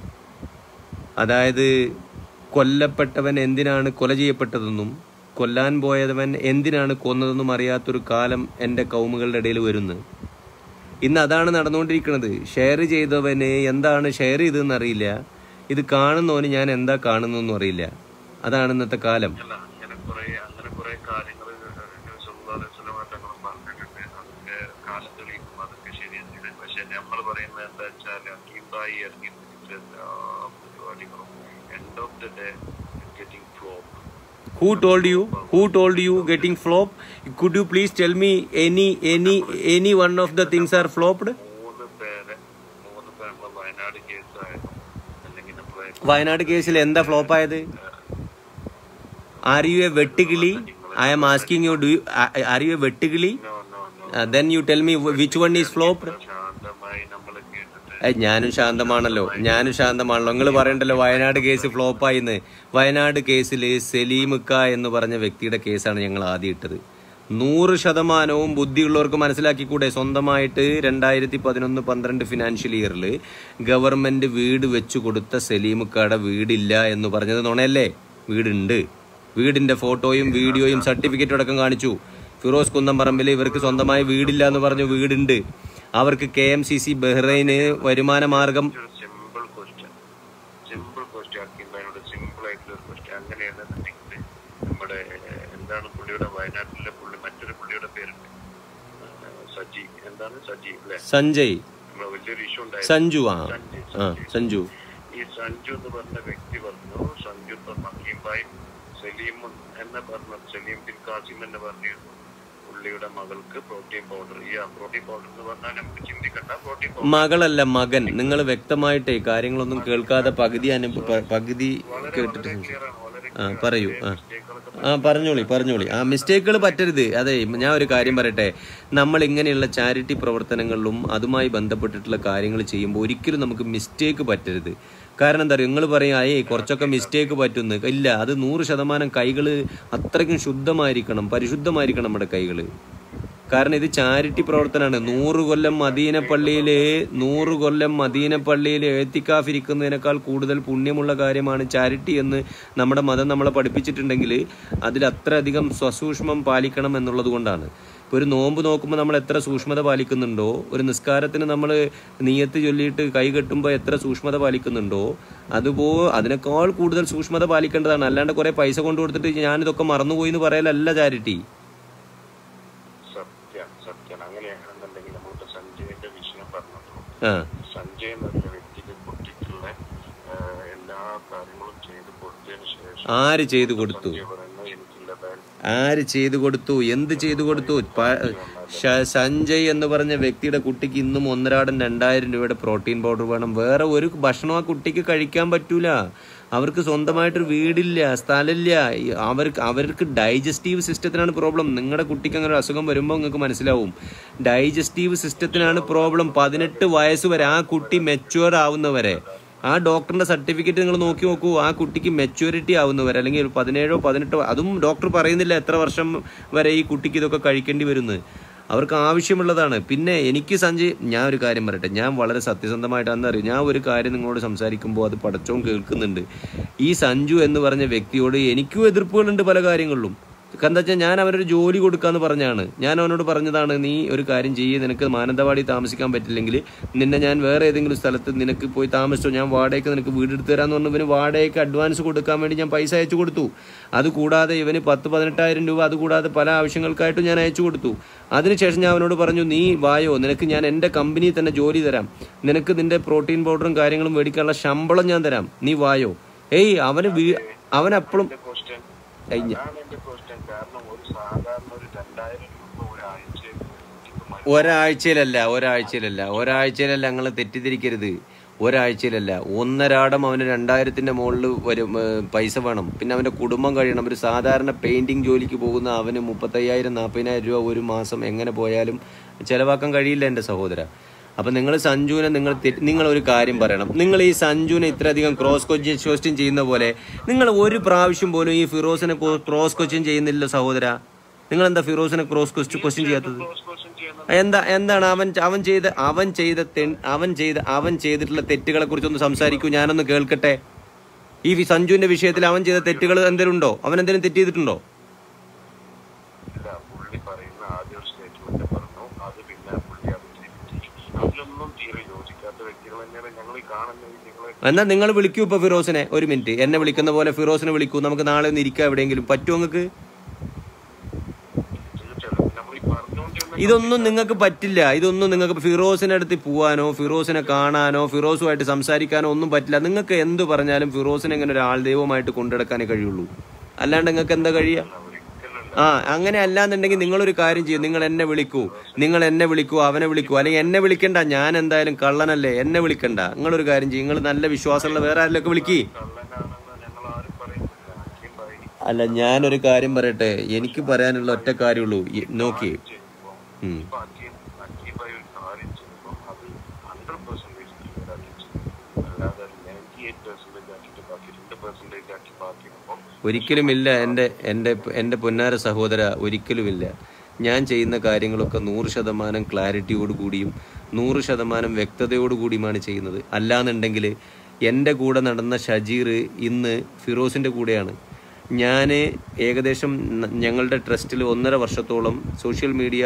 അതായത് കൊല്ലപ്പെട്ടവൻ എന്തിനാണ് കൊല ചെയ്യപ്പെട്ടതെന്നും കൊല്ലാൻ പോയവൻ എന്തിനാണ് കൊന്നതെന്നും അറിയാത്തൊരു കാലം എൻ്റെ കൗമുകളുടെ ഇടയിൽ വരുന്നു ഇന്ന് അതാണ് നടന്നുകൊണ്ടിരിക്കുന്നത് ഷെയർ ചെയ്തവന് എന്താണ് ഷെയർ ചെയ്തതെന്ന് അറിയില്ല ഇത് കാണുന്നവന് ഞാൻ എന്താ കാണുന്നതെന്നും അറിയില്ല അതാണ് ഇന്നത്തെ കാലം അല്ല അങ്ങനെ കുറെ അങ്ങനെ കുറെ കാര്യങ്ങൾ സുഖാലോചനമായിട്ടങ്ങളും പറഞ്ഞിട്ടുണ്ട് അതൊക്കെ കാലം തെളിയിക്കും അതൊക്കെ ശരി തന്നെയാണ് പക്ഷെ നമ്മൾ പറയുന്നത് എന്താ വെച്ചാൽ അക്കീബായി ഇറങ്ങി തിരിച്ച എല്ലാ പരിപാടികളും end of the day getting flop who told you who told you getting flop could you please tell me any any any one of the things are flopped മൂന്ന് പേരെ മൂന്ന് പേര് നമ്മളെ വയനാട് കേസായാലും അല്ലെങ്കിൽ നമ്മളെ വയനാട് കേസിൽ എന്താ ഫ്ലോപ്പ് ആയത് ആർ യു എ വെട്ടുകിളി I am asking you do are you a വെട്ടുകിളി no no no then you tell me which one is flopped ശാന്തമായി നമ്മൾ കേട്ടിട്ട് ഏയ് ഞാനും ശാന്തമാണല്ലോ ഞാനും ശാന്തമാണല്ലോ നിങ്ങൾ പറയണ്ടല്ലോ വയനാട് കേസ് ഫ്ലോപ്പായിന്ന് വയനാട് കേസിൽ സലീമുക്ക എന്ന് പറഞ്ഞ വ്യക്തിയുടെ കേസാണ് ഞങ്ങൾ ആദ്യം ഇട്ടത് നൂറ് ശതമാനവും ബുദ്ധിയുള്ളവർക്ക് മനസ്സിലാക്കിക്കൂടെ സ്വന്തമായിട്ട് രണ്ടായിരത്തി പതിനൊന്ന് പന്ത്രണ്ട് ഫിനാൻഷ്യൽ ഇയറിൽ ഗവൺമെന്റ് വീട് വെച്ചു കൊടുത്ത സലീമുക്കയുടെ വീടില്ല എന്ന് പറഞ്ഞത് നുണയല്ലേ വീടുണ്ട് വീടിന്റെ ഫോട്ടോയും വീഡിയോയും സർട്ടിഫിക്കറ്റും അടക്കം കാണിച്ചു ഫിറോസ് കുന്നംപറമ്പിൽ ഇവർക്ക് സ്വന്തമായി വീടില്ല എന്ന് പറഞ്ഞു വീടുണ്ട് അവർക്ക് കെ എം സി സി ബഹ്റൈന് വരുമാന മാർഗം ഒരു സിമ്പിൾ ക്വസ്റ്റ്യൻ സിമ്പിൾ ക്വസ്റ്റ്യൻ അക്കിമ്പനോട് സിമ്പിൾ ആയിട്ടുള്ള ഒരു ക്വസ്റ്റ്യൻ അങ്ങനെയാണെന്നുണ്ടെങ്കിൽ നമ്മുടെ ഏഹ്, എന്താണ് പുള്ളിയുടെ വയനാട്ടിലെ പുള്ളി മറ്റൊരു പുള്ളിയുടെ പേരുണ്ട് ഏഹ്, സജി എന്താണ് സജി അല്ലെ സഞ്ജയ് നമ്മുടെ വലിയൊരു ഇഷ്യൂ ഉണ്ടായിരുന്നു സഞ്ജു ആ സഞ്ജി, ആ സഞ്ജി. സഞ്ജു ഈ സഞ്ജു എന്ന് പറഞ്ഞ വ്യക്തി പറഞ്ഞു സഞ്ജു മക്കീംബായി സലീം എന്ന് പറഞ്ഞു സലീം ബിൻ കാസിം എന്ന് പറഞ്ഞിരുന്നു പുള്ളിയുടെ മകൾക്ക് പ്രോട്ടീൻ പൗഡർ ഈ പ്രോട്ടീൻ പൗഡർ എന്ന് പറഞ്ഞാൽ നമുക്ക് ചിന്തിക്കണ്ട പ്രോട്ടീൻ പൗഡർ മകളല്ല മകൻ നിങ്ങൾ വ്യക്തമായിട്ടേ കാര്യങ്ങളൊന്നും കേൾക്കാതെ പകുതി അനുഭവ പ- പകുതി കേട്ടിട്ട് സംസാരിക്കും. ക്ലിയർ ആണ് വളരെ ആ പറയൂ ആ മിസ്റ്റേക്കുകളൊക്കെ ആ പറഞ്ഞോളി പറഞ്ഞോളി ആ മിസ്റ്റേക്കുകൾ പറ്റരുത് അതെ ഞാൻ ഒരു കാര്യം പറയട്ടെ നമ്മൾ ഇങ്ങനെയുള്ള ചാരിറ്റി പ്രവർത്തനങ്ങളിലും അതുമായി ബന്ധപ്പെട്ടിട്ടുള്ള കാര്യങ്ങൾ ചെയ്യുമ്പോൾ ഒരിക്കലും നമുക്ക് മിസ്റ്റേക്ക് പറ്റരുത് കാരണം എന്താ പറയുക നിങ്ങൾ പറയും അയേ കുറച്ചൊക്കെ മിസ്റ്റേക്ക് പറ്റുന്നു ഇല്ല അത് നൂറ് ശതമാനം കൈകൾ അത്രയ്ക്കും ശുദ്ധമായിരിക്കണം പരിശുദ്ധമായിരിക്കണം നമ്മുടെ കൈകൾ കാരണം ഇത് ചാരിറ്റി പ്രവർത്തനമാണ് നൂറ് കൊല്ലം മദീന പള്ളിയിൽ നൂറ് കൊല്ലം മദീന പള്ളിയിൽ എത്തിക്കാഫിരിക്കുന്നതിനേക്കാൾ കൂടുതൽ പുണ്യമുള്ള കാര്യമാണ് ചാരിറ്റി എന്ന് നമ്മുടെ മതം നമ്മളെ പഠിപ്പിച്ചിട്ടുണ്ടെങ്കിൽ അതിൽ അത്രയധികം സ്വസൂക്ഷ്മം പാലിക്കണം എന്നുള്ളത് കൊണ്ടാണ് ഇപ്പോൾ ഒരു നോമ്പ് നോക്കുമ്പോൾ നമ്മൾ എത്ര സൂക്ഷ്മത പാലിക്കുന്നുണ്ടോ ഒരു നിസ്കാരത്തിന് നമ്മൾ നീയത്ത് ചൊല്ലിയിട്ട് കൈ കെട്ടുമ്പോൾ എത്ര സൂക്ഷ്മത പാലിക്കുന്നുണ്ടോ അതുപോ അതിനേക്കാൾ കൂടുതൽ സൂക്ഷ്മത പാലിക്കേണ്ടതാണ് അല്ലാണ്ട് കുറേ പൈസ കൊണ്ടു കൊടുത്തിട്ട് ഞാനിതൊക്കെ മറന്നുപോയി എന്ന് പറയലല്ല ചാരിറ്റി സത്യം സത്യം അങ്ങനെയാണെന്നുണ്ടെങ്കിൽ നമ്മൾക്ക് സഞ്ജയന്റെ വിഷയം പറഞ്ഞപ്പോൾ ആ സഞ്ജയ് എന്ന് പറഞ്ഞ വ്യക്തിക്ക് കുട്ടിക്കുള്ള ഏഹ്, എല്ലാ കാര്യങ്ങളും ചെയ്ത് കൊടുത്തതിന് ശേഷം ആര് ചെയ്തു കൊടുത്തു സഞ്ജയ് പറയുന്നത് എനിക്കില്ല ബാൻ ആര് ചെയ്തു കൊടുത്തു എന്ത് ചെയ്തു കൊടുത്തു പ- ശ- സഞ്ജയ് എന്ന് പറഞ്ഞ വ്യക്തിയുടെ കുട്ടിക്ക് ഇന്നും ഒന്നരാടൻ രണ്ടായിരം രൂപയുടെ പ്രോട്ടീൻ പൗഡർ വേണം വേറെ ഒരു ഭക്ഷണം ആ കുട്ടിക്ക് കഴിക്കാൻ പറ്റൂല അവർക്ക് സ്വന്തമായിട്ടൊരു വീടില്ല സ്ഥലമില്ല ഈ അവർക്ക് അവർക്ക് ഡൈജസ്റ്റീവ് സിസ്റ്റത്തിനാണ് പ്രോബ്ലം നിങ്ങളുടെ കുട്ടിക്ക് അങ്ങനെ ഒരു അസുഖം വരുമ്പോൾ നിങ്ങൾക്ക് മനസ്സിലാവും ഡൈജസ്റ്റീവ് സിസ്റ്റത്തിനാണ് പ്രോബ്ലം പതിനെട്ട് വയസ്സ് വരെ ആ കുട്ടി മെച്ചുവർ ആവുന്നവരെ ആ ഡോക്ടറിന്റെ സർട്ടിഫിക്കറ്റ് നിങ്ങൾ നോക്കി നോക്കൂ ആ കുട്ടിക്ക് മെച്യൂരിറ്റി ആവുന്നവരെ അല്ലെങ്കിൽ ഒരു പതിനേഴോ പതിനെട്ടോ അതും ഡോക്ടർ പറയുന്നില്ല എത്ര വർഷം വരെ ഈ കുട്ടിക്ക് ഇതൊക്കെ കഴിക്കേണ്ടി വരുന്നത് അവർക്ക് ആവശ്യമുള്ളതാണ് പിന്നെ എനിക്ക് സഞ്ജയ് ഞാൻ ഒരു കാര്യം പറയട്ടെ ഞാൻ വളരെ സത്യസന്ധമായിട്ടാണെന്ന് അറിയും ഞാൻ ഒരു കാര്യം നിങ്ങളോട് സംസാരിക്കുമ്പോൾ അത് പടച്ചവും കേൾക്കുന്നുണ്ട് ഈ സഞ്ജു എന്ന് പറഞ്ഞ വ്യക്തിയോട് എനിക്കും എതിർപ്പുകളുണ്ട് പല കാര്യങ്ങളിലും എന്താ വെച്ചാൽ ഞാൻ അവനൊരു ജോലി കൊടുക്കാന്ന് പറഞ്ഞാണ് ഞാൻ അവനോട് പറഞ്ഞതാണ് നീ ഒരു കാര്യം ചെയ്യ് നിനക്ക് മാനന്തവാടി താമസിക്കാൻ പറ്റില്ലെങ്കിൽ നിന്നെ ഞാൻ വേറെ ഏതെങ്കിലും സ്ഥലത്ത് നിനക്ക് പോയി താമസിച്ചോ ഞാൻ വാടകയ്ക്ക് നിനക്ക് വീട് എടുത്തു തരാന്ന് പറഞ്ഞു ഇവന് വാടകയ്ക്ക് അഡ്വാൻസ് കൊടുക്കാൻ വേണ്ടി ഞാൻ പൈസ അയച്ചു കൊടുത്തു അതുകൂടാതെ ഇവന് പത്ത് പതിനെട്ടായിരം രൂപ അതുകൂടാതെ പല ആവശ്യങ്ങൾക്കായിട്ടും ഞാൻ അയച്ചു കൊടുത്തു അതിനുശേഷം ഞാൻ അവനോട് പറഞ്ഞു നീ വായോ നിനക്ക് ഞാൻ എൻ്റെ കമ്പനിയിൽ തന്നെ ജോലി തരാം നിനക്ക് നിന്റെ പ്രോട്ടീൻ പൗഡറും കാര്യങ്ങളും മേടിക്കാനുള്ള ശമ്പളം ഞാൻ തരാം നീ വായോ ഏയ് അവന് വീ- അവൻ അപ്പോഴും എന്റെ ക്വസ്റ്റ്യൻ കഴിഞ്ഞ അതാണ് എന്റെ ക്വസ്റ്റ്യൻ കാരണം ഒരു സാധാരണ ഒരു രണ്ടായിരം രൂപ ഒരാഴ്ച ഒരാഴ്ചയിലല്ല ഒരാഴ്ചയിലല്ല ഒരാഴ്ചയിലല്ല ഞങ്ങൾ തെറ്റിദ്ധരിക്കരുത് ഒരാഴ്ചയിലല്ല ഒന്നരാടം അവന് രണ്ടായിരത്തിന്റെ മുകളിൽ വരും ഏ, പൈസ വേണം പിന്നെ അവന്റെ കുടുംബം കഴിയണം ഒരു സാധാരണ പെയിന്റിംഗ് ജോലിക്ക് പോകുന്ന അവന് മുപ്പത്തയ്യായിരം നാൽപ്പതിനായിരം രൂപ ഒരു മാസം എങ്ങനെ പോയാലും ചെലവാക്കാൻ കഴിയില്ല എൻ്റെ സഹോദര അപ്പൊ നിങ്ങൾ സഞ്ജുവിനെ നിങ്ങൾ തെ- നിങ്ങൾ ഒരു കാര്യം പറയണം നിങ്ങൾ ഈ സഞ്ജുവിനെ ഇത്രയധികം ക്രോസ് ക്വസ്റ്റ്യൻ ചെയ്യുന്ന പോലെ നിങ്ങൾ ഒരു പ്രാവശ്യം പോലും ഈ ഫിറോസിനെ ക്രോസ് ക്വസ്റ്റ്യൻ ചെയ്യുന്നില്ല സഹോദര നിങ്ങൾ എന്താ ഫിറോസിനെ ക്രോസ് ക്വസ്റ്റ്യൻ ചെയ്യാത്തത് ക്ലോസ് ക്വസ്റ്റ്യൻ ചെയ്യുന്നത് എന്താ എന്താണ് അവൻ അവൻ ചെയ്ത അവൻ ചെയ്ത തെ- അവൻ ചെയ്ത അവൻ ചെയ്തിട്ടുള്ള തെറ്റുകളെ കുറിച്ചൊന്ന് സംസാരിക്കൂ ഞാനൊന്ന് കേൾക്കട്ടെ ഈ വി- സഞ്ജുവിന്റെ വിഷയത്തിൽ അവൻ ചെയ്ത തെറ്റുകൾ എന്തെങ്കിലും ഉണ്ടോ അവൻ എന്തെങ്കിലും തെറ്റ് ചെയ്തിട്ടുണ്ടോ ഇല്ല പുള്ളി പറയുന്ന ആദ്യ ഒരു സ്റ്റേറ്റ്മെന്റ് പറഞ്ഞു അത് പിന്നെ പുള്ളി അത് തിരുത്തി അതിലൊന്നും തീരെ യോജിക്കാത്ത വ്യക്തികൾ തന്നെയാണ് ഞങ്ങൾ ഈ കാണുന്ന വ്യക്തികളെ എന്നാ നിങ്ങൾ വിളിക്കൂ ഇപ്പൊ ഫിറോസിനെ ഒരു മിനിറ്റ് എന്നെ വിളിക്കുന്ന പോലെ ഫിറോസിനെ വിളിക്കൂ നമുക്ക് നാളെ ഒന്ന് ഇരിക്കാം എവിടെയെങ്കിലും പറ്റുമോ നിങ്ങൾക്ക് തീർച്ചയായിട്ടും നമ്മൾ ഈ പറഞ്ഞുകൊണ്ടിരുന്ന ഇതൊന്നും നിങ്ങൾക്ക് പറ്റില്ല ഇതൊന്നും നിങ്ങൾക്ക് ഫിറോസിന്റെ അടുത്ത് പോവാനോ ഫിറോസിനെ കാണാനോ ഫിറോസുമായിട്ട് സംസാരിക്കാനോ ഒന്നും പറ്റില്ല നിങ്ങൾക്ക് എന്ത് പറഞ്ഞാലും ഫിറോസിനെ ഇങ്ങനെ ഒരു ആൾ ദൈവമായിട്ട് കൊണ്ടുനടക്കാനേ കഴിയുള്ളൂ അല്ലാണ്ട് നിങ്ങൾക്ക് എന്താ കഴിയുക ഒരിക്കലല്ല ആ അങ്ങനെ അല്ലാന്നുണ്ടെങ്കിൽ നിങ്ങളൊരു കാര്യം ചെയ്യും നിങ്ങൾ എന്നെ വിളിക്കൂ നിങ്ങൾ എന്നെ വിളിക്കൂ അവനെ വിളിക്കൂ അല്ലെങ്കിൽ എന്നെ വിളിക്കണ്ട ഞാൻ എന്തായാലും കള്ളനല്ലേ എന്നെ വിളിക്കണ്ട നിങ്ങളൊരു കാര്യം ചെയ്യും നിങ്ങൾ നല്ല വിശ്വാസമുള്ള വേറെ ആരിലൊക്കെ വിളിക്കേ കള്ളനാണെന്ന് ഞങ്ങൾ ആരും പറയുന്നില്ല ഹക്കീം ഭായി അല്ല ഞാനൊരു കാര്യം പറയട്ടെ എനിക്ക് പറയാനുള്ള ഒറ്റ കാര്യമുള്ളൂ ഈ- നോക്കി ചെയ്യുമ്പോൾ ഉം. ഇപ്പൊ ഹക്കീം ഹക്കീം ഭായി ഒരു കാര്യം ചെയ്യുമ്പോൾ അത് ഹൺഡ്രഡ് പെർസെന്റേജ് ക്ലിയർ ആക്കി ചെയ്യും അല്ലാതെ നയൻറ്റി എയ്റ്റ് പെർസെന്റേജ് ആക്കിയിട്ട് ബാക്കി രണ്ട് പെർസെന്റേജ് ആക്കി ബാക്കി അപ്പം ഒരിക്കലുമില്ല എൻ്റെ എൻ്റെ എൻ്റെ പൊന്നാര സഹോദര ഒരിക്കലുമില്ല ഞാൻ ചെയ്യുന്ന കാര്യങ്ങളൊക്കെ നൂറ് ശതമാനം ക്ലാരിറ്റിയോട് കൂടിയും നൂറ് ശതമാനം വ്യക്തതയോട് കൂടിയുമാണ് ചെയ്യുന്നത് അല്ലാന്നുണ്ടെങ്കിൽ എൻ്റെ കൂടെ നടന്ന ഷജീർ ഇന്ന് ഫിറോസിൻ്റെ കൂടെയാണ് ഞാൻ ഏകദേശം ന- ഞങ്ങളുടെ ട്രസ്റ്റിൽ ഒന്നര വർഷത്തോളം social media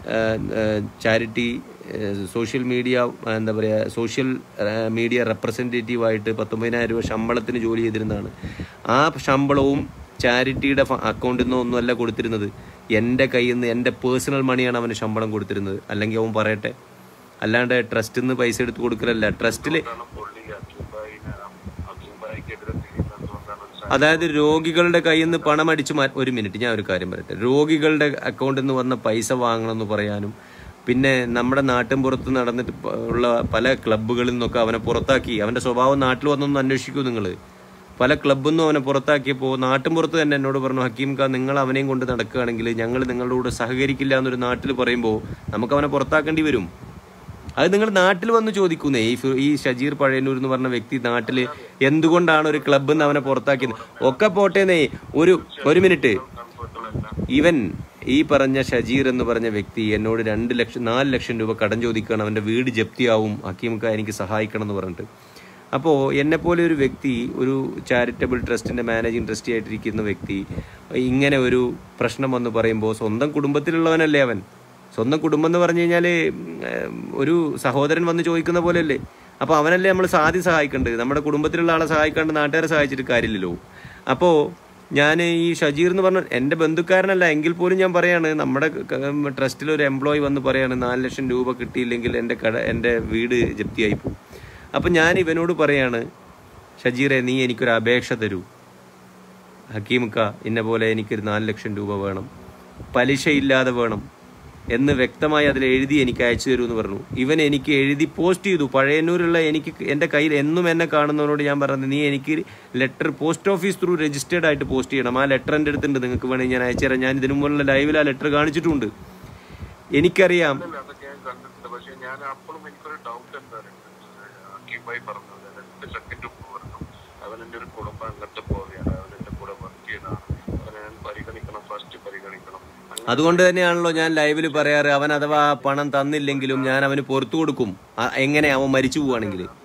charity social media എന്താ പറയുക സോഷ്യൽ മീഡിയ റെപ്രസെൻറ്റേറ്റീവായിട്ട് പത്തൊമ്പതിനായിരം രൂപ ശമ്പളത്തിന് ജോലി ചെയ്തിരുന്നതാണ് ആ ശമ്പളവും ചാരിറ്റിയുടെ ഫ- അക്കൗണ്ടിൽ നിന്ന് ഒന്നുമല്ല കൊടുത്തിരുന്നത് എൻ്റെ കയ്യിൽ നിന്ന് എൻ്റെ പേഴ്സണൽ മണിയാണ് അവന് ശമ്പളം കൊടുത്തിരുന്നത് അല്ലെങ്കിൽ അവൻ പറയട്ടെ അല്ലാണ്ട് ട്രസ്റ്റിൽ നിന്ന് പൈസ എടുത്ത് കൊടുക്കലല്ല ട്രസ്റ്റിൽ എന്താണ് പുള്ളി ഹക്കീം ഭായിനെ ഹക്കീം ഭായിക്കെതിരെ തിരിയുന്നതുകൊണ്ടാണ് ഒരു അതായത് രോഗികളുടെ കയ്യിൽ നിന്ന് പണം അടിച്ചു മാ ഒരു മിനിറ്റ് ഞാൻ ഒരു കാര്യം പറയട്ടെ രോഗികളുടെ അക്കൗണ്ടിൽ നിന്ന് വന്ന പൈസ വാങ്ങണമെന്ന് പറയാനും പിന്നെ നമ്മുടെ നാട്ടിൻ പുറത്ത് നടന്നിട്ട് പ- ഉള്ള പല ക്ലബ്ബുകളിൽ നിന്നൊക്കെ അവനെ പുറത്താക്കി അവന്റെ സ്വഭാവം നാട്ടിൽ വന്നൊന്ന് അന്വേഷിക്കൂ നിങ്ങൾ പല ക്ലബ്ബിൽ നിന്നും അവനെ പുറത്താക്കിയപ്പോൾ നാട്ടിൻ പുറത്ത് തന്നെ എന്നോട് പറഞ്ഞു ഹക്കീം ഖാൻ നിങ്ങൾ അവനെയും കൊണ്ട് നടക്കുകയാണെങ്കിൽ ഞങ്ങൾ നിങ്ങളുടെ കൂടെ സഹകരിക്കില്ല എന്നൊരു നാട്ടിൽ പറയുമ്പോൾ നമുക്ക് അവനെ പുറത്താക്കേണ്ടി വരും അത് നിങ്ങൾ നാട്ടിൽ വന്ന് ചോദിക്കുന്നേ ഈ ഫി- ഈ ഷജീർ പഴയന്നൂർ എന്ന് പറഞ്ഞ വ്യക്തി നാട്ടിൽ എന്തുകൊണ്ടാണ് ഒരു ക്ലബ്ബിൽ നിന്ന് അവനെ പുറത്താക്കിയത് ഒക്കെ പോട്ടേന്നേ ഒരു ഒരു മിനിറ്റ് കംഫർട്ടുകളെല്ലാം ഇവൻ ഈ പറഞ്ഞ ഷജീർ എന്ന് പറഞ്ഞ വ്യക്തി എന്നോട് രണ്ട് ലക്ഷം നാല് ലക്ഷം രൂപ കടം ചോദിക്കുകയാണ് അവന്റെ വീട് ജപ്തിയാവും ഹക്കീംക്ക എനിക്ക് സഹായിക്കണം എന്ന് പറഞ്ഞിട്ട് അപ്പോൾ എന്നെപ്പോലെ ഒരു വ്യക്തി ഒരു ചാരിറ്റബിൾ ട്രസ്റ്റിന്റെ മാനേജിങ് ട്രസ്റ്റി ആയിട്ടിരിക്കുന്ന വ്യക്തി ഇങ്ങനെ ഒരു പ്രശ്നം വന്ന് പറയുമ്പോൾ സ്വന്തം കുടുംബത്തിലുള്ളവനല്ലേ അവൻ സ്വന്തം കുടുംബം എന്ന് പറഞ്ഞു കഴിഞ്ഞാൽ ഒരു സഹോദരൻ വന്ന് ചോദിക്കുന്ന പോലെയല്ലേ അപ്പോൾ അവനല്ലേ നമ്മൾ സാധ്യം സഹായിക്കേണ്ടത് നമ്മുടെ കുടുംബത്തിലുള്ള ആളെ സഹായിക്കാണ്ട് നാട്ടുകാരെ സഹായിച്ചിട്ട് കാര്യമില്ലല്ലോ അപ്പോൾ ഞാൻ ഈ ഷജീർ എന്ന് പറഞ്ഞ എൻ്റെ ബന്ധുക്കാരനല്ല എങ്കിൽ പോലും ഞാൻ പറയാണ് നമ്മുടെ ട്രസ്റ്റിൽ ഒരു എംപ്ലോയി വന്ന് പറയാണ് നാല് ലക്ഷം രൂപ കിട്ടിയില്ലെങ്കിൽ എൻ്റെ കട എൻ്റെ വീട് ജപ്തിയായി പോകും അപ്പം ഞാൻ ഇവനോട് പറയാണ് ഷജീറെ നീ എനിക്കൊരു അപേക്ഷ തരൂ ഹക്കീമുക്ക ഇന്ന പോലെ എനിക്കൊരു നാല് ലക്ഷം രൂപ വേണം പലിശയില്ലാതെ വേണം എന്ന് വ്യക്തമായി അതിൽ എഴുതി എനിക്ക് അയച്ചു തരൂ എന്ന് പറഞ്ഞു ഇവൻ എനിക്ക് എഴുതി പോസ്റ്റ് ചെയ്തു പഴയന്നൂരുള്ള എനിക്ക് എൻ്റെ കയ്യിൽ എന്നും എന്നെ കാണുന്നവനോട് ഞാൻ പറഞ്ഞത് നീ എനിക്ക് letter post office through registered ആയിട്ട് പോസ്റ്റ് ചെയ്യണം ആ ലെറ്റർ എൻ്റെ അടുത്തുണ്ട് നിങ്ങൾക്ക് വേണമെങ്കിൽ ഞാൻ അയച്ചു തരാം ഞാൻ ഇതിനു മുമ്പുള്ള ലൈവിൽ ആ ലെറ്റർ കാണിച്ചിട്ടുണ്ട് എനിക്കറിയാം അല്ല, അതൊക്കെ ഞാൻ കണ്ടിട്ടുണ്ട് പക്ഷെ ഞാൻ അപ്പോഴും എനിക്കൊരു ഡൗട്ട് എന്താണ് ഹക്കീം ഭായി പറഞ്ഞത് രണ്ട് സെക്കൻഡ് മുമ്പ് പറഞ്ഞു അവൻ എൻ്റെ ഒരു കുടുംബാംഗത്തെ പോലെയാണ് അവൻ എൻ്റെ കൂടെ വർക്ക് ചെയ്തതാണ് അവനെ ഞാൻ പരിഗണിക്കണം ഫസ്റ്റ് പരിഗണിക്കണം അങ്ങനെ അതുകൊണ്ട് തന്നെയാണല്ലോ ഞാൻ ലൈവിൽ പറയാറ് അവൻ അഥവാ ആ പണം തന്നില്ലെങ്കിലും ഞാൻ അവന് പുറത്തു കൊടുക്കും ആ- എങ്ങനെ അവൻ മരിച്ചു പോവാണെങ്കിൽ അതെ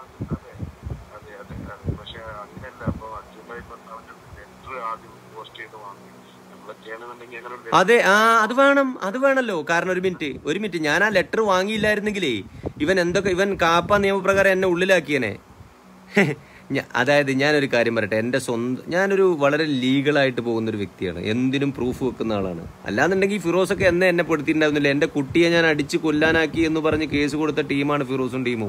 അതെ അതെ അതെ പക്ഷെ അങ്ങനെയല്ല അപ്പൊ ഹക്കീം ഭായി പറഞ്ഞ അവൻ്റെ ലെറ്റർ ആദ്യം പോസ്റ്റ് ചെയ്ത് വാങ്ങി നമ്മളൊക്കെ എന്നുണ്ടെങ്കിൽ എങ്ങനെ ഉണ്ട്? അതെ ആ അത് വേണം അത് വേണല്ലോ കാരണം ഒരു മിനിറ്റ് ഒരു മിനിറ്റ് ഞാൻ ആ ലെറ്റർ വാങ്ങിയില്ലായിരുന്നെങ്കിലേ ഇവൻ എന്തൊക്കെ ഇവൻ കാപ്പ നിയമപ്രകാരം എന്നെ ഉള്ളിലാക്കിയനെ ഞ- അതായത് ഞാനൊരു കാര്യം പറയട്ടെ എൻ്റെ സ്വന്തം ഞാനൊരു വളരെ ലീഗലായിട്ട് പോകുന്ന ഒരു വ്യക്തിയാണ് എന്തിനും പ്രൂഫ് വെക്കുന്ന ആളാണ് അല്ലാന്നുണ്ടെങ്കിൽ ഫിറോസൊക്കെ എന്നെ എന്നെ പെടുത്തിയിട്ടുണ്ടായിരുന്നില്ല എൻ്റെ കുട്ടിയെ ഞാൻ അടിച്ച് കൊല്ലാനാക്കി എന്ന് പറഞ്ഞ് കേസ് കൊടുത്ത ടീമാണ് ഫിറോസും ടീമും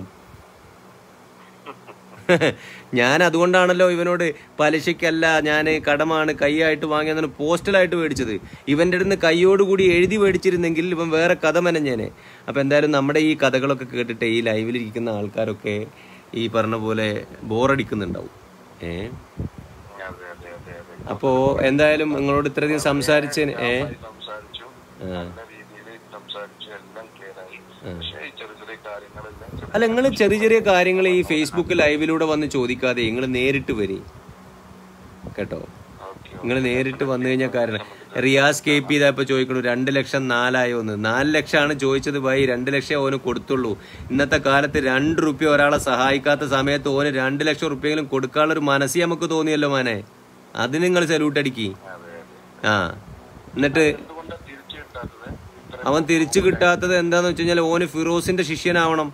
ഞാൻ അതുകൊണ്ടാണല്ലോ ഇവനോട് പലിശയ്ക്കല്ല ഞാൻ കടമാണ് കൈയായിട്ട് വാങ്ങിയതിന് പോസ്റ്റലായിട്ട് മേടിച്ചത് ഇവന്റെ അടുത്ത് കൈയോടുകൂടി എഴുതി മേടിച്ചിരുന്നെങ്കിൽ ഇവൻ വേറെ കഥ മെനഞ്ഞേനെ അപ്പൊ എന്തായാലും നമ്മുടെ ഈ കഥകളൊക്കെ കേട്ടിട്ട് ഈ ലൈവിലിരിക്കുന്ന ആൾക്കാരൊക്കെ ഈ പറഞ്ഞ പോലെ ബോറടിക്കുന്നുണ്ടാവും ഏ അതെ അതെ അതെ അതെ അപ്പോ എന്തായാലും നിങ്ങളോട് ഇത്രയധികം സംസാരിച്ചതിന് ഏ നന്നായി സംസാരിച്ചു നല്ല രീതിയിൽ സംസാരിച്ചു എല്ലാം ക്ലിയർ ആയി പക്ഷേ ഈ ചെറിയ ചെറിയ കാര്യങ്ങളെല്ലാം ചെറിയ- അല്ല നിങ്ങൾ ചെറിയ ചെറിയ കാര്യങ്ങൾ ഈ ഫേസ്ബുക്ക് ലൈവിലൂടെ വന്ന് ചോദിക്കാതെ നിങ്ങൾ നേരിട്ട് വരി കേട്ടോ ഓക്കെ നിങ്ങൾ നേരിട്ട് വന്നു കഴിഞ്ഞാൽ കാരണം റിയാസ് കെ പി ഇതാ ഇപ്പൊ ചോദിക്കണു രണ്ട് ലക്ഷം നാലായോ എന്ന് നാല് ലക്ഷമാണ് ചോദിച്ചത് ഭായി രണ്ട് ലക്ഷം ഓന് കൊടുത്തുള്ളൂ ഇന്നത്തെ കാലത്ത് രണ്ട് റുപ്യ ഒരാളെ സഹായിക്കാത്ത സമയത്ത് ഓന് രണ്ട് ലക്ഷം റുപ്യെങ്കിലും കൊടുക്കാനുള്ള ഒരു മനസ്സി നമുക്ക് തോന്നിയല്ലോ മാനെ അത് നിങ്ങൾ സല്യൂട്ട് അടിക്കി അതെ അതെ ആ എന്നിട്ട് എന്തുകൊണ്ടാണ് തിരിച്ചു കിട്ടാത്തത് ഇത്ര അവൻ തിരിച്ചു കിട്ടാത്തത് എന്താന്ന് വെച്ച് കഴിഞ്ഞാൽ ഓന് ഫിറോസിന്റെ ശിഷ്യനാവണം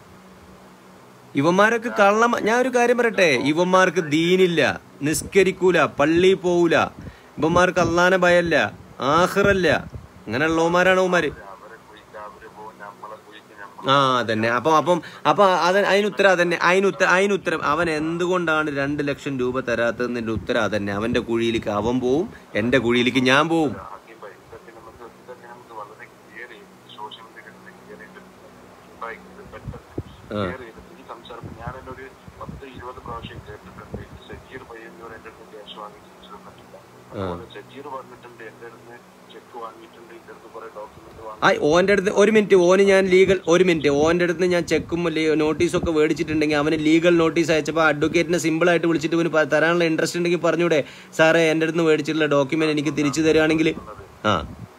ഇവന്മാരൊക്കെ കള്ളം ഞാൻ ഒരു കാര്യം പറയട്ടെ ഇവന്മാർക്ക് ദീനില്ല നിസ്കരിക്കൂല പള്ളി പോവൂല ഇവന്മാർക്ക് അള്ളാനെ ഭയല്ല ആഹ്റല്ല അങ്ങനെയുള്ളവന്മാരാണ് ഇവന്മാര് അവരെ കുഴിക്ക് അവര് പോകും നമ്മളെ കുഴിക്ക് നമ്മൾ ആ അതന്നെ അപ്പം അപ്പം അപ്പൊ അത് അതിനുത്തരം അതന്നെ അതിനുത്തരം അതിനുത്തരം അവൻ എന്തുകൊണ്ടാണ് രണ്ട് ലക്ഷം രൂപ തരാത്തതിന്റെ ഉത്തരം അതന്നെ അവന്റെ കുഴിയിലേക്ക് അവൻ പോവും എന്റെ കുഴിയിലേക്ക് ഞാൻ പോവും ആദ്യം ഭയ- ഇതൊക്കെ നമുക്ക് ഇതൊക്കെ നമുക്ക് വളരെ ക്ലിയർ ചെയ്ത് സോഷ്യൽ മീഡിയയിൽ ക്ലിയർ ചെയ്തിട്ടുണ്ട് പെട്ടെന്ന് ക്ലിയർ ചെയ്തിട്ട് ഈ സംസാരം ഞാൻ എന്നെ ഒരു പത്ത് ഇരുപത് പ്രാവശ്യം കേട്ടിട്ടുണ്ട് സജീർ പയ്യന്നൂർ എന്റെ അടുത്ത് ക്യാഷ് വാങ്ങി തിരിച്ചു തന്നിട്ടില്ല അതുപോലെ സജീർ പറഞ്ഞിട്ടുണ്ട് എന്റെ അടുത്ത് ചെക്ക് വാങ്ങിയിട്ടുണ്ട് എന്റെ അടുത്ത് കുറെ ഡോക്യുമെന്റ് വാങ്ങി ആ ഓന്റെ അടുത്ത് ഒരു മിനിറ്റ് ഓന് ഞാൻ ലീഗൽ ഒരു മിനിറ്റ് ഓന്റെ അടുത്ത് ഞാൻ ചെക്കും നോട്ടീസും ഒക്കെ മേടിച്ചിട്ടുണ്ടെങ്കിൽ അവന് ലീഗൽ നോട്ടീസ് അയച്ചപ്പോൾ അഡ്വക്കേറ്റിനെ സിമ്പിൾ ആയിട്ട് വിളിച്ചിട്ട് ഇവന് പ- തരാനുള്ള ഇൻട്രസ്റ്റ് ഉണ്ടെങ്കിൽ പറഞ്ഞൂടെ സാറേ എൻ്റെ അടുത്ത് മേടിച്ചിട്ടുള്ള ഡോക്യുമെന്റ് എനിക്ക് തിരിച്ചു തരുവാണെങ്കിൽ ആ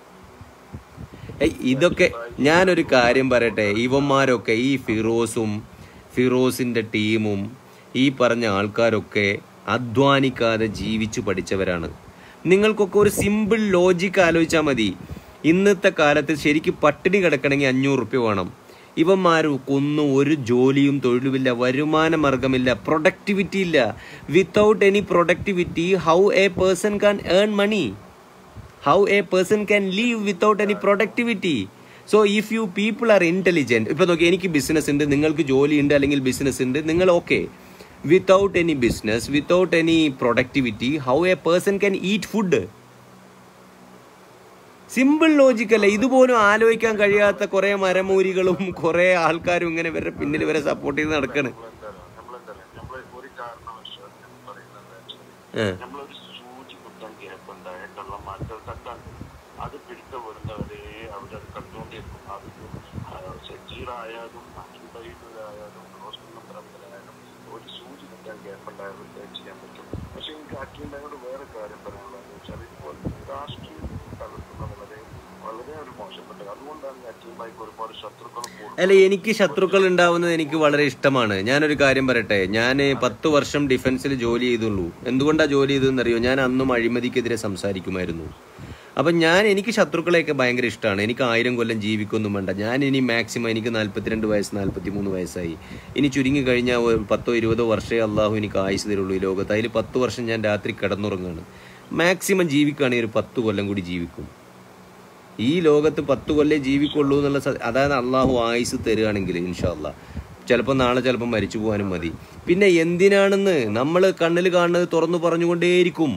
ഏയ് ഇതൊക്കെ ഞാനൊരു കാര്യം പറയട്ടെ ഇവന്മാരൊക്കെ ഈ ഫിറോസും ഫിറോസിന്റെ ടീമും ഈ പറഞ്ഞ ആൾക്കാരൊക്കെ അധ്വാനിക്കാതെ ജീവിച്ചു പഠിച്ചവരാണ് നിങ്ങൾക്കൊക്കെ ഒരു സിമ്പിൾ ലോജിക്ക് ആലോചിച്ചാൽ മതി ഇന്നത്തെ കാലത്ത് ശരിക്കും പട്ടിണി കിടക്കണമെങ്കിൽ അഞ്ഞൂറ് റുപ്യ വേണം ഇവന്മാർക്കൊന്നും ഒരു ജോലിയും തൊഴിലുമില്ല വരുമാന മാർഗമില്ല പ്രൊഡക്ടിവിറ്റി ഇല്ല without any productivity how a person can earn money how a person can live without any productivity so if you people are intelligent ഇപ്പൊ നോക്കി എനിക്ക് ബിസിനസ് ഉണ്ട് നിങ്ങൾക്ക് ജോലി ഉണ്ട് അല്ലെങ്കിൽ ബിസിനസ് ഉണ്ട് നിങ്ങൾ okay without any business without any productivity how a person can eat food simple logic അല്ല ഇതുപോലും ആലോചിക്കാൻ കഴിയാത്ത കുറെ മരമൂരികളും കുറെ ആൾക്കാരും ഇങ്ങനെ ഇവരുടെ പിന്നിൽ ഇവരെ സപ്പോർട്ട് ചെയ്ത് നടക്കാണ് നമ്മളെന്താ നമ്മളെന്താ നമ്മളെ ഒരു കാരണവശാൽ ഞാൻ പറയുന്നത് വെച്ചാൽ ഏഹ്. നമ്മളൊരു സൂചി കുത്താൻ ഗ്യാപ്പ് ഉണ്ടായിട്ടുള്ള മറ്റൊരു തട്ടാൻ അത് പിടുത്ത വരുന്നവരെ അവിടെ അത് കണ്ടുകൊണ്ടിരിക്കും അത് സജീറായാലും അഖിബൈലായാലും ഹോസ്പിറ്റൽ പറമ്പിലായാലും ഒരു സൂചി കുത്താൻ ഗ്യാപ്പ് ഉണ്ടായാലും ചെയ്യാൻ പറ്റും പക്ഷെ എനിക്ക് അഖിലിനോട് വേറെ കാര്യം പറയാനുള്ളത് വെച്ചാൽ ഇപ്പോൾ രാഷ്ട്രീയം കലർത്തുന്ന വളരെ വളരെ ഒരു മോശപ്പെട്ടത് അതുകൊണ്ടാണ് അഖിലുമായിക്ക് ഒരുപാട് ശത്രുക്കളും കൂടും അല്ല എനിക്ക് ശത്രുക്കൾ ഉണ്ടാവുന്നത് എനിക്ക് വളരെ ഇഷ്ടമാണ് ഞാനൊരു കാര്യം പറയട്ടെ ഞാൻ പത്ത് വർഷം ഡിഫൻസിൽ ജോലി ചെയ്തുള്ളൂ എന്തുകൊണ്ടാ ജോലി ചെയ്തതെന്നറിയോ ഞാൻ അന്നും അഴിമതിക്കെതിരെ സംസാരിക്കുമായിരുന്നു അപ്പം ഞാൻ എനിക്ക് ശത്രുക്കളെയൊക്കെ ഭയങ്കര ഇഷ്ടമാണ് എനിക്ക് ആയിരം കൊല്ലം ജീവിക്കൊന്നും വേണ്ട ഞാൻ ഇനി മാക്സിമം എനിക്ക് നാൽപ്പത്തിരണ്ട് വയസ്സ് നാൽപ്പത്തി മൂന്ന് വയസ്സായി ഇനി ചുരുങ്ങി കഴിഞ്ഞാൽ ഒരു പത്തോ ഇരുപതോ വർഷമേ അള്ളാഹു എനിക്ക് ആയുസ് തരുള്ളൂ ഈ ലോകത്ത് അതിൽ പത്ത് വർഷം ഞാൻ രാത്രി കിടന്നുറങ്ങുകയാണ് മാക്സിമം ജീവിക്കുകയാണെങ്കിൽ ഒരു പത്ത് കൊല്ലം കൂടി ജീവിക്കും ഈ ലോകത്ത് പത്ത് കൊല്ലേ ജീവിക്കുള്ളൂ എന്നുള്ള സ- അതായത് അള്ളാഹു ആയുസ് തരികയാണെങ്കിൽ ഇൻഷാല്ല ചിലപ്പോൾ നാളെ ചിലപ്പോൾ മരിച്ചു പോകാനും മതി പിന്നെ എന്തിനാണെന്ന് നമ്മൾ കണ്ണിൽ കാണുന്നത് തുറന്നു പറഞ്ഞുകൊണ്ടേയിരിക്കും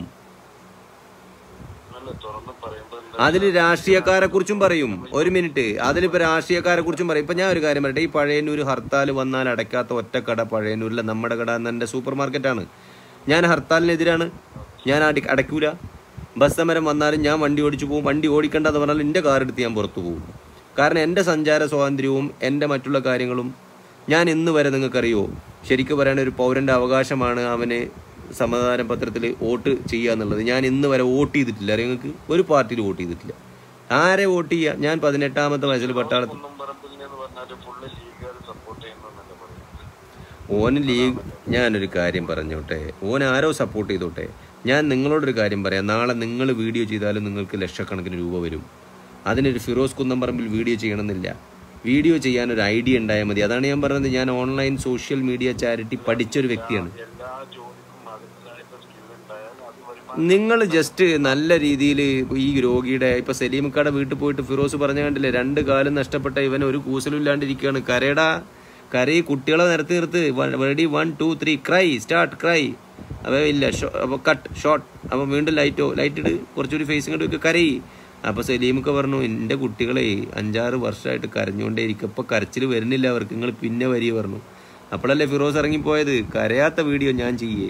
നല്ല തുറന്ന് പറയുമ്പോൾ എന്താ അതിൽ രാഷ്ട്രീയക്കാരെ കുറിച്ചും പറയും ഒരു മിനിറ്റ് അതിലിപ്പോ രാഷ്ട്രീയക്കാരെ കുറിച്ചും പറയും ഇപ്പൊ ഞാൻ ഒരു കാര്യം പറയട്ടെ ഈ പഴയന്നൂർ ഹർത്താൽ വന്നാൽ അടയ്ക്കാത്ത ഒറ്റക്കട പഴയന്നൂരിലെ നമ്മുടെ കട എന്ന എൻ്റെ സൂപ്പർ മാർക്കറ്റാണ് ഞാൻ ഹർത്താലിനെതിരാണ് ഞാൻ അടി അടയ്ക്കൂല ബസ് സമരം വന്നാലും ഞാൻ വണ്ടി ഓടിച്ചു പോകും വണ്ടി ഓടിക്കണ്ടെന്ന് പറഞ്ഞാൽ എൻ്റെ കാർ എടുത്ത് ഞാൻ പുറത്തു പോകും കാരണം എൻ്റെ സഞ്ചാര സ്വാതന്ത്ര്യവും എൻ്റെ മറ്റുള്ള കാര്യങ്ങളും ഞാൻ ഇന്ന് വരെ നിങ്ങൾക്കറിയോ ശരിക്കും പറയുന്ന ഒരു പൗരൻ്റെ അവകാശമാണ് അവന് സമാധാന പത്രത്തിൽ വോട്ട് ചെയ്യുക എന്നുള്ളത് ഞാൻ ഇന്ന് വരെ വോട്ട് ചെയ്തിട്ടില്ല അറിയാം നിങ്ങൾക്ക് ഒരു പാർട്ടിയിൽ വോട്ട് ചെയ്തിട്ടില്ല ആരെ വോട്ട് ചെയ്യുക ഞാൻ പതിനെട്ടാമത്തെ വയസ്സിൽ പട്ടാളത്തിൽ കുന്നും പറമ്പിൽ എന്ന് പറഞ്ഞാൽ ഫുള്ള് ലീഗുകാർ സപ്പോർട്ട് ചെയ്യുന്നതെന്നല്ലേ പറയുന്നത് ഓന് ലീഗ് ഞാനൊരു കാര്യം പറഞ്ഞോട്ടെ ഓൻ ആരോ സപ്പോർട്ട് ചെയ്തോട്ടെ ഞാൻ നിങ്ങളോടൊരു കാര്യം പറയാം നാളെ നിങ്ങൾ വീഡിയോ ചെയ്താലും നിങ്ങൾക്ക് ലക്ഷക്കണക്കിന് രൂപ വരും അതിനൊരു ഫിറോസ് കുന്നംപറമ്പിൽ വീഡിയോ ചെയ്യണമെന്നില്ല വീഡിയോ ചെയ്യാൻ ഒരു ഐഡിയ ഉണ്ടായാൽ മതി അതാണ് ഞാൻ പറഞ്ഞത് ഞാൻ ഓൺലൈൻ സോഷ്യൽ മീഡിയ ചാരിറ്റി പഠിച്ചൊരു വ്യക്തിയാണ് എല്ലാ ജോലിക്കും അതിൻ്റെതായിട്ട് സ്കിൽ ഉണ്ടായാൽ അത് വരുമാനം നിങ്ങൾ ജസ്റ്റ് നല്ല രീതിയിൽ ഈ രോഗിയുടെ ഇപ്പൊ സലീമിക്കാടെ വീട്ടിൽ പോയിട്ട് ഫിറോസ് പറഞ്ഞ കണ്ടില്ലേ രണ്ട് കാലം നഷ്ടപ്പെട്ട ഇവൻ ഒരു കൂസലും ഇല്ലാണ്ടിരിക്കുകയാണ് കരയടാ കരയി കുട്ടികളെ നിരത്തി നിർത്ത് ready one two three cry start cry അപ്പൊ ഇല്ല അപ്പൊ കട്ട് ഷോർട്ട് അപ്പൊ വീണ്ടും ലൈറ്റോ ലൈറ്റ് ഇട് കുറച്ചുകൂടി ഫേസ് ഇങ്ങോട്ട് കരയി അപ്പൊ സലീമൊക്കെ പറഞ്ഞു എന്റെ കുട്ടികളെ അഞ്ചാറ് വർഷമായിട്ട് കരഞ്ഞുകൊണ്ടേ ഇരിക്കും ഇപ്പൊ കരച്ചിൽ വരുന്നില്ല അവർക്ക് നിങ്ങൾ പിന്നെ വരി പറഞ്ഞു അപ്പോഴല്ലേ ഫിറോസ് ഇറങ്ങിപ്പോയത് കരയാത്ത വീഡിയോ ഞാൻ ചെയ്യേ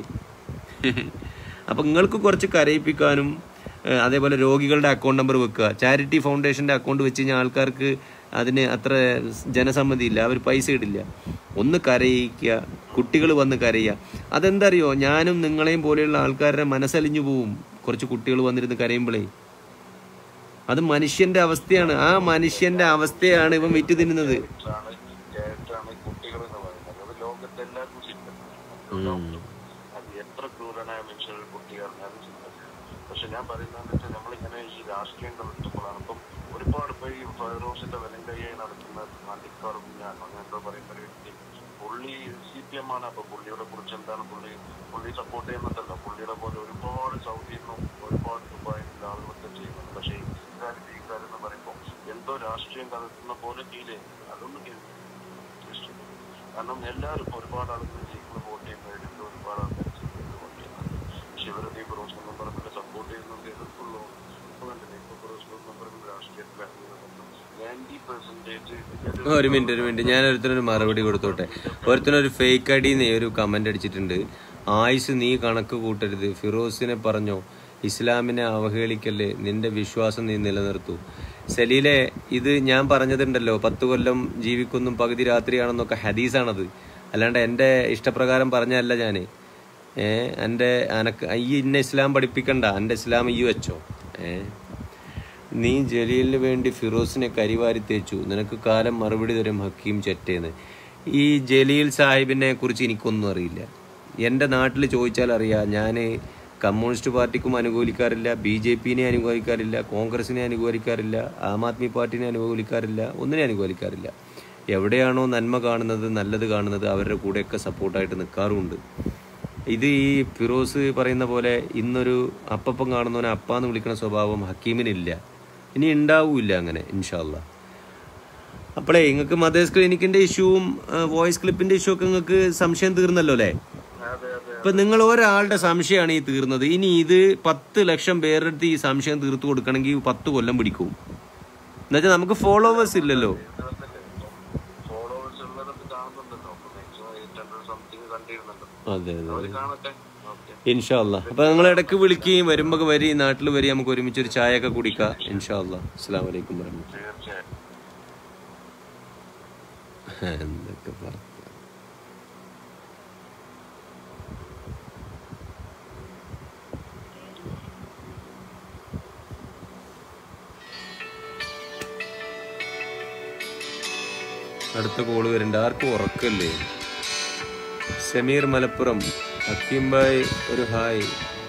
അപ്പൊ നിങ്ങൾക്ക് കുറച്ച് കരയിപ്പിക്കാനും ഏഹ്, അതേപോലെ രോഗികളുടെ അക്കൗണ്ട് നമ്പർ വെക്കുക ചാരിറ്റി ഫൗണ്ടേഷന്റെ അക്കൗണ്ട് വെച്ച് കഴിഞ്ഞാൽ ആൾക്കാർക്ക് അതിന് അത്ര ജനസമ്മതി ഇല്ല അവർ പൈസ ഇടില്ല ഒന്ന് കരയിക്കുക കുട്ടികൾ വന്ന് കരയുക അതെന്താ അറിയോ ഞാനും നിങ്ങളെയും പോലെയുള്ള ആൾക്കാരുടെ മനസ്സലിഞ്ഞു പോവും കുറച്ച് കുട്ടികൾ വന്നിരുന്ന് കരയുമ്പോഴേ അത് മനുഷ്യന്റെ അവസ്ഥയാണ് ആ മനുഷ്യന്റെ അവസ്ഥയാണ് ഇവൻ വിറ്റ് തിന്നുന്നത് ആണ് കേട്ടാണ് കുട്ടികൾ എന്ന് പറയുന്നത് അത് ലോകത്ത് എല്ലാവർക്കും ചിന്തിക്കുന്നത് അത് എത്ര ക്രൂരനായ മനുഷ്യർ കുട്ടി അറിഞ്ഞാലും ചിന്തിക്കുന്നത് പക്ഷെ ഞാൻ പറയുന്നത് വെച്ചാൽ നമ്മളിങ്ങനെ ഈ രാഷ്ട്രീയം കളിക്കുമ്പോഴാണ് ഇപ്പം ഒരുപാട് ഇപ്പൊ ഈ ഫൈറോസിന്റെ വെലങ്കയ്യായി നടക്കുന്ന നാട്ടിക്കാറും ഞാൻ അങ്ങനെന്തോ പറയുന്ന ഒരു വ്യക്തി പുള്ളി സി പി എം ആണ് അപ്പൊ പുള്ളിയുടെ കുറിച്ച് എന്താണ് പുള്ളി പുള്ളി സപ്പോർട്ട് ചെയ്യുന്നുണ്ടല്ലോ പുള്ളിയുടെ പോലെ ഒരുപാട് സൗദിയിൽ നിന്നും ഒരുപാട് ദുബായിൽ നിന്നും ആളുകളൊക്കെ ചെയ്യുന്നുണ്ട് പക്ഷേ ഇക്കാര്യം ഈ കാര്യം എന്ന് പറയുമ്പോൾ എന്തോ രാഷ്ട്രീയം കലർത്തുന്ന പോലെ ഫീൽ ചെയ്യുന്നു അതൊന്നും കേൾക്കും കാരണം എല്ലാവരും ഇപ്പൊ ഒരുപാട് ആളുകൾ ജയിക്കുന്ന വോട്ട് ചെയ്യുന്നവരുണ്ട് ഒരുപാട് ആൾക്കാർ ജയിക്കുന്നത് വോട്ട് ചെയ്യുന്നുണ്ട് പക്ഷെ ഇവരൊക്കെ ഈ ഫിറോസ് മെമ്പറിനെ സപ്പോർട്ട് ചെയ്യുന്നത് എതിർക്കുള്ളൂ ഇപ്പൊ കണ്ടില്ലേ ഇപ്പൊ ഫിറോസ് മെമ്പറിന്റെ രാഷ്ട്രീയത്തിൽ നയൻറ്റി പെർസെന്റേജ് ഒരു മിനിറ്റ് ഒരു മിനിറ്റ് ഞാൻ ഒരുത്തിനൊരു മറുപടി കൊടുത്തോട്ടെ ഒരുത്തിനൊരു ഫേക്ക് അടിന്ന് ഒരു കമന്റ് അടിച്ചിട്ടുണ്ട് ആയുസ് നീ കണക്ക് കൂട്ടരുത് ഫിറോസിനെ പറഞ്ഞോ ഇസ്ലാമിനെ അവഹേളിക്കല്ലേ നിന്റെ വിശ്വാസം നീ നിലനിർത്തൂ സലീലെ ഇത് ഞാൻ പറഞ്ഞതുണ്ടല്ലോ പത്ത് കൊല്ലം ജീവിക്കുന്നും പകുതി രാത്രിയാണെന്നൊക്കെ ഹദീസാണത് അല്ലാണ്ട് എൻ്റെ ഇഷ്ടപ്രകാരം പറഞ്ഞല്ല ഞാൻ ഏ എൻ്റെ അനക്ക് ഈ ഇന്ന ഇസ്ലാം പഠിപ്പിക്കണ്ട എൻ്റെ ഇസ്ലാം ഈ വെച്ചോ ഏ നീ ജലീലിന് വേണ്ടി ഫിറോസിനെ കരിവാരി തേച്ചു നിനക്ക് കാലം മറുപടി തരും ഹക്കീം ചെറ്റേന്ന് ഈ ജലീൽ സാഹിബിനെ കുറിച്ച് എനിക്കൊന്നും അറിയില്ല എൻ്റെ നാട്ടിൽ ചോദിച്ചാൽ അറിയാം ഞാൻ കമ്മ്യൂണിസ്റ്റ് പാർട്ടിക്കും അനുകൂലിക്കാറില്ല ബി ജെ പിനെ അനുകൂലിക്കാറില്ല കോൺഗ്രസിനെ അനുകൂലിക്കാറില്ല ആം ആദ്മി പാർട്ടിനെ അനുകൂലിക്കാറില്ല ഒന്നിനെ അനുകൂലിക്കാറില്ല എവിടെയാണോ നന്മ കാണുന്നത് നല്ലത് കാണുന്നത് അവരുടെ കൂടെയൊക്കെ സപ്പോർട്ടായിട്ട് നിൽക്കാറുമുണ്ട് ഇത് ഈ ഫിറോസ് പറയുന്ന പോലെ ഇന്നൊരു അപ്പം കാണുന്നവനെ അപ്പാന്ന് വിളിക്കുന്ന സ്വഭാവം ഹക്കീമിനില്ല ഇനി ഉണ്ടാവൂല്ല അങ്ങനെ ഇൻഷാല്ല അപ്പോളേ നിങ്ങൾക്ക് മദേഴ്സ് ക്ലിനിക്കിന്റെ ഇഷ്യൂവും വോയിസ് ക്ലിപ്പിന്റെ ഇഷ്യൂ ഒക്കെ നിങ്ങൾക്ക് സംശയം തീർന്നല്ലോ അല്ലേ അതെ അതെ ഇപ്പൊ നിങ്ങൾ ഒരാളുടെ സംശയമാണ് ഈ തീർന്നത് ഇനി ഇത് പത്ത് ലക്ഷം പേരുടെ അടുത്ത് ഈ സംശയം തീർത്തു കൊടുക്കണമെങ്കിൽ പത്ത് കൊല്ലം പിടിക്കും എന്നുവെച്ചാൽ നമുക്ക് ഫോളോവേഴ്സ് ഇല്ലല്ലോ ഫോളോവേഴ്സ് ഉള്ളതൊക്കെ കാണുന്നുണ്ടല്ലോ അപ്പൊ മാക്സിമം എയ്റ്റ് ഹൺഡ്രഡ് സംതിങ് കണ്ടിരുന്നുണ്ടല്ലോ അതെ അതെ അവര് കാണട്ടെ ഓക്കെ ഇൻഷാല്ല അപ്പൊ നിങ്ങൾ ഇടയ്ക്ക് വിളിക്കുകയും വരുമ്പോ വരി നാട്ടിൽ വരി നമുക്ക് ഒരുമിച്ച് ഒരു ചായ ഒക്കെ കുടിക്കാം ഇൻഷാല്ല അസ്സാം വലൈക്കും വരഹമത്തുള്ളാഹി തീർച്ചയായും എന്തൊക്കെ പറഞ്ഞു അടുത്ത കോള് വരുന്നുണ്ട് ആർക്കും ഉറക്കല്ലേ സമീർ മലപ്പുറം ഹക്കീം ഭായ് ഒരു ഹായ്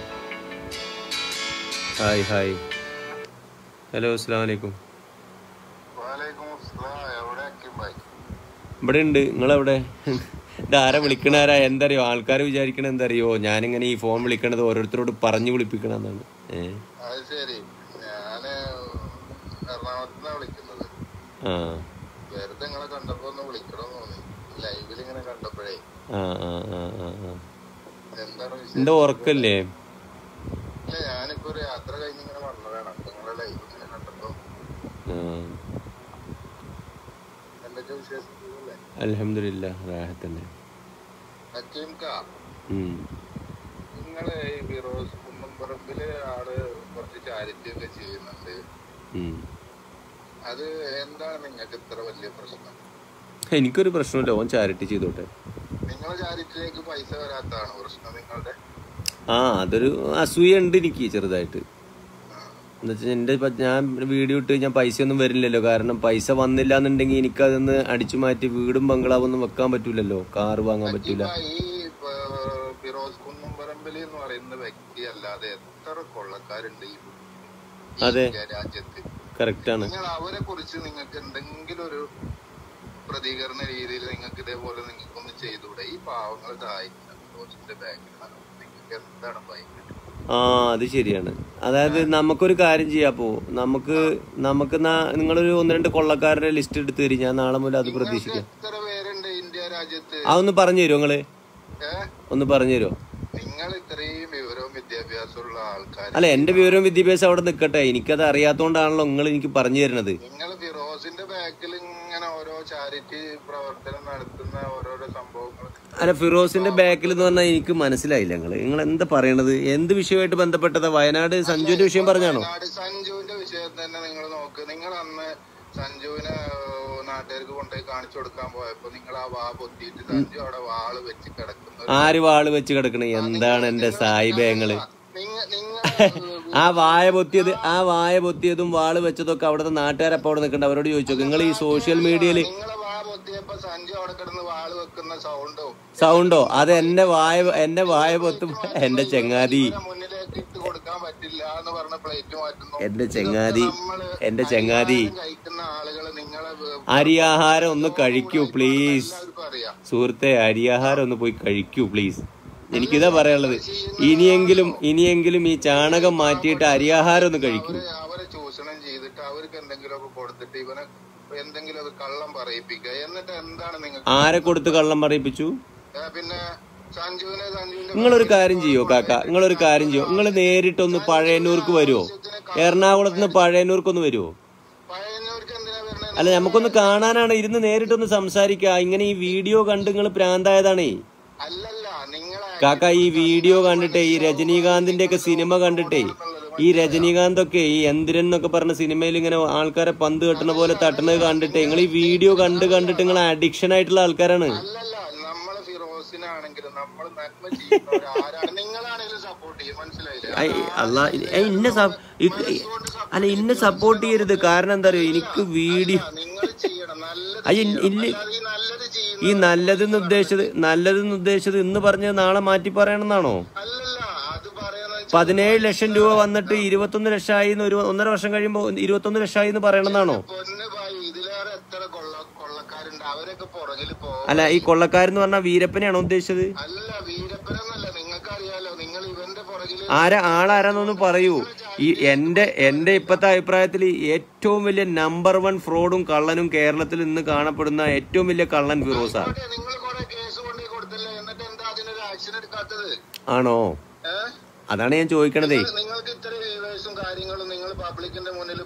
ഹായ് ഹായ് ഹലോ അസ്സാം വലൈക്കും വാലേക്കും അസ്സലാം എവിടെ അക്കിംബായി ഇവിടെ ഉണ്ട് നിങ്ങളെവിടെ ഇതാരാ വിളിക്കണാരാ എന്തറിയോ ആൾക്കാർ വിചാരിക്കണ എന്തറിയോ ഞാനിങ്ങനെ ഈ ഫോൺ വിളിക്കണത് ഓരോരുത്തരോട് പറഞ്ഞു വിളിപ്പിക്കണമെന്നാണ് ഏ അത് ശരി ഞാന് എറണാകുളത്തുനിന്നാ വിളിക്കുന്നത് ആ വെറുതെ നിങ്ങളെ കണ്ടപ്പോ ഒന്ന് വിളിക്കണം തോന്നി ലൈവിൽ ഇങ്ങനെ കണ്ടപ്പോഴേ ആ ആ ആ ആ ആ എന്താണ് വിഷയം എന്താ ഉറക്കല്ലേ ഇല്ല ഞാനിപ്പോ ഒരു യാത്ര കഴിഞ്ഞ് ഇങ്ങനെ വന്നതാണ് അപ്പൊ നിങ്ങളെ ലൈവ് ഇങ്ങനെ കണ്ടപ്പോ ആ എന്തൊക്കെ വിശേഷം സുഖല്ലേ? അലഹമില്ല റാഹത്തന്നെ ഹക്കീം കാ ഉം. നിങ്ങള് ഈ ഫിറോസ് കുന്നംപറമ്പില് ആള് കുറച്ച് ചാരിറ്റി ഒക്കെ ചെയ്യുന്നുണ്ട് ഉം. അത് എന്താണ് നിങ്ങൾക്ക് ഇത്ര വലിയ പ്രശ്നം എനിക്കൊരു പ്രശ്നമില്ല ഓൻ ചാരിറ്റി ചെയ്തോട്ടെ നിങ്ങളെ ചാരിറ്റിയിലേക്ക് പൈസ വരാത്തതാണ് പ്രശ്നം നിങ്ങളുടെ ആ അതൊരു അസൂയ ഉണ്ട് എനിക്ക് ചെറുതായിട്ട് എന്നുവെച്ചാൽ എൻ്റെ ഇപ്പം ഞാൻ വീഡിയോ ഇട്ട് കഴിഞ്ഞാൽ പൈസ ഒന്നും വരില്ലല്ലോ കാരണം പൈസ വന്നില്ല എന്നുണ്ടെങ്കിൽ എനിക്കതൊന്ന് അടിച്ചു മാറ്റി വീടും ബംഗ്ലാവൊന്നും വെക്കാൻ പറ്റൂലല്ലോ കാറ് വാങ്ങാൻ പറ്റൂല ഈ പ- ഫിറോസ് കുന്നംപറമ്പിൽ എന്ന് പറയുന്നത് പറയുന്ന വ്യക്തി അല്ലാതെ എത്ര കൊള്ളക്കാരുണ്ട് ഈ അതെ. ഇന്ത്യ രാജ്യത്ത് കറക്റ്റാണ് നിങ്ങൾ അവരെ കുറിച്ച് നിങ്ങൾക്ക് എന്തെങ്കിലും ഒരു പ്രതികരണ രീതിയിൽ നിങ്ങൾക്ക് ഇതേപോലെ നിങ്ങൾക്കൊന്ന് ചെയ്തുകൂടെ ഈ പാവങ്ങളെ സഹായിക്കുന്ന ഫിറോസിന്റെ ബാക്കിൽ നിങ്ങൾക്ക് എന്താണ് ഭയങ്കര ആ അത് ശരിയാണ് അതായത് നമുക്കൊരു കാര്യം ചെയ്യാപ്പോ നമുക്ക് നമുക്ക് നാ- നിങ്ങളൊരു ഒന്ന് രണ്ട് കൊള്ളക്കാരുടെ ലിസ്റ്റ് എടുത്തു തരും ഞാൻ നാളെ മുതൽ അത് പ്രതീക്ഷിക്കാം എത്ര പേരുണ്ട് ഇന്ത്യ രാജ്യത്ത് ആ ഒന്ന് പറഞ്ഞു തരുമോ നിങ്ങള് ഏഹ് ഒന്ന് പറഞ്ഞു തരുമോ നിങ്ങൾ ഇത്രയും വിവരവും വിദ്യാഭ്യാസമുള്ള ആൾക്കാർ അല്ല എന്റെ വിവരവും വിദ്യാഭ്യാസം അവിടെ നിൽക്കട്ടെ എനിക്കത് അറിയാത്തോണ്ടാണല്ലോ നിങ്ങൾ എനിക്ക് പറഞ്ഞു തരുന്നത് നിങ്ങൾ ഫിറോസിന്റെ ബാക്കിൽ ഇങ്ങനെ ഓരോ ചാരിറ്റി പ്രവർത്തനം നടത്തുന്ന ഓരോരോ സംഭവങ്ങൾ അല്ല ഫിറോസിന്റെ ബാക്കിൽ എന്ന് പറഞ്ഞാൽ എനിക്ക് മനസ്സിലായില്ല നിങ്ങൾ നിങ്ങൾ എന്താ പറയണത് എന്ത് വിഷയമായിട്ട് ബന്ധപ്പെട്ടതാ വയനാട് സഞ്ജുവിന്റെ വിഷയം പറഞ്ഞാണോ വയനാട് സഞ്ജുവിന്റെ വിഷയം തന്നെ നിങ്ങൾ നോക്ക് നിങ്ങൾ അന്ന് സഞ്ജുവിനെ ഏഹ്, നാട്ടുകാർക്ക് കൊണ്ടുപോയി കാണിച്ചു കൊടുക്കാൻ പോയപ്പോ നിങ്ങൾ ആ വാ പൊത്തിയിട്ട് സഞ്ജു അവിടെ വാള് വെച്ച് കിടക്കുന്ന ആര് വാള് വെച്ച് കിടക്കണേ എന്താണ് എന്റെ സായിബേങ്ങള് നിങ്ങൾ നിങ്ങൾ ആ വായ പൊത്തിയത് ആ വായ പൊത്തിയതും വാള് വെച്ചതൊക്കെ അവിടുത്തെ നാട്ടുകാരപ്പം അവിടെ നിൽക്കണ്ട അവരോട് ചോദിച്ചോ നിങ്ങൾ ഈ സോഷ്യൽ മീഡിയയിൽ നിങ്ങളെ വാ പൊത്തിയപ്പോ സഞ്ജു അവിടെ കിടന്ന് വാള് വെക്കുന്ന സൗണ്ടോ സൗണ്ടോ അത് എന്റെ വായ എന്റെ വായ പൊത്തും എന്റെ ചെങ്ങാതി മുന്നിലേക്ക് ഇട്ട് കൊടുക്കാൻ പറ്റില്ല എന്ന് പറഞ്ഞ പ്ലേറ്റ് മാറ്റുന്നു എന്റെ ചെങ്ങാതി നമ്മള് എന്റെ ചെങ്ങാതി ആഹാരം കഴിക്കുന്ന ആളുകള് നിങ്ങളെ വേ- അരിയാഹാരം ഒന്ന് കഴിക്കൂ പ്ലീസ് എല്ലാവർക്കും അറിയാം സുഹൃത്തെ അരിയാഹാരം ഒന്ന് പോയി കഴിക്കൂ പ്ലീസ് എനിക്കിതാ പറയാനുള്ളത് ഇനിയെങ്കിലും ഇനിയെങ്കിലും ഈ ചാണകം മാറ്റിയിട്ട് അരിയാഹാരം ഒന്ന് കഴിക്കൂ അവരെ അവരെ ചൂഷണം ചെയ്തിട്ട് അവർക്ക് എന്തെങ്കിലുമൊക്കെ കൊടുത്തിട്ട് ഇവനെ എന്തെങ്കിലുമൊക്കെ കള്ളം പറയിപ്പിക്കുക എന്നിട്ട് എന്താണ് നിങ്ങൾക്ക് ആരെ കൊടുത്ത് കള്ളം പറയിപ്പിച്ചു ഏ, പിന്നെ സഞ്ജുവിനെ സഞ്ജുവിന്റെ നിങ്ങളൊരു കാര്യം ചെയ്യോ കാക്ക നിങ്ങളൊരു കാര്യം ചെയ്യോ നിങ്ങൾ നേരിട്ടൊന്ന് പഴയന്നൂർക്ക് വരുമോ എറണാകുളത്ത് നിന്ന് പഴയന്നൂർക്ക് ഒന്ന് വരുമോ പയ്യന്നൂർക്ക് എന്തിനാ വരുന്നത് അല്ല നമുക്കൊന്ന് കാണാനാണ് ഇരുന്ന് നേരിട്ടൊന്ന് സംസാരിക്കുക ഇങ്ങനെ ഈ വീഡിയോ കണ്ട് നിങ്ങൾ പ്രാന്തായതാണേ അല്ലല്ല നിങ്ങളെ കാക്ക ഈ വീഡിയോ കണ്ടിട്ടേ ഈ രജനീകാന്തിന്റെ ഒക്കെ സിനിമ കണ്ടിട്ടേ ഈ രജനീകാന്ത് ഒക്കെ ഈ യന്ത്രൻ എന്നൊക്കെ പറഞ്ഞ സിനിമയിൽ ഇങ്ങനെ ആൾക്കാരെ പന്ത് കെട്ടുന്ന പോലെ തട്ടുന്നത് കണ്ടിട്ട് നിങ്ങൾ ഈ വീഡിയോ കണ്ട് കണ്ടിട്ട് നിങ്ങൾ അഡിക്ഷൻ ആയിട്ടുള്ള ആൾക്കാരാണ് അല്ലല്ല നമ്മളെ ഫിറോസിനാണെങ്കിലും നമ്മൾ നന്മ ചെയ്യുന്നവർ ആരാണ് നിങ്ങളാണെങ്കിലും സപ്പോർട്ട് ചെയ്യും മനസ്സിലായില്ലേ ഐ, അല്ല ഏ, ഇന്നെ സ- ഇ- ഇ- അല്ല ഇന്നെ സപ്പോർട്ട് ചെയ്യരുത് കാരണം എന്താ പറയുക എനിക്ക് വീഡിയോ നിങ്ങൾ ചെയ്യണം നല്ലത് അയ്യ ചെയ്യണം. ഇല്ല അല്ലാതെ ഈ നല്ലത് ചെയ്യുന്ന ഈ നല്ലതെന്ന് ഉദ്ദേശിച്ചത് നല്ലതെന്ന് ഉദ്ദേശിച്ചത് ഇന്ന് പറഞ്ഞത് നാളെ മാറ്റി പറയണമെന്നാണോ അല്ലല്ല അത് പറയാന്ന് വെച്ചാൽ പതിനേഴ് ലക്ഷം രൂപ വന്നിട്ട് ഇരുപത്തൊന്ന് ലക്ഷമായി എന്ന് ഒരു ഒന്നര വർഷം കഴിയുമ്പോൾ ഇരുപത്തൊന്ന് ലക്ഷമായി എന്ന് പറയണമെന്നാണോ പൊന്ന് ഭായി ഇതിലേറെ എത്ര കൊള്ള കൊള്ളക്കാരുണ്ട് അവരൊക്കെ പുറകിൽ പോ അല്ല ഈ കൊള്ളക്കാരെന്ന് പറഞ്ഞാൽ വീരപ്പനെയാണോ ഉദ്ദേശിച്ചത് അല്ല വീരപ്പനെന്നല്ല നിങ്ങൾക്ക് അറിയാലോ നിങ്ങൾ ഇവന്റെ പുറകില് ആരാ ആളാരാന്നൊന്ന് പറയൂ ഈ എന്റെ എന്റെ ഇപ്പത്തെ അഭിപ്രായത്തിൽ ഏറ്റവും വലിയ നമ്പർ വൺ ഫ്രോഡും കള്ളനും കേരളത്തിൽ ഇന്ന് കാണപ്പെടുന്ന ഏറ്റവും വലിയ കള്ളൻ ഫിറോസ നിങ്ങൾ കുറെ കേസ് കൊണ്ടേ കൊടുത്തില്ലേ എന്നിട്ട് എന്താ അതിനൊരു ആക്ഷൻ എടുക്കാത്തത് ആണോ ഏഹ് അതാണ് ഞാൻ ചോദിക്കണതേ നിങ്ങൾക്ക് ഇത്ര വ്യൂവേഴ്സും കാര്യങ്ങളും നിങ്ങൾ പബ്ലിക്കിന്റെ മുന്നിൽ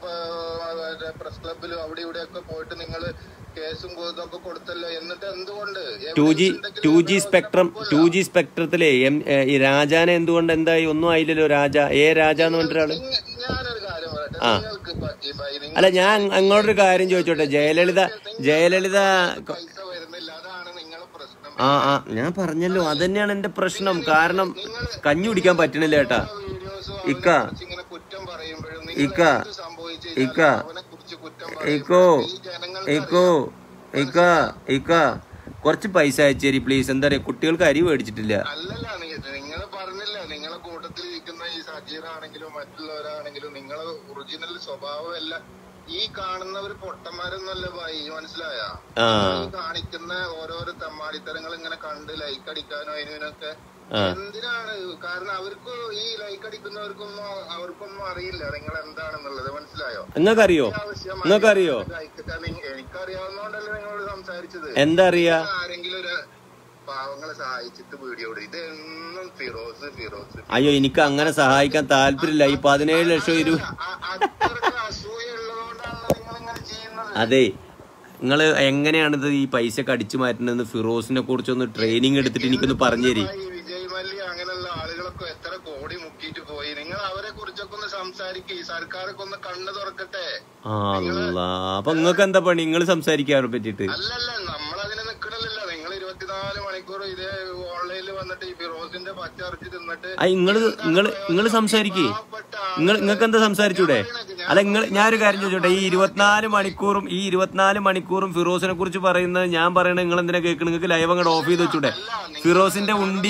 പ്രസ് ക്ലബിലും അവിടെ ഇവിടെ ഒക്കെ പോയിട്ട് നിങ്ങൾ കേസും ഇതൊക്കെ കൊടുത്തല്ലോ എന്നിട്ട് എന്തുകൊണ്ട് ടു ജി എവിടെയെങ്കിലും two G spectrum two G സ്പെക്ട്രത്തിലെ എം ഏ, ഈ രാജാനെ എന്തുകൊണ്ട് എന്തായി ഒന്നും ആയില്ലല്ലോ രാജ ഏ രാജ എന്ന് പറഞ്ഞൊരാള് നിങ്ങ- ഞാനൊരു കാര്യം പറയട്ടെ നിങ്ങൾക്ക് പറ്റി ബൈ നിങ്ങൾ അല്ല ഞാൻ അങ്ങോട്ടൊരു കാര്യം ചോദിച്ചോട്ടെ ജയലളിത ജയലളിത പൈസ വരുന്നില്ല അതാണ് നിങ്ങളെ പ്രശ്നം ആ ആ ഞാൻ പറഞ്ഞല്ലോ അതന്നെയാണ് എന്റെ പ്രശ്നം കാരണം കഞ്ഞി കുടിക്കാൻ പറ്റണില്ല ഏട്ടാ വീഡിയോസ് ഇക്ക ഇങ്ങനെ കുറ്റം പറയുമ്പോഴും ഇക്ക നിങ്ങൾ സംഭവിച്ചു ഇക്ക അവനെ കുറിച്ച് കുറ്റം ഇക്കോ പറയുമ്പോൾ ഈ ജനങ്ങൾ ഇക്കോ ഇക്ക ഇക്ക കുറച്ച് പൈസ അയച്ചേരി പ്ലീസ് എന്താ പറയാ കുട്ടികൾക്ക് അരി മേടിച്ചിട്ടില്ല അല്ലല്ല നിങ്ങൾ പറഞ്ഞില്ല നിങ്ങളെ കൂട്ടത്തിൽ ഇരിക്കുന്ന ഈ സജീറാണെങ്കിലും മറ്റുള്ളവരാണെങ്കിലും നിങ്ങളെ ഒറിജിനൽ സ്വഭാവം എല്ലാം ഈ കാണുന്നവർ പൊട്ടന്മാരൊന്നുമല്ല ഭായി മനസ്സിലായ ആ ഈ കാണിക്കുന്ന ഓരോരോ തമ്മാടിത്തരങ്ങൾ ഇങ്ങനെ കണ്ട് ലൈക്ക് അടിക്കാനോ അതിനൊക്കെ ആ. എന്തിനാണ് കാരണം അവർക്ക് ഈ ലൈക്ക് അടിക്കുന്നവർക്കൊന്നും അവർക്കൊന്നും അറിയില്ല നിങ്ങൾ എന്താണെന്നുള്ളത് മനസ്സിലായോ നിങ്ങൾക്കറിയോ ആവശ്യം നിങ്ങൾക്കറിയോ like ഇട്ടാ നിങ്ങ- എനിക്കറിയാവുന്നോണ്ടല്ലേ നിങ്ങളോട് സംസാരിച്ചത് എന്താ അറിയാ ആരെങ്കിലും ഒരു പാവങ്ങളെ സഹായിച്ചിട്ട് വീഡിയോ ഇടും ഇതെന്നും ഫിറോസ് ഫിറോസ് അയ്യോ എനിക്ക് അങ്ങനെ സഹായിക്കാൻ താല്പര്യമില്ല ഈ പതിനേഴ് ലക്ഷം ഇരു അ- അത്രക്ക് അസൂയുള്ളതുകൊണ്ടാണല്ലോ നിങ്ങൾ ഇങ്ങനെ ചെയ്യുന്നത് അതെ നിങ്ങൾ എങ്ങനെയാണിത് ഈ പൈസ ഒക്കെ അടിച്ചു മാറ്റുന്നതെന്ന് ഫിറോസിനെ കുറിച്ചൊന്ന് ട്രെയിനിങ് എടുത്തിട്ട് എനിക്കൊന്ന് പറഞ്ഞു തരി ഈ വിജയ് മല്യ അങ്ങനെയുള്ള ആളുകളൊക്കെ എത്ര കോടി മുക്കിയിട്ട് പോയി നിങ്ങൾ അവരെ കുറിച്ചൊക്കെ ഒന്ന് സംസാരിക്കുക ഈ സർക്കാരൊക്കെ ഒന്ന് കണ്ണു തുറക്കട്ടെ അല്ല അപ്പൊ നിങ്ങൾക്ക് എന്താ പണി നിങ്ങൾ സംസാരിക്കാറെ പറ്റിട്ട് അല്ലല്ല നമ്മളതിന് നിക്കണില്ലല്ലോ നിങ്ങൾ ഇരുപത്തിനാല് മണിക്കൂർ ഇതേ ഓൺലൈനിൽ വന്നിട്ട് ഈ ഫിറോസിന്റെ പച്ചറച്ചി തിന്നിട്ട് ആ നിങ്ങള് നിങ്ങള് നിങ്ങള് സംസാരിക്കേ പാവപ്പെട്ട നിങ്ങൾ നിങ്ങൾക്ക് എന്താ സംസാരിച്ചൂടെ അല്ല നിങ്ങൾ ഞാനൊരു കാര്യം ചോദിച്ചോട്ടെ ഈ ഇരുപത്തിനാല് മണിക്കൂറും ഈ ഇരുപത്തിനാല് മണിക്കൂറും ഫിറോസിനെ കുറിച്ച് പറയുന്നത് ഞാൻ പറയണത് നിങ്ങൾ എന്തിനാ കേൾക്കണം നിങ്ങൾക്ക് ലൈവ് അങ്ങോട്ട് ഓഫ് ചെയ്ത് വെച്ചൂടെ ഫിറോസിന്റെ ഉണ്ടി നിങ്ങൾ നല്ല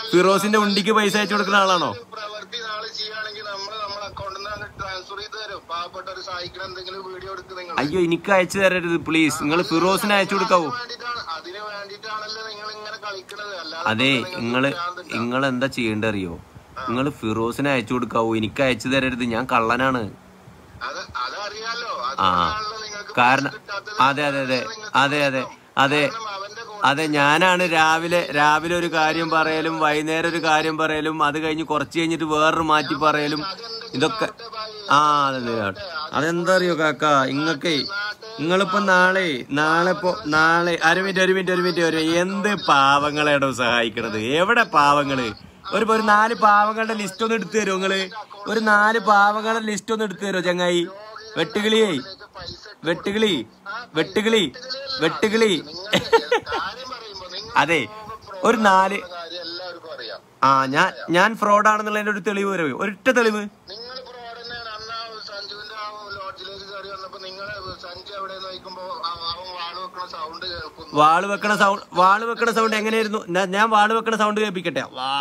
ഫിറോസിന്റെ ഉണ്ടിക്ക് പൈസ അയച്ചു കൊടുക്കുന്ന ആളാണോ ഒരു പ്രവൃത്തി നാളെ ചെയ്യുകയാണെങ്കിൽ നമ്മൾ നമ്മുടെ അക്കൗണ്ടിൽ നിന്ന് ട്രാൻസ്ഫർ ചെയ്ത് തരും പാവപ്പെട്ട ഒരു സഹായിക്കുന്ന എന്തെങ്കിലും വീഡിയോ എടുത്ത് നിങ്ങൾ അയ്യോ എനിക്ക് അയച്ചു തരരുത് പ്ലീസ് നിങ്ങൾ ഫിറോസിന് അയച്ചു കൊടുക്കാവോ വേണ്ടിയിട്ടാണ് അതിന് വേണ്ടിയിട്ടാണല്ലോ നിങ്ങൾ ഇങ്ങനെ കളിക്കണത് അല്ലാതെ അതെ നിങ്ങൾക്ക് നിങ്ങള് ഭ്രാന്തുണ്ടോ? നിങ്ങൾ എന്താ ചെയ്യേണ്ടത് അറിയോ നിങ്ങൾ ഫിറോസിന് അയച്ചു കൊടുക്കാവോ എനിക്ക് അയച്ചു തരരുത് ഞാൻ കള്ളനാണ് അത് അതറിയാലോ ആ അതുകൊണ്ടാണല്ലോ നിങ്ങൾക്ക് കാരണം പൈസ കിട്ടാത്തത്. അതെ അതെ അതെ നിങ്ങൾക്ക് അതെ അതെ അതെ കാരണം അവന്റെ കൂടെ അതെ ഞാനാണ് രാവിലെ രാവിലെ ഒരു കാര്യം പറയലും വൈകുന്നേരം ഒരു കാര്യം പറയലും അത് കഴിഞ്ഞ് കുറച്ച് കഴിഞ്ഞിട്ട് വേറൊരു മാറ്റി പറയലും ഇതൊക്കെ ആ അതെ അതെ അതെ. അതെന്താ അറിയോ കാക്ക ഇങ്ങക്കേ നിങ്ങളിപ്പോ നാളെ നാളെ ഇപ്പോ നാളെ ഒരു മിനിറ്റ് ഒരു മിനിറ്റ് ഒരു മിനിറ്റ് ഒരു എന്ത് പാവങ്ങളെടോ സഹായിക്കണത് എവിടെ പാവങ്ങള് ഒരു ഒരു നാല് പാവങ്ങളുടെ ലിസ്റ്റ് ഒന്ന് എടുത്തു തരുമോ നിങ്ങള് ഒരു നാല് പാവങ്ങളുടെ ലിസ്റ്റ് ഒന്ന് എടുത്തു തരുമോ ചങ്ങായി വെട്ടുകിളിയേ പൈസ വെട്ടുകിളി വെട്ടുകിളി വെട്ടുകിളി കാര്യം പറയുമ്പോ നിങ്ങൾ അതെ ഒരു നാല് കാര്യം എല്ലാവർക്കും അറിയാം ആ ഞാൻ ഞാൻ ഫ്രോഡാണെന്നുള്ളതിന്റെ ഒരു തെളിവ് വരവ് ഒരൊറ്റ തെളിവ് നിങ്ങൾ ഫ്രോഡ് തന്നെയാണ് അന്ന് ആ സഞ്ജുവിന്റെ ആ ലോഡ്ജിലേക്ക് കയറി വന്നപ്പോ നിങ്ങൾ സഞ്ജു എവിടെ നോക്കുമ്പോ അവൻ വാള് വെക്കണ സൗണ്ട് കേൾക്കുന്നു വാള് വെക്കണ സൗണ്ട് വാള് വെക്കണ സൗണ്ട് എങ്ങനെയായിരുന്നു ഞാ- ഞാൻ വാള് വെക്കണ സൗണ്ട് കേൾപ്പിക്കട്ടെ വാ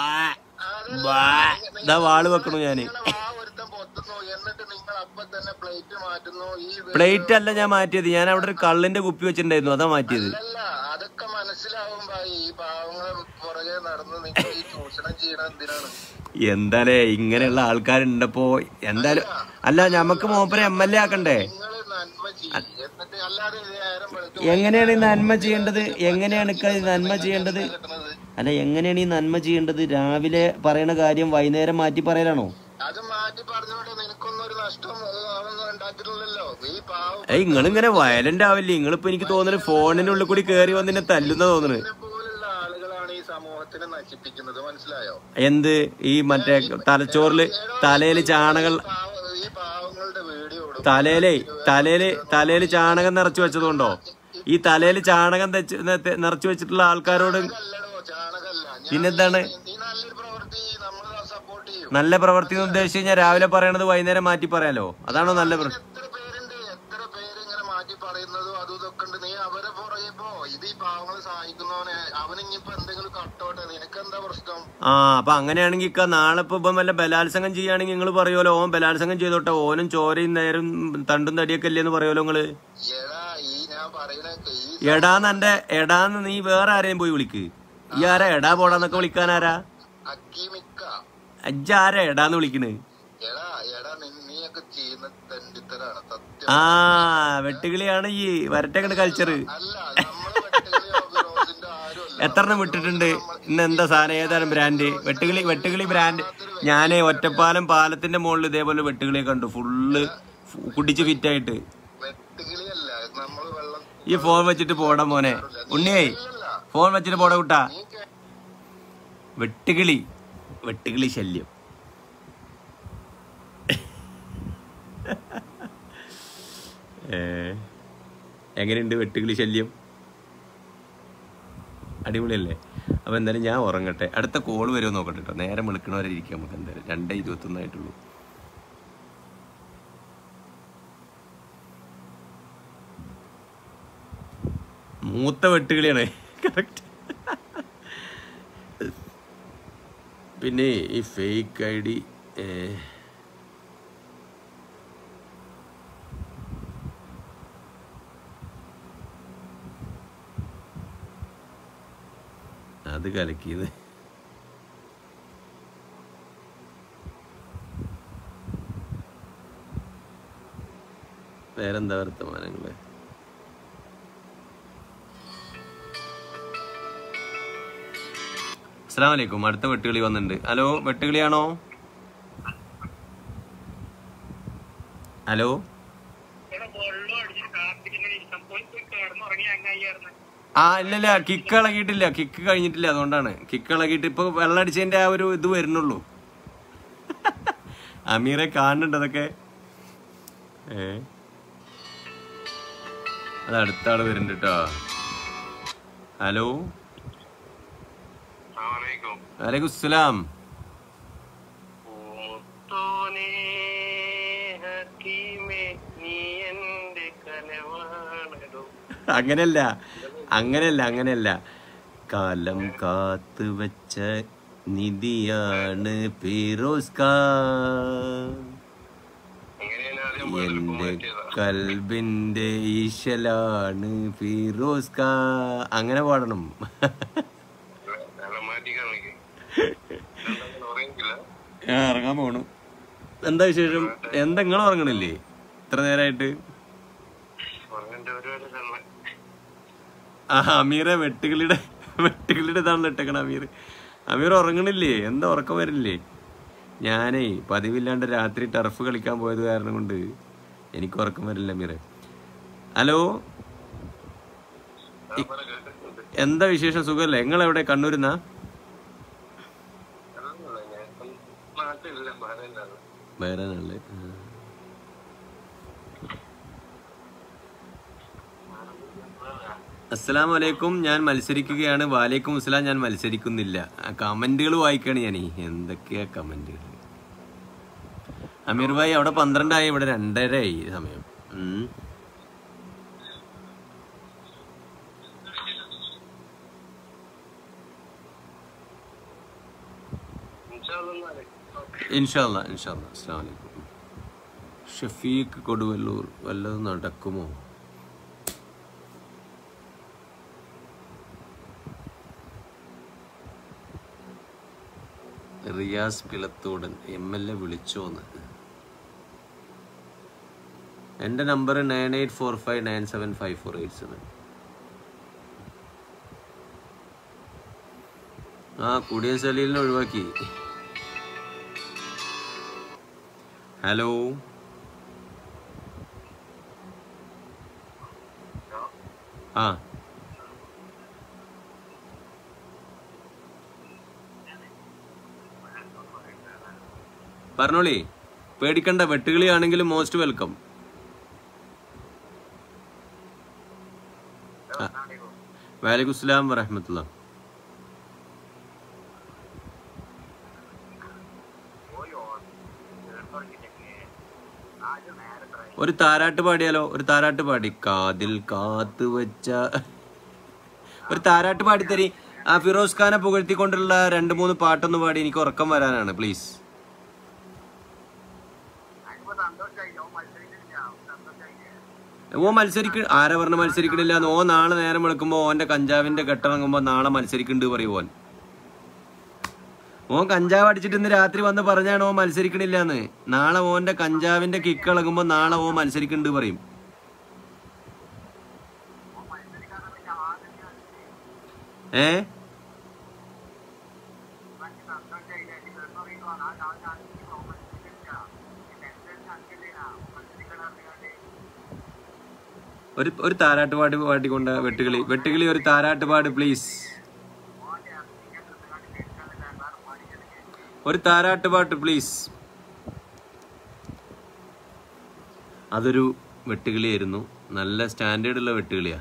വാ ഇതാ വാള് വെക്കണു ഞാന് നിങ്ങളെ ആ ഒരുത്തൻ പൊത്തുന്നു എന്നിട്ട് നിങ്ങൾ അപ്പൊ തന്നെ പ്ലേറ്റ് മാറ്റുന്നു ഈ വെ- പ്ലേറ്റ് അല്ല ഞാൻ മാറ്റിയത് ഞാൻ അവിടെ ഒരു കള്ളിന്റെ കുപ്പി വെച്ചിട്ടുണ്ടായിരുന്നു അതാ മാറ്റിയത് അല്ല അതൊക്കെ മനസ്സിലാവും ഭായി ഈ പാവങ്ങളെ പുറകെ നടന്ന് നിങ്ങൾ ഈ ചൂഷണം ചെയ്യണ എന്തിനാണ് എന്താലേ ഇങ്ങനെയുള്ള ആൾക്കാരുണ്ടപ്പോ എന്തായാലും അല്ല ഞമ്മക്ക് മൂപ്പരെ എം എൽ എ ആക്കണ്ടേ നിങ്ങൾ നന്മ ചെയ്യും എന്നിട്ട് അല്ലാതെ ഇത് നേരം വെളുത്ത് എങ്ങനെയാണ് ഈ നന്മ ചെയ്യേണ്ടത് എങ്ങനെയാണ് ഇക്ക ഈ നന്മ ചെയ്യേണ്ടത് കിട്ടുന്നത് അല്ല എങ്ങനെയാണ് ഈ നന്മ ചെയ്യേണ്ടത് രാവിലെ പറയണ കാര്യം വൈകുന്നേരം മാറ്റി പറയലാണോ അത് മാറ്റി പറഞ്ഞോണ്ട് നിനക്കൊന്നും ഒരു നഷ്ടം അതൊന്നും ഉണ്ടാക്കിയിട്ടില്ലല്ലോ ഈ പാവം ഏയ് നിങ്ങളിങ്ങനെ വയലന്റ് ആവില്ലേ നിങ്ങളിപ്പോ എനിക്ക് തോന്നുന്നത് ഫോണിനുള്ളിൽ കൂടി കേറി വന്നിനെ തല്ലുന്ന തോന്നുന്നു പോലുള്ള ആളുകളാണ് ഈ സമൂഹത്തിനെ നശിപ്പിക്കുന്നത് മനസ്സിലായോ എന്ത് ഈ മറ്റേ തലച്ചോറില് തലയില് ചാണകം പാവ- ഈ പാവങ്ങളുടെ വീഡിയോ ഇടും തലയിലേ തലയില് തലയില് ചാണകം നിറച്ചു വെച്ചതുകൊണ്ടോ ഈ തലയില് ചാണകം തെച്ച് നെ- നിറച്ചു വെച്ചിട്ടുള്ള ആൾക്കാരോട് അല്ലടോ ചാണകല്ല ഞാൻ പിന്നെന്താണ് നീ നല്ലൊരു പ്രവൃത്തി നമ്മൾ സപ്പോർട്ട് ചെയ്യും നല്ല പ്രവൃത്തി എന്ന് ഉദ്ദേശിച്ച് കഴിഞ്ഞാൽ രാവിലെ പറയണത് വൈകുന്നേരം മാറ്റി പറയാലോ അതാണോ നല്ല പ്ര- എത്ര പേരുണ്ട് എത്ര പേര് ഇങ്ങനെ മാറ്റി പറയുന്നതും അതും ഇതൊക്കെ ഉണ്ട് നീ അവരെ പുറകെ പോ ഇത് ഈ പാവങ്ങളെ സഹായിക്കുന്നവനെ അവനിങ്ങിപ്പോ എന്തെങ്കിലും കട്ടോട്ടെ നിനക്കെന്താ പ്രശ്നം ആ അപ്പൊ അങ്ങനെയാണെങ്കിൽ ഇക്ക നാളെ ഇപ്പൊ ഇപ്പം വല്ല ബലാത്സംഗം ചെയ്യുകയാണെങ്കിൽ നിങ്ങൾ പറയുമല്ലോ ഓൻ ബലാത്സംഗം ചെയ്തോട്ടെ ഓനും ചോരയും നേരം തണ്ടും തടിയൊക്കെ ഇല്ലേന്ന് പറയുമല്ലോ നിങ്ങള് എടാ ഈ ഞാൻ പറയണൊക്കെ ഈ എടാന്ന് എന്റെ എടാന്ന് നീ വേറെ ആരെയും പോയി വിളിക്ക് ഈ ആരാ എടാ പോടാന്നൊക്കെ വിളിക്കാൻ ആരാ അക്കീമിക്ക അജ്ജ ആരാ എടാന്ന് വിളിക്കണ് എടാ എടാ നീ- നീയൊക്കെ ചെയ്യുന്ന തെണ്ടിത്തരാണ് സത്യം ആ വെട്ടുകിളിയാണ് ഈ വരട്ടക്കണ്ട് കൾച്ചർ അല്ല നമ്മള് വെട്ടുകിളിയോ ഫിറോസിന്റെ ആരും അല്ല എത്ര എണ്ണം വിട്ടിട്ടുണ്ട് ഇന്ന് എന്താ സാധനം ഏതാണ് ബ്രാൻഡ് വെട്ടുകിളി വെട്ടുകിളി ബ്രാൻഡ് ഞാനേ ഒറ്റപ്പാലം പാലത്തിന്റെ മുകളിൽ ഇതേപോലെ വെട്ടുകിളിയെ കണ്ടു ഫുള്ള് കുടിച്ച് ഫിറ്റായിട്ട് വെട്ടുകിളിയല്ല നമ്മള് വെള്ളം ഈ ഫോൺ വെച്ചിട്ട് പോടാ മോനെ ഉണ്ണിയേ ഫോൺ വെച്ചിട്ട് പോടാ കുട്ടാ നീ കേ- വെട്ടുകിളി വെട്ടുകിളി ശല്യം ഏ, എങ്ങനെയുണ്ട് വെട്ടുകിളി ശല്യം അടിപൊളിയല്ലേ അപ്പൊ എന്തായാലും ഞാൻ ഉറങ്ങട്ടെ അടുത്ത കോൾ വരുമോ നോക്കട്ടെ കേട്ടോ നേരം വിളിക്കണവരെ ഇരിക്കാം നമുക്ക് എന്തായാലും രണ്ടേ ഇരുപത്തൊന്നായിട്ടുള്ളൂ മൂത്ത വെട്ടുകിളിയാണ് കറക്റ്റ് പിന്നെ ഈ ഫേക്ക് ഐ ഡി അത് കലക്കിയത് വേറെന്താ വർത്തമാനങ്ങള് അസ്സാം വലൈക്കും അടുത്ത വെട്ടുകിളി വന്നിട്ടുണ്ട് ഹലോ വെട്ടുകിളിയാണോ ഹലോ വെള്ളം അടിച്ചിട്ട് കാത്തിങ്ങനെ ഇരിക്കാൻ പോയി പോയി കിടന്നുറങ്ങി അങ്ങായിരുന്നു ആ ഇല്ലല്ല കിക്ക് ഇളകിയിട്ടില്ല കിക്ക് കഴിഞ്ഞിട്ടില്ല അതുകൊണ്ടാണ് കിക്ക് ഇളകിയിട്ട് ഇപ്പൊ വെള്ളം അടിച്ചതിന്റെ ആ ഒരു ഇത് വരുന്നുള്ളൂ അമീറെ കാണുന്നുണ്ട് അതൊക്കെ ഏ അത് അടുത്ത ആള് വരുന്നുണ്ട് കേട്ടോ ഹലോ വലൈക്കും സ്സലാം മുത്തോനേ ഹക്കീമേ നീ എന്റെ കനവാണടോ അങ്ങനെയല്ല അങ്ങനെയല്ല അങ്ങനെയല്ല കാലം കാത്തു വെച്ച നിധിയാണ് ഫിറോസ് ഖാ എങ്ങനെയാണ് ആദ്യം പോയത്? ഇപ്പൊ എന്റെ മാറ്റിയതാ. കൽബിന്റെ ഈശലാണ് ഫിറോസ് ഖാ അങ്ങനെ പാടണം നല്ല മാറ്റി കാണിക്ക്. എന്താ ഉറങ്ങിയില്ല? ഞാൻ ഇറങ്ങാൻ പോണു എന്താ വിശേഷം എന്താ നിങ്ങൾ ഉറങ്ങണില്ലേ ഇത്ര നേരമായിട്ട് ഉറങ്ങേണ്ട പരിപാടി തന്നെ. ആ അമീറെ വെട്ടുകിളിയുടെ വെട്ടുകിളിയുടെ ഇതാണല്ലോ ഇട്ടേക്കണ അമീർ അമീർ ഉറങ്ങണില്ലേ എന്താ ഉറക്കം വരില്ലേ ഞാനേ പതിവില്ലാണ്ട് രാത്രി ടർഫ് കളിക്കാൻ പോയത് കാരണം കൊണ്ട് എനിക്ക് ഉറക്കം വരില്ല അമീറെ ഹലോ ഞാൻ പറ കേട്ടിട്ടുണ്ട്. എന്താ വിശേഷം സുഖമല്ലേ നിങ്ങൾ എവിടെ കണ്ണൂരുന്നാ അതൊന്നുമില്ല, ഞാൻ ഇപ്പം നാട്ടിലില്ല മഴയിലാണ് വേറെ ആള് അസ്സലാം വലൈക്കും ഞാൻ മത്സരിക്കുകയാണ് വാലേക്കും അസ്സലാം ഞാൻ മത്സരിക്കുന്നില്ല കമന്റുകൾ വായിക്കാണ് ഞാൻ എന്തൊക്കെയാ കമന്റുകൾ അമീർ ഭായി അവിടെ പന്ത്രണ്ടായി ഇവിടെ രണ്ടര ആയി സമയം ഉം. ഇൻഷാല്ലാ ഓക്കെ. ഇൻഷാല്ല ഇൻഷാല്ല അസ്സാം വലൈക്കും ഷഫീഖ് കൊടുവല്ലൂർ വല്ലതും നടക്കുമോ Riyas Pilathodan M L A വിളിച്ചോന്ന് എൻ്റെ number nine eight four five nine seven five four eight seven ആ കുടിയ സലീലിനെ ഒഴിവാക്കി ഹലോ ആ പറഞ്ഞോളി പേടിക്കണ്ട വെട്ടുകിളിയാണെങ്കിലും മോസ്റ്റ് വെൽക്കം വാലിക്കും സ്ലാം വറഹമത്തുള്ള ഒരു താരാട്ട് പാടിയാലോ ഒരു താരാട്ട് പാടി കാതിൽ കാത്തു വെച്ച ഒരു താരാട്ട് പാടിത്തരി ആ ഫിറോസ് ഖാനെ പുകഴ്ത്തിക്കൊണ്ടുള്ള രണ്ട് മൂന്ന് പാട്ടൊന്ന് പാടി എനിക്ക് ഉറക്കം വരാനാണ് പ്ലീസ് ഓ മത്സരിക്ക ആരാ പറഞ്ഞ മത്സരിക്കണില്ല ഓ നാളെ നേരം വെളുക്കുമ്പോ ഓന്റെ കഞ്ചാവിന്റെ കെട്ടിറങ്ങുമ്പോ നാളെ മത്സരിക്കുന്നുണ്ട് പറയും ഓൻ ഓൻ കഞ്ചാവ് അടിച്ചിട്ട് ഇന്ന് രാത്രി വന്ന് പറഞ്ഞാണ് ഓൻ മത്സരിക്കണില്ലാന്ന് നാളെ ഓന്റെ കഞ്ചാവിന്റെ കിക്ക് ഇളകുമ്പോ നാളെ ഓൻ മത്സരിക്കുന്നുണ്ട് പറയും ഏ ഒരു ഒരു താരാട്ട് പാട്ട് പാടിക്കൊണ്ട് വെട്ടുകിളി വെട്ടുകിളി ഒരു താരാട്ട് പാട് പ്ലീസ് ഒരു താരാട്ട് പാട്ട് പ്ലീസ് അതൊരു വെട്ടുകിളിയായിരുന്നു നല്ല സ്റ്റാൻഡേർഡ് ഉള്ള വെട്ടുകിളിയാ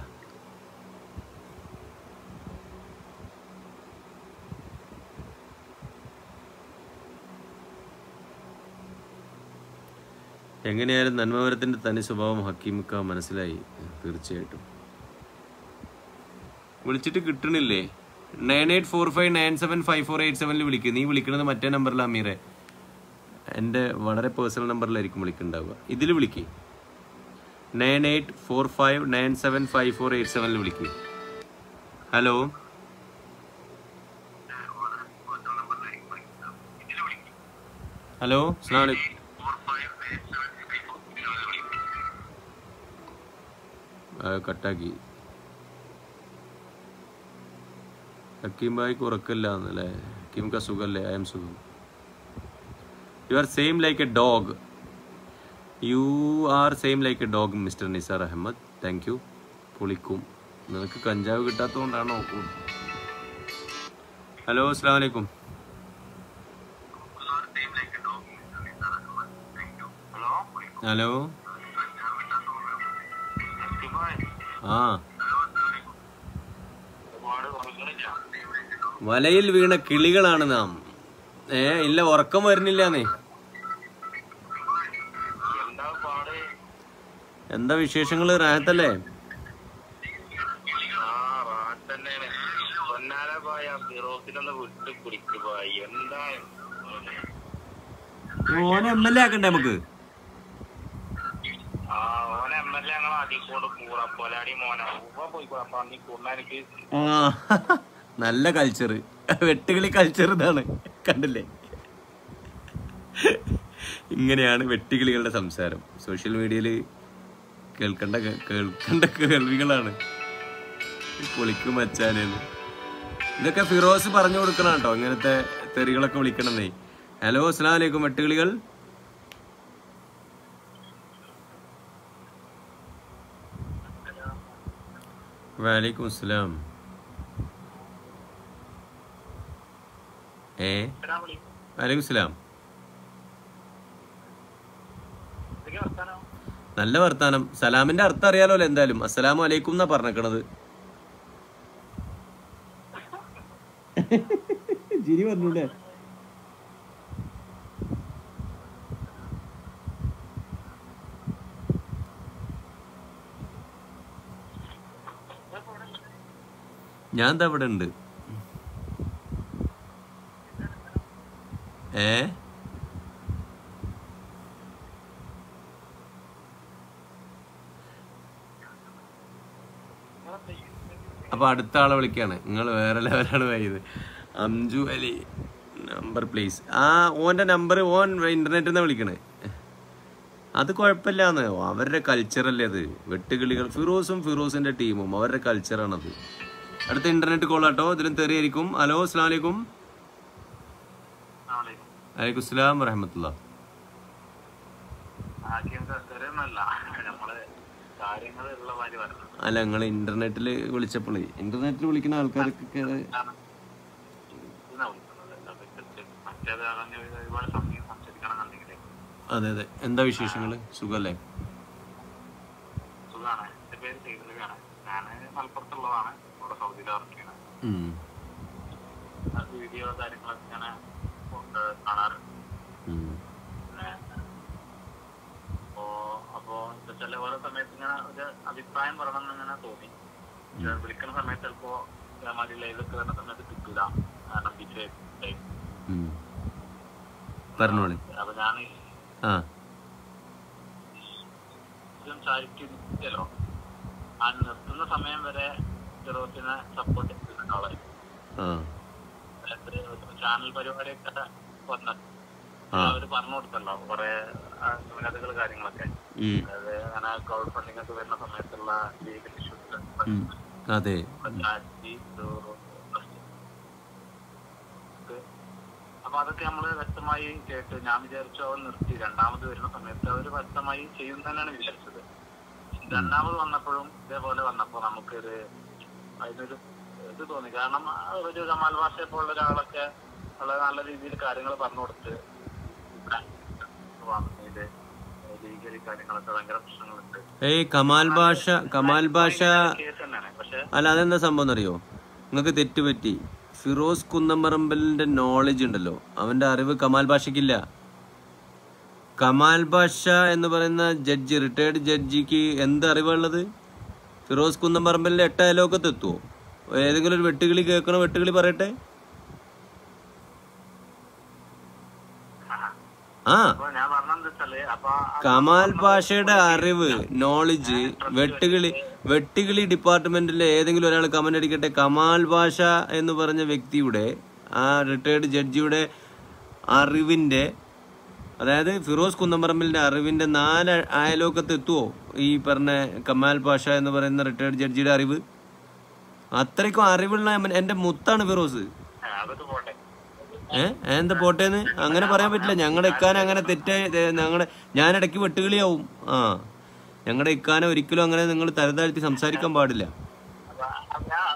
എങ്ങനെയായാലും നന്മവരത്തിന്റെ തനി സ്വഭാവം ഹക്കീമിക്ക മനസ്സിലായി തീർച്ചയായിട്ടും വിളിച്ചിട്ട് കിട്ടണില്ലേ nine eight four five nine seven five four eight സെവനിൽ വിളിക്കുക നീ വിളിക്കുന്നത് മറ്റേ നമ്പറിൽ അമീറെ എൻ്റെ വളരെ പേഴ്സണൽ നമ്പറിലായിരിക്കും വിളിക്കുന്നുണ്ടാവുക ഇതിൽ വിളിക്ക് nine eight four five nine seven five four eight സെവനിൽ വിളിക്കുക ഹലോ ഹലോ അസ്സലാമു അലൈക്കും ആ, കട്ടാക്കി ഹക്കീം ഭായിക്ക് ഉറക്കല്ല എന്നല്ലേ ഹക്കീംക്ക് സുഖല്ലേ ഐ എം സുഖം you are same like a dog you are same like a dog mister Nisar Ahmed thank you പൊളിക്കും നിനക്ക് കഞ്ചാവ് കിട്ടാത്തതുകൊണ്ടാണോ ഹലോ അസ്സാം വലൈക്കും ഹലോ ആ വലയിൽ വീണ കിളികളാണ് നാം ഏ ഇല്ല ഉറക്കം വരുന്നില്ലാന്നേ എന്താ പാട് എന്താ വിശേഷങ്ങള് റാഹത്തല്ലേ ആ റാത്ത് തന്നെയാണ് പൊന്നാര ബിലാലെ പോയ ഫിറോസിനൊന്ന് വിട്ട് കുടിക്ക് പോയി എന്താ ഓനെ എം എൽ എ ആക്കണ്ടേ നമുക്ക് ആ ഓനെ എം എൽ എ ഞങ്ങൾ അടിക്കൂടെ കൂടാ പൊലാടി മോനെ ഉവ്വ പോയി പന്നി കൂടാ എനിക്ക് ആ നല്ല കൾച്ചർ വെട്ടുകിളി കൾച്ചർ ഇതാണ് കണ്ടില്ലേ ഇങ്ങനെയാണ് വെട്ടുകിളികളുടെ സംസാരം സോഷ്യൽ മീഡിയയിൽ കേൾക്കേണ്ട കേ- കേൾക്കേണ്ട കേൾവികളാണ് പൊളിക്കും മച്ചാനെന്ന് ഇതൊക്കെ ഫിറോസ് പറഞ്ഞു കൊടുക്കണം കേട്ടോ ഇങ്ങനത്തെ തെറികളൊക്കെ വിളിക്കണമെന്നേ ഹലോ അസ്സാം വലൈക്കും വെട്ടുകിളികൾ വലൈക്കും അസ്സലാം ഏ വലൈക്കും അസ്സലാം നല്ല വർത്താനം സലാമിന്റെ അർത്ഥം അറിയാലോ എന്തായാലും അസ്സലാമു അലൈക്കും എന്നാ പറഞ്ഞേക്കണത് ജിരി പറഞ്ഞൂടെ ഞാൻ എന്താ ഇവിടെ ഉണ്ട് ഏ അപ്പൊ അടുത്ത ആളെ വിളിക്കാണ് നിങ്ങൾ വേറെ ലെവലാണ് വൈകുന്നത് അംജു അലി നമ്പർ പ്ലീസ് ആ ഓന്റെ നമ്പർ ഓൻ ഇന്റർനെറ്റിൽ നിന്ന് വിളിക്കണേ അത് കുഴപ്പമില്ലാന്ന് അവരുടെ കൾച്ചറല്ലേ അത് വെട്ടുകിളികൾ ഫിറോസും ഫിറോസിന്റെ ടീമും അവരുടെ കൾച്ചറാണത് അടുത്ത ഇന്റർനെറ്റ് കോൾ ആട്ടോ ഇതിലും തെറിയായിരിക്കും ഹലോ അസ്സാം വലൈക്കും വലൈക്കും സ്ലാം വറഹമത്തുള്ള ആക്കിയൊന്നല്ല നമ്മള് കാര്യങ്ങൾ ഉള്ള മാതിരി വരണം അല്ല നിങ്ങൾ ഇന്റർനെറ്റിൽ വിളിച്ചപ്പോഴേ ഇന്റർനെറ്റിൽ വിളിക്കുന്ന ആൾക്കാർക്കൊക്കെ ഇതിനാ വിളിക്കുന്നത് അതൊക്കെ മറ്റേതാണെങ്കിൽ ഒരുപാട് സമയം സംസാരിക്കണം എന്നുണ്ടെങ്കിൽ അതെ അതെ എന്താ വിശേഷങ്ങള് സുഖല്ലേ സുഖമാണ് എന്റെ പേര് സൈദുലയാണ് ഞാൻ മലപ്പുറത്തുള്ളതാണ് ഇവിടെ സൗദിയിൽ വർക്ക് ചെയ്യണത് ഉം. വീഡിയോ കാര്യങ്ങളൊക്കെ ഇങ്ങനെ കൊണ്ട് കാണാറുണ്ട് ഉം. പിന്നെ അപ്പോ അപ്പോ ചില ഓരോ സമയത്ത് ഇങ്ങനെ ഒരു അഭിപ്രായം പറയണം എന്ന് ഇങ്ങനെ തോന്നി പക്ഷെ വിളിക്കുന്ന സമയത്ത് ചിലപ്പോ ഇതേമാതിരി ലൈവൊക്കെ വരുന്ന സമയത്ത് കിട്ടൂല കാരണം ബിജെ ഉം. പറഞ്ഞോളി അപ്പൊ ഞാൻ ആ സംസാരിക്കുന്നില്ലല്ലോ ആ നിർത്തുന്ന സമയം വരെ ഫിറോസിനെ സപ്പോർട്ട് ചെയ്തിട്ടുണ്ട് ആളെ ആ ചാനൽ പരിപാടിയൊക്കെ വന്നത് ആ. അവര് പറഞ്ഞു കൊടുത്തല്ലോ കുറെ ന്യൂനതകൾ കാര്യങ്ങളൊക്കെ ഉം. അതായത് അങ്ങനെ ക്രൗഡ് ഫണ്ടിങ് ഒക്കെ വരുന്ന സമയത്തുള്ള ലീഗൽ ഇഷ്യൂസ് ഉം. അതെ അപ്പൊ അതൊക്കെ നമ്മള് വ്യക്തമായി കേട്ട് ഞാൻ വിചാരിച്ചു അവർ നിർത്തി രണ്ടാമത് വരുന്ന സമയത്ത് അവർ വ്യക്തമായി ചെയ്യും തന്നെയാണ് വിചാരിച്ചത് രണ്ടാമത് വന്നപ്പോഴും ഇതേപോലെ വന്നപ്പോ നമുക്കൊരു അതിനൊരു ഇത് തോന്നി കാരണം ആ ഒരു കമാൽ ഭാഷയെ പോലുള്ള ഒരാളൊക്കെ വളരെ നല്ല രീതിയിൽ കാര്യങ്ങൾ പറഞ്ഞു കൊടുത്ത് ഇത് ലീഗലി കാര്യങ്ങളൊക്കെ ഭയങ്കര പ്രശ്നങ്ങളുണ്ട് ഏയ് കമാൽ ഭാഷ കമാൽ ഭാഷ കേസ് തന്നെയാണ് പക്ഷെ അല്ല അതെന്താ സംഭവം എന്നറിയോ നിങ്ങൾക്ക് തെറ്റുപറ്റി ഫിറോസ് കുന്നമ്പറമ്പലിന്റെ നോളജ് ഉണ്ടല്ലോ അവന്റെ അറിവ് കമാൽ ഭാഷയ്ക്കില്ല കമാൽ ഭാഷ എന്ന് പറയുന്ന ജഡ്ജി റിട്ടയർഡ് ജഡ്ജിക്ക് എന്ത് അറിവുള്ളത് ഫിറോസ് കുന്നമ്പറമ്പലിന്റെ എട്ട് അയലോക്കത്ത് എത്തുവോ ഏതെങ്കിലും ഒരു വെട്ടുകിളി കേൾക്കണ വെട്ടുകിളി പറയട്ടെ ആ അപ്പൊ ഞാൻ പറഞ്ഞെന്താ വെച്ചാല് അപ്പൊ ആ- കമാൽ പാഷയുടെ അറിവ് നോളജ് വെട്ടുകിളി വെട്ടുകിളി ഡിപ്പാർട്ട്മെന്റിലെ ഏതെങ്കിലും ഒരാൾ കമന്റ് അടിക്കട്ടെ കമാൽ പാഷ എന്ന് പറഞ്ഞ വ്യക്തിയുടെ ആ റിട്ടയർഡ് ജഡ്ജിയുടെ അറിവിന്റെ അതായത് ഫിറോസ് കുന്നമ്പറമ്പിലിന്റെ അറിവിന്റെ നാല് അയലോക്കത്ത് എത്തുവോ ഈ പറഞ്ഞ കമാൽ പാഷ എന്ന് പറയുന്ന റിട്ടയർഡ് ജഡ്ജിയുടെ അറിവ് അത്രയ്ക്കും അറിവുള്ള എന്റെ മുത്താണ് ഫിറോസ് ആ, അതൊക്കെ പോട്ടെ ഏഹ് എന്താ പോട്ടേന്ന് അങ്ങനെ പറയാൻ പറ്റില്ല ഞങ്ങളുടെ ഇക്കാനെ അങ്ങനെ തെറ്റായി ഞങ്ങളുടെ ഞാൻ ഇടയ്ക്ക് വെട്ടുകിളിയാവും ആ ഞങ്ങളുടെ ഇക്കാനെ ഒരിക്കലും അങ്ങനെ നിങ്ങൾ തരതാഴ്ത്തി സംസാരിക്കാൻ പാടില്ല അപ്പൊ അപ്പൊ ഞാൻ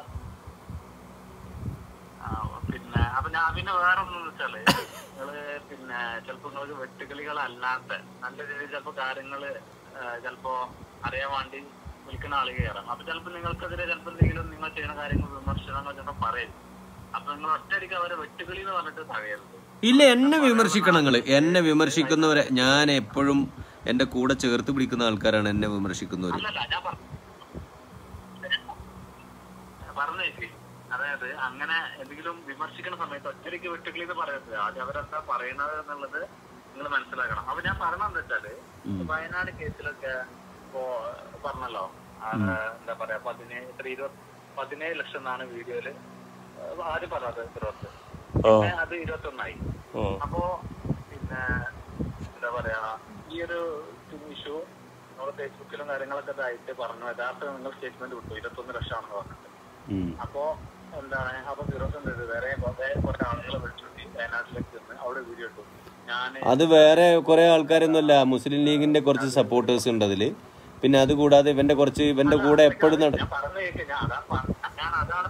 ആ, പിന്നെ അപ്പൊ ഞാൻ പിന്നെ വേറെ ഒന്നും വെച്ചാല് നിങ്ങള് പിന്നെ ചിലപ്പോ നിങ്ങൾക്ക് വെട്ടുകളികളല്ലാത്ത നല്ല രീതിയിൽ ചിലപ്പോ കാര്യങ്ങള് ആ, ചിലപ്പോ അറിയാൻ വേണ്ടി വിളിക്കുന്ന ആള് കയറാം അപ്പൊ ചിലപ്പോ നിങ്ങൾക്കെതിരെ ചിലപ്പോ എന്തെങ്കിലും നിങ്ങൾ ചെയ്യുന്ന കാര്യങ്ങൾ വിമർശനങ്ങൾ ചിലപ്പോ പറയും അപ്പൊ നിങ്ങൾ ഒറ്റയടിക്ക് അവരെ വെട്ടുകളി എന്ന് പറഞ്ഞിട്ട് തകയരുത് ഇല്ല എന്നെ വിമർശിക്കണം നിങ്ങള് എന്നെ വിമർശിക്കുന്നവരെ ഞാൻ എപ്പോഴും എന്റെ കൂടെ ചേർത്ത് പിടിക്കുന്ന ആൾക്കാരാണ് എന്നെ വിമർശിക്കുന്നവര് അല്ലല്ല ഞാൻ പറഞ്ഞു പറഞ്ഞേക്ക് അതായത് അങ്ങനെ എന്തെങ്കിലും വിമർശിക്കുന്ന സമയത്ത് ഒറ്റയ്ക്ക് വെട്ടുകിളി എന്ന് പറയരുത് ആദ്യം അവരെന്താ പറയുന്നത് എന്നുള്ളത് നിങ്ങൾ മനസ്സിലാക്കണം അപ്പൊ ഞാൻ പറഞ്ഞത് എന്താ വെച്ചാല് വയനാട് കേസിലൊക്കെ ഇപ്പോ പറഞ്ഞല്ലോ ആ, എന്താ പറയാ പതിനേഴ് എത്ര ഇരുപത് പതിനേഴ് ലക്ഷം എന്നാണ് വീഡിയോയില് ആദ്യം പറഞ്ഞത് ഇരുപത്തി പിന്നെ അത് ഇരുപത്തൊന്നായി അപ്പോ പിന്നെ എന്താ പറയാ ഈ ഒരു ഇഷ്യൂ നമ്മുടെ ഫേസ്ബുക്കിലും കാര്യങ്ങളൊക്കെ ഇതായിട്ട് പറഞ്ഞു യഥാർത്ഥം നിങ്ങൾ സ്റ്റേറ്റ്മെന്റ് വിട്ടു ഇരുപത്തൊന്ന് ലക്ഷമാണെന്ന് പറഞ്ഞിട്ട് ഉം. അപ്പോ എന്താണ് അപ്പൊ ഫിറോസ് എന്ത് ചെയ്തു വേറെ വേറെ കുറെ ആളുകളെ വിളിച്ചിട്ട് വയനാട്ടിലേക്ക് ചെന്ന് അവിടെ വീഡിയോ ഇട്ടു ഞാൻ അത് വേറെ കുറെ ആൾക്കാരൊന്നുമല്ല മുസ്ലിം ലീഗിന്റെ കുറച്ച് സപ്പോർട്ടേഴ്സ് ഉണ്ട് അതില് പിന്നെ അതുകൂടാതെ ഇവന്റെ കുറച്ച് ഇവന്റെ കൂടെ എപ്പോഴും നട ഞാൻ പറഞ്ഞു കേൾക്ക് ഞാൻ അതാ പറഞ്ഞ- ഞാൻ അതാണ്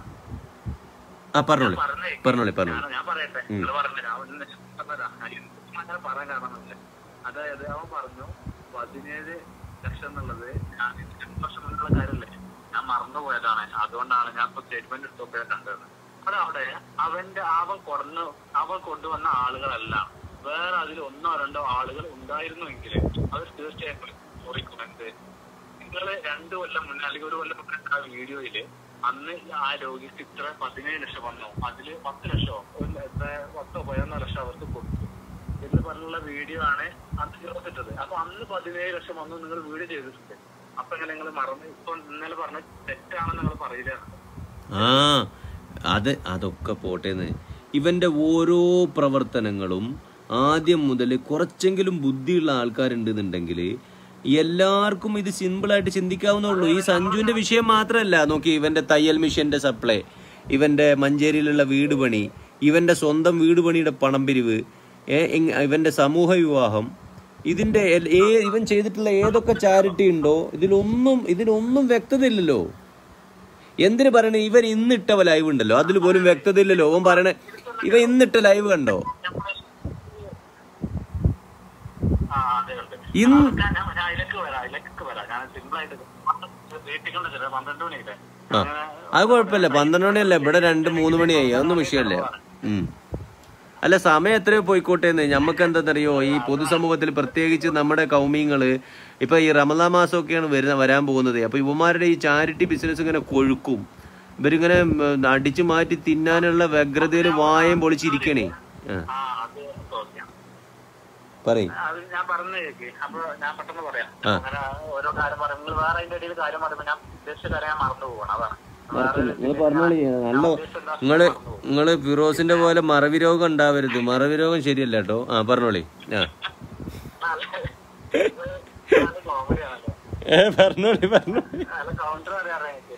ആ പറഞ്ഞോളി പറഞ്ഞു കേൾക്ക്. പറഞ്ഞോളി പറഞ്ഞോളി ഞാൻ ഞാൻ പറയട്ടെ നിങ്ങൾ പറഞ്ഞു ഞാൻ ഒന്ന് പറഞ്ഞതാ. എനിക്ക് അങ്ങനെ പറയാൻ കാരണമില്ല അതായത് അവൻ പറഞ്ഞു പതിനേഴ് ലക്ഷം എന്നുള്ളത് ഞാൻ ഇത് രണ്ട് വർഷം മുന്നുള്ള കാര്യമല്ലേ ഞാൻ മറന്നുപോയതാണ് അതുകൊണ്ടാണ് ഞാൻ ഇപ്പൊ സ്റ്റേറ്റ്മെന്റ് എടുത്തപ്പോഴേ കണ്ടത് അത് അവിടെ അവന്റെ അവൻ കൊടന്ന് അവൻ കൊണ്ടുവന്ന ആളുകളല്ല വേറെ അതിൽ ഒന്നോ രണ്ടോ ആളുകൾ ഉണ്ടായിരുന്നുവെങ്കിൽ അവർ തീർച്ചയായിട്ടും ചോദിക്കും എന്ത് നിങ്ങള് രണ്ടു കൊല്ലം മുന്നേ അല്ലെങ്കിൽ ഒരു കൊല്ലം മുന്നേ ആ വീഡിയോയില് അന്ന് ആ രോഗിക്ക് ഇത്ര പതിനേഴ് ലക്ഷം വന്നു അതില് പത്ത് ലക്ഷമോ ഒരു എത്ര പത്തോ പതിനൊന്നോ ലക്ഷം അവർക്ക് കൊടുത്തു എന്ന് പറഞ്ഞുള്ള വീഡിയോ ആണ് അന്ന് ചേർത്തിട്ടത് അപ്പൊ അന്ന് പതിനേഴ് ലക്ഷം വന്നു നിങ്ങൾ വീഡിയോ ചെയ്തിട്ടുണ്ട് അപ്പൊ എങ്ങനെ നിങ്ങൾ മറന്ന് ഇപ്പൊ ഇന്നലെ പറഞ്ഞ തെറ്റാണെന്ന് നിങ്ങൾ പറയില്ല ആ അത് അതൊക്കെ പോട്ടേന്ന് ഇവന്റെ ഓരോ പ്രവർത്തനങ്ങളും ആദ്യം മുതൽ കുറച്ചെങ്കിലും ബുദ്ധിയുള്ള ആൾക്കാരുണ്ടെന്നുണ്ടെങ്കിൽ എല്ലാവർക്കും ഇത് സിമ്പിളായിട്ട് ചിന്തിക്കാവുന്നുള്ളൂ ഈ സഞ്ജുവിന്റെ വിഷയം മാത്രമല്ല നോക്കി ഇവന്റെ തയ്യൽ മിഷന്റെ സപ്ലൈ ഇവന്റെ മഞ്ചേരിയിലുള്ള വീട് പണി ഇവന്റെ സ്വന്തം വീട് പണിയുടെ പണം പിരിവ് ഏ, ഇങ്- ഇവന്റെ സമൂഹ വിവാഹം ഇതിന്റെ എൽ- ഏ ഇവൻ ചെയ്തിട്ടുള്ള ഏതൊക്കെ ചാരിറ്റി ഉണ്ടോ ഇതിലൊന്നും ഇതിനൊന്നും വ്യക്തത ഇല്ലല്ലോ എന്തിനു പറയണേ ഇവൻ ഇന്നിട്ട ലൈവ് ഉണ്ടല്ലോ അതിൽ പോലും വ്യക്തത ഇല്ലല്ലോ അവൻ പറയണേ ഇവ ഇന്നിട്ട ലൈവ് കണ്ടോ ആ അതെ ഉണ്ട് ഇന്ന് ഞാൻ ഞാൻ അതിലേക്ക് വരാം അതിലേക്ക് വരാം ഞാൻ സിമ്പിൾ ആയിട്ട് വീട്ടിൽ ചെറിയ പന്ത്രണ്ട് മണിയില്ലേ ആ അത് കുഴപ്പമില്ല പന്ത്രണ്ട് മണിയല്ല ഇവിടെ രണ്ട് മൂന്ന് മണിയായി അതൊന്നും വിഷയമല്ല ഉം അല്ല സമയം എത്രയോ പോയിക്കോട്ടെ എന്ന് ഞമ്മക്ക് എന്താണെന്നറിയോ ഈ പൊതുസമൂഹത്തിൽ പ്രത്യേകിച്ച് നമ്മുടെ കൗമിങ്ങള് ഇപ്പൊ ഈ റമദാ മാസമൊക്കെയാണ് വരുന്ന വരാൻ പോകുന്നത് അപ്പൊ ഇവന്മാരുടെ ഈ ചാരിറ്റി ബിസിനസ് ഇങ്ങനെ കൊഴുക്കും ഇവരിങ്ങനെ ഉം, അടിച്ചു മാറ്റി തിന്നാനുള്ള വ്യഗ്രതയിൽ വായം പൊളിച്ചിരിക്കണേ ആ ആ അത് ഓക്കെയാണ് പറയും അത് ഞാൻ പറഞ്ഞു കേക്ക് അപ്പൊ ഞാൻ പെട്ടെന്ന് പറയാം ആ. അങ്ങനെ ഓരോ കാര്യം പറയും നിങ്ങൾ വേറെ അതിന്റെ ഇടയിൽ കാര്യം പറയുമ്പോ ഞാൻ ഉദ്ദേശിച്ച കാര്യം ഞാൻ മറന്നു പോകണം അതാണ് വേറെ ഒരു നിങ്ങൾ പറഞ്ഞോളി നല്ല നിങ്ങള് നിങ്ങള് ഫിറോസിന്റെ പോലെ മറവി രോഗം ഉണ്ടാവരുത് മറവി രോഗം ശരിയല്ല കേട്ടോ ആ പറഞ്ഞോളി ആ കോമഡി ആണല്ലോ ഏ പറഞ്ഞോളി പറഞ്ഞോളി അല്ല കൗണ്ടർ അറിയാറേ എനിക്ക്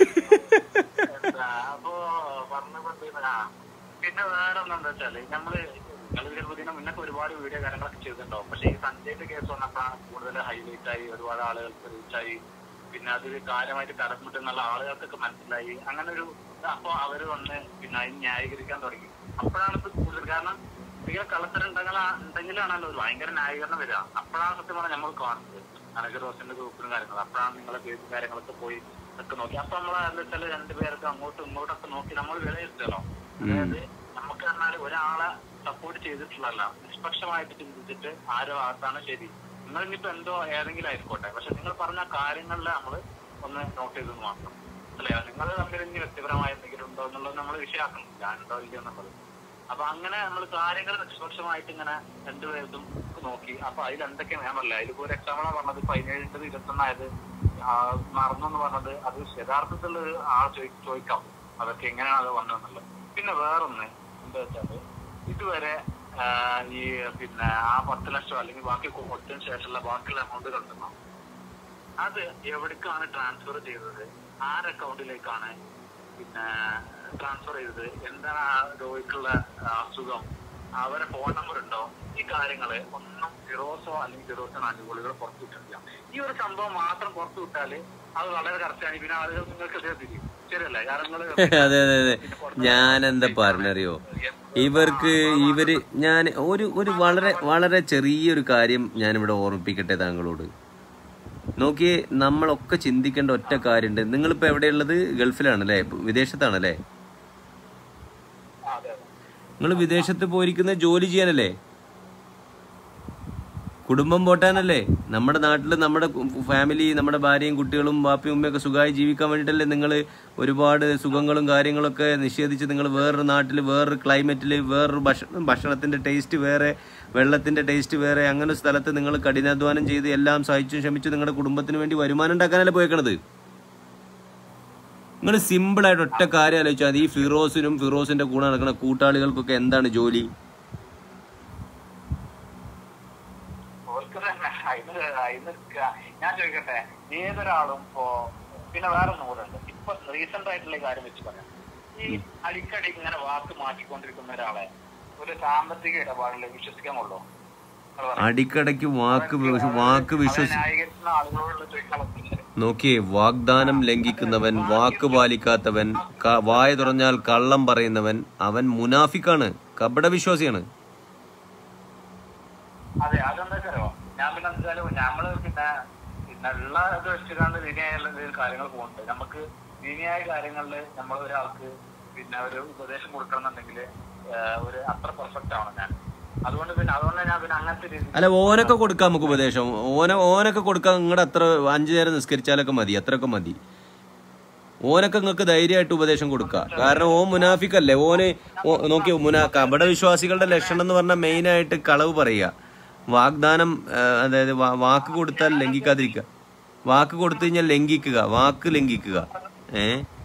എന്താ അപ്പൊ പറഞ്ഞ ആ പിന്നെ വേറെ ഒന്നെന്താ വെച്ചാല് നമ്മള് നിങ്ങൾ ഇതിനെ മുന്നൊക്കെ ഒരുപാട് വീഡിയോ കാര്യങ്ങളൊക്കെ ചെയ്തിട്ടുണ്ടാവും പക്ഷെ ഈ സഞ്ജയുടെ കേസ് വന്നപ്പോഴാണ് കൂടുതൽ ഹൈലൈറ്റ് ആയി ഒരുപാട് ആളുകൾക്ക് റീച്ചായി പിന്നെ അതൊരു കാര്യമായിട്ട് കടമുട്ടെന്നുള്ള ആളുകൾക്കൊക്കെ മനസ്സിലായി അങ്ങനെ ഒരു അപ്പൊ അവര് വന്ന് പിന്നെ അതിന് ന്യായീകരിക്കാൻ തുടങ്ങി അപ്പോഴാണ് ഇത് കൂടുതൽ കാരണം ഇങ്ങനെ കളത്തിലുണ്ടെങ്കിൽ ഉണ്ടെങ്കിലാണല്ലോ ഒരു ഭയങ്കര ന്യായീകരണം വരിക അപ്പോഴാണ് സത്യം പറഞ്ഞാൽ നമ്മൾ കാണുന്നത് അനക്ക് റോസിന്റെ ഗ്രൂപ്പിലും കാര്യങ്ങളും അപ്പോഴാണ് നിങ്ങളെ പേജും കാര്യങ്ങളൊക്കെ പോയി ഒക്കെ നോക്കി അപ്പൊ നമ്മൾ എന്താ വെച്ചാൽ രണ്ടുപേർക്ക് അങ്ങോട്ടും ഇങ്ങോട്ടൊക്കെ നോക്കി നമ്മൾ വിലയിരുത്തല്ലോ അതായത് നമുക്ക് പറഞ്ഞാൽ ഒരാളെ സപ്പോർട്ട് ചെയ്തിട്ടുള്ളതല്ല നിഷ്പക്ഷമായിട്ട് ചിന്തിച്ചിട്ട് ആരോ ഭാഗത്താണ് ശരി നിങ്ങൾ ഇനിയിപ്പോ എന്തോ ഏതെങ്കിലും ആയിക്കോട്ടെ പക്ഷെ നിങ്ങൾ പറഞ്ഞ കാര്യങ്ങളിൽ നമ്മൾ ഒന്ന് നോട്ട് ചെയ്തെന്ന് മാത്രം അല്ലേ നിങ്ങൾ തമ്മിൽ ഇനി വ്യക്തിപരമായ എന്തെങ്കിലും ഉണ്ടോ എന്നുള്ളത് നമ്മൾ വിഷയമാക്കണം ഞാനുണ്ടോ ഇല്ലയോ എന്നുള്ളത് അപ്പൊ അങ്ങനെ നമ്മൾ കാര്യങ്ങൾ നിഷ്പക്ഷമായിട്ട് ഇങ്ങനെ രണ്ടുപേർക്കും നോക്കി അപ്പൊ അതിൽ എന്തൊക്കെയാണ് ഞാൻ പറഞ്ഞില്ല അതിലിപ്പോ ഒരു എക്സാമ്പിളാണ് പറഞ്ഞത് പതിനേഴിന്റെ ഇരുപത്തൊന്നായത് മറന്നു എന്ന് പറഞ്ഞത് അത് യഥാർത്ഥത്തിൽ ഒരു ആൾ ചോദി- ചോദിക്കാം അതൊക്കെ എങ്ങനെയാണ് അത് വന്നതെന്നുള്ളത് പിന്നെ വേറൊന്ന് എന്താ വെച്ചാല് ഇതുവരെ ആ, ഈ പിന്നെ ആ പത്ത് ലക്ഷം അല്ലെങ്കിൽ ബാക്കി കൊടുത്തതിന് ശേഷമുള്ള ബാക്കിയുള്ള എമൗണ്ട് കണ്ടെത്തണം അത് എവിടേക്കാണ് ട്രാൻസ്ഫർ ചെയ്തത് ആരുടെ അക്കൗണ്ടിലേക്കാണ് പിന്നെ ട്രാൻസ്ഫർ ചെയ്തത് എന്താണ് ആ രോഗിക്കുള്ള അസുഖം അവരെ ഫോൺ നമ്പർ ഉണ്ടോ ഈ കാര്യങ്ങള് ഒന്നും ഫിറോസോ അല്ലെങ്കിൽ ഫിറോസിന് അനുകൂലികൾ പുറത്തു വിട്ടിട്ടില്ല ഈ ഒരു സംഭവം മാത്രം പുറത്തു വിട്ടാല് അത് വളരെ കറക്റ്റാണ് പിന്നെ ആളുകൾ നിങ്ങൾക്ക് തിരിയും ശരിയല്ലേ കാരണം നിങ്ങള് അതെ അതെ അതെ ഞാൻ എന്താ പറഞ്ഞറിയോ ഇവർക്ക് ഇവര് ഞാൻ ഒരു ഒരു വളരെ വളരെ ചെറിയൊരു കാര്യം ഞാൻ ഇവിടെ ഓർമ്മിപ്പിക്കട്ടെ താങ്കളോട് നോക്കിയേ നമ്മളൊക്കെ ചിന്തിക്കേണ്ട ഒറ്റ കാര്യമുണ്ട് നിങ്ങളിപ്പോ എവിടെയുള്ളത് ഗൾഫിലാണല്ലേ വിദേശത്താണല്ലേ അതെ അതെ നിങ്ങൾ വിദേശത്ത് പോയിരിക്കുന്ന ജോലി ചെയ്യാനല്ലേ കുടുംബം പോട്ടാനല്ലേ നമ്മുടെ നാട്ടിൽ നമ്മുടെ ഫാമിലി നമ്മുടെ ഭാര്യയും കുട്ടികളും ബാപ്പയും ഉമ്മയൊക്കെ സുഖമായി ജീവിക്കാൻ വേണ്ടിയിട്ടല്ലേ നിങ്ങൾ ഒരുപാട് സുഖങ്ങളും കാര്യങ്ങളൊക്കെ നിഷേധിച്ച് നിങ്ങൾ വേറൊരു നാട്ടിൽ വേറൊരു ക്ലൈമറ്റിൽ വേറൊരു ഭക്ഷണം ഭക്ഷണത്തിൻ്റെ ടേസ്റ്റ് വേറെ വെള്ളത്തിൻ്റെ ടേസ്റ്റ് വേറെ അങ്ങനെ ഒരു സ്ഥലത്ത് നിങ്ങൾ കഠിനാധ്വാനം ചെയ്ത് എല്ലാം സഹിച്ചും ക്ഷമിച്ചു നിങ്ങളുടെ കുടുംബത്തിന് വേണ്ടി വരുമാനം ഉണ്ടാക്കാനല്ലേ പോയേക്കണത് നിങ്ങൾ സിമ്പിളായിട്ട് ഒറ്റ കാര്യം ആലോചിച്ചാൽ മതി ഈ ഫിറോസിനും ഫിറോസിന്റെ കൂടെ നടക്കുന്ന കൂട്ടാളികൾക്കൊക്കെ എന്താണ് ജോലി ഓർക്ക് തന്നെ അതിന് അതിന് ക- ഞാൻ ചോദിക്കട്ടെ ഏതൊരാളും ഇപ്പോ പിന്നെ വേറെ നൂറുണ്ട് ഇപ്പൊ റീസെന്റ് ആയിട്ടുള്ള ഈ കാര്യം വെച്ച് പറയാം ഈ അടിക്കടി ഇങ്ങനെ വാക്ക് മാറ്റിക്കൊണ്ടിരിക്കുന്ന ഒരാളെ ഒരു സാമ്പത്തിക ഇടപാടിൽ വിശ്വസിക്കാൻ കൊള്ളോ നിങ്ങള് പറ. അടിക്കടയ്ക്ക് വാക്ക് വിശ്വ- വാക്ക് അവരെ വിശ്വസി ന്യായീകരിക്കുന്ന ആളുകളോടുള്ള ചോദിക്കാൻ പറ്റില്ല നോക്കിയേ വാഗ്ദാനം ലംഘിക്കുന്നവൻ വാക്ക് പാലിക്കാത്തവൻ ക- വായ തുറഞ്ഞാൽ കള്ളം പറയുന്നവൻ അവൻ മുനാഫിക്കാണ് കപടവിശ്വാസിയാണ് അതെ അതെന്താ വെച്ചാലോ ഞാൻ പിന്നെ എന്താ വെച്ചാല് നമ്മള് പിന്നെ പിന്നെ ഉള്ള ഇത് വെച്ചുകൊണ്ട് ദീനിയായുള്ള ഇതിൽ കാര്യങ്ങൾ പോകുന്നുണ്ട് നമുക്ക് ദീനിയായ കാര്യങ്ങളിൽ നമ്മൾ ഒരാൾക്ക് പിന്നെ ഒരു ഉപദേശം കൊടുക്കണമെന്നുണ്ടെങ്കിൽ ഒരു അത്ര പെർഫെക്റ്റ് ആവണം ഞാൻ അതുകൊണ്ട് പിന്നെ അതുകൊണ്ട് ഞാൻ പിന്നെ അങ്ങനത്തെ രീതി അല്ല ഓനൊക്കെ കൊടുക്കാം നമുക്ക് ഉപദേശം ഓന ഓനൊക്കെ കൊടുക്കാൻ നിങ്ങളുടെ അത്ര അഞ്ചു നേരം നിസ്കരിച്ചാലൊക്കെ മതി അത്രയൊക്കെ മതി ഓനൊക്കെ നിങ്ങൾക്ക് ധൈര്യമായിട്ട് ഉപദേശം കൊടുക്കുക കാരണം ഓൻ മുനാഫിക്കല്ലേ ഓന് ഓ- നോക്കിയോ മുനാ കപട വിശ്വാസികളുടെ ലക്ഷണം എന്ന് പറഞ്ഞാൽ മെയിനായിട്ട് കളവ് പറയുക വാഗ്ദാനം ആ, അതായത് വാ- വാക്ക് കൊടുത്താൽ ലംഘിക്കാതിരിക്കുക വാക്ക് കൊടുത്തു കഴിഞ്ഞാൽ ലംഘിക്കുക വാക്ക് ലംഘിക്കുക ഏ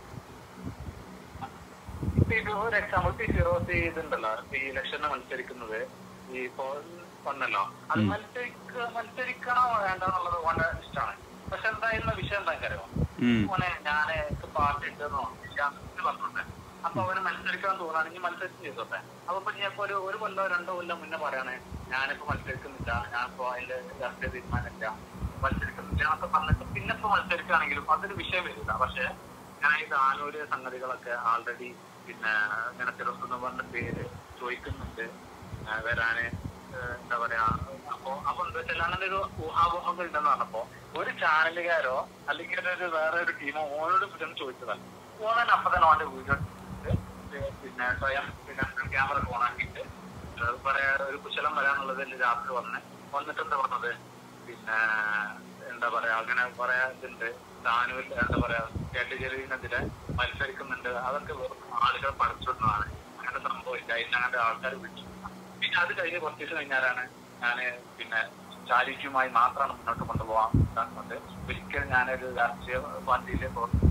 ഇപ്പൊ ഇത് ഒരു എക്സാമ്പിൾ ഇപ്പൊ ഈ ഫിറോസ് ഇതുണ്ടല്ലോ ഇപ്പൊ ഈ ഇലക്ഷന് മത്സരിക്കുന്നത് ഈ ഇപ്പൊ വന്നല്ലോ അത് മത്സരിക്ക മത്സരിക്കണോ വേണ്ട എന്നുള്ളത് ഓന്റെ ഇഷ്ടമാണ് പക്ഷെ എന്തായിരുന്ന വിഷയം എന്താ അറിയോ ഉം. മോനെ ഞാന് പാർട്ടി ഉണ്ടെന്നോ ഇല്ല എന്ന് പറഞ്ഞോട്ടെ അപ്പൊ അവന് മത്സരിക്കാൻ തോന്നുകയാണെങ്കിൽ മത്സരിച്ച് ചെയ്തോട്ടെ അപ്പൊ ഇപ്പൊ ഞാൻ ഇപ്പൊ ഒരു ഒരു കൊല്ലോ രണ്ടോ കൊല്ലം മുന്നേ പറയണേ ഞാനിപ്പോ മത്സരിക്കുന്നില്ല ഞാനിപ്പോ അതിന്റെ രാഷ്ട്രീയ തീരുമാനമില്ല മത്സരിക്കുന്നില്ല എന്നൊക്കെ പറഞ്ഞിട്ട് പിന്നെ ഇപ്പൊ മത്സരിക്കുകയാണെങ്കിലും അതൊരു വിഷയം വരില്ല പക്ഷെ ഞാൻ ഈ താനൂര് സംഗതികളൊക്കെ ആൾറെഡി പിന്നെ ഇങ്ങനെ ഫിറോസ് എന്ന് പറഞ്ഞ പേര് ചോദിക്കുന്നുണ്ട് ആ, വരാന് ഏഹ് എന്താ പറയാ അപ്പൊ അപ്പൊ എന്താ വെച്ചാൽ അങ്ങനെ ഒരു ഊഹാപോഹങ്ങൾ ഉണ്ടെന്ന് പറഞ്ഞപ്പോ ഒരു ചാനലുകാരോ അല്ലെങ്കിൽ ഒരു വേറെ ഒരു ടീമോ ഓനോട് ഇതൊന്നും ചോദിച്ചതല്ല ഓനെ അപ്പൊ തന്നെ ഓന്റെ വീഡിയോ പിന്നെ സ്വയം പിന്നെ ക്യാമറ ഓൺ ആക്കിയിട്ട് ഏഹ് പറയാ ഒരു കുശലം വരാനുള്ളത് രാത്രി വന്ന് വന്നിട്ട് എന്താ പറഞ്ഞത് പിന്നെ എന്താ പറയാ അങ്ങനെ പറയാ ഇതുണ്ട് താനൂർ എന്താ പറയാ കേട്ടുചെലവിനെതിരെ മത്സരിക്കുന്നുണ്ട് അതൊക്കെ വെറും ആളുകൾ പഠിച്ചിടുന്നതാണ് അങ്ങനെ സംഭവിച്ച അതിന് അങ്ങനെ ആൾക്കാർ വിളിച്ചു പിന്നെ അത് കഴിഞ്ഞ് കുറച്ച് ദിവസം കഴിഞ്ഞാലാണ് ഞാന് പിന്നെ ചാരിറ്റിയുമായി മാത്രമാണ് മുന്നോട്ട് കൊണ്ടുപോകാൻ ഇതാക്കുന്നത് ഒരിക്കലും ഞാനൊരു രാഷ്ട്രീയ പാർട്ടിയിലെ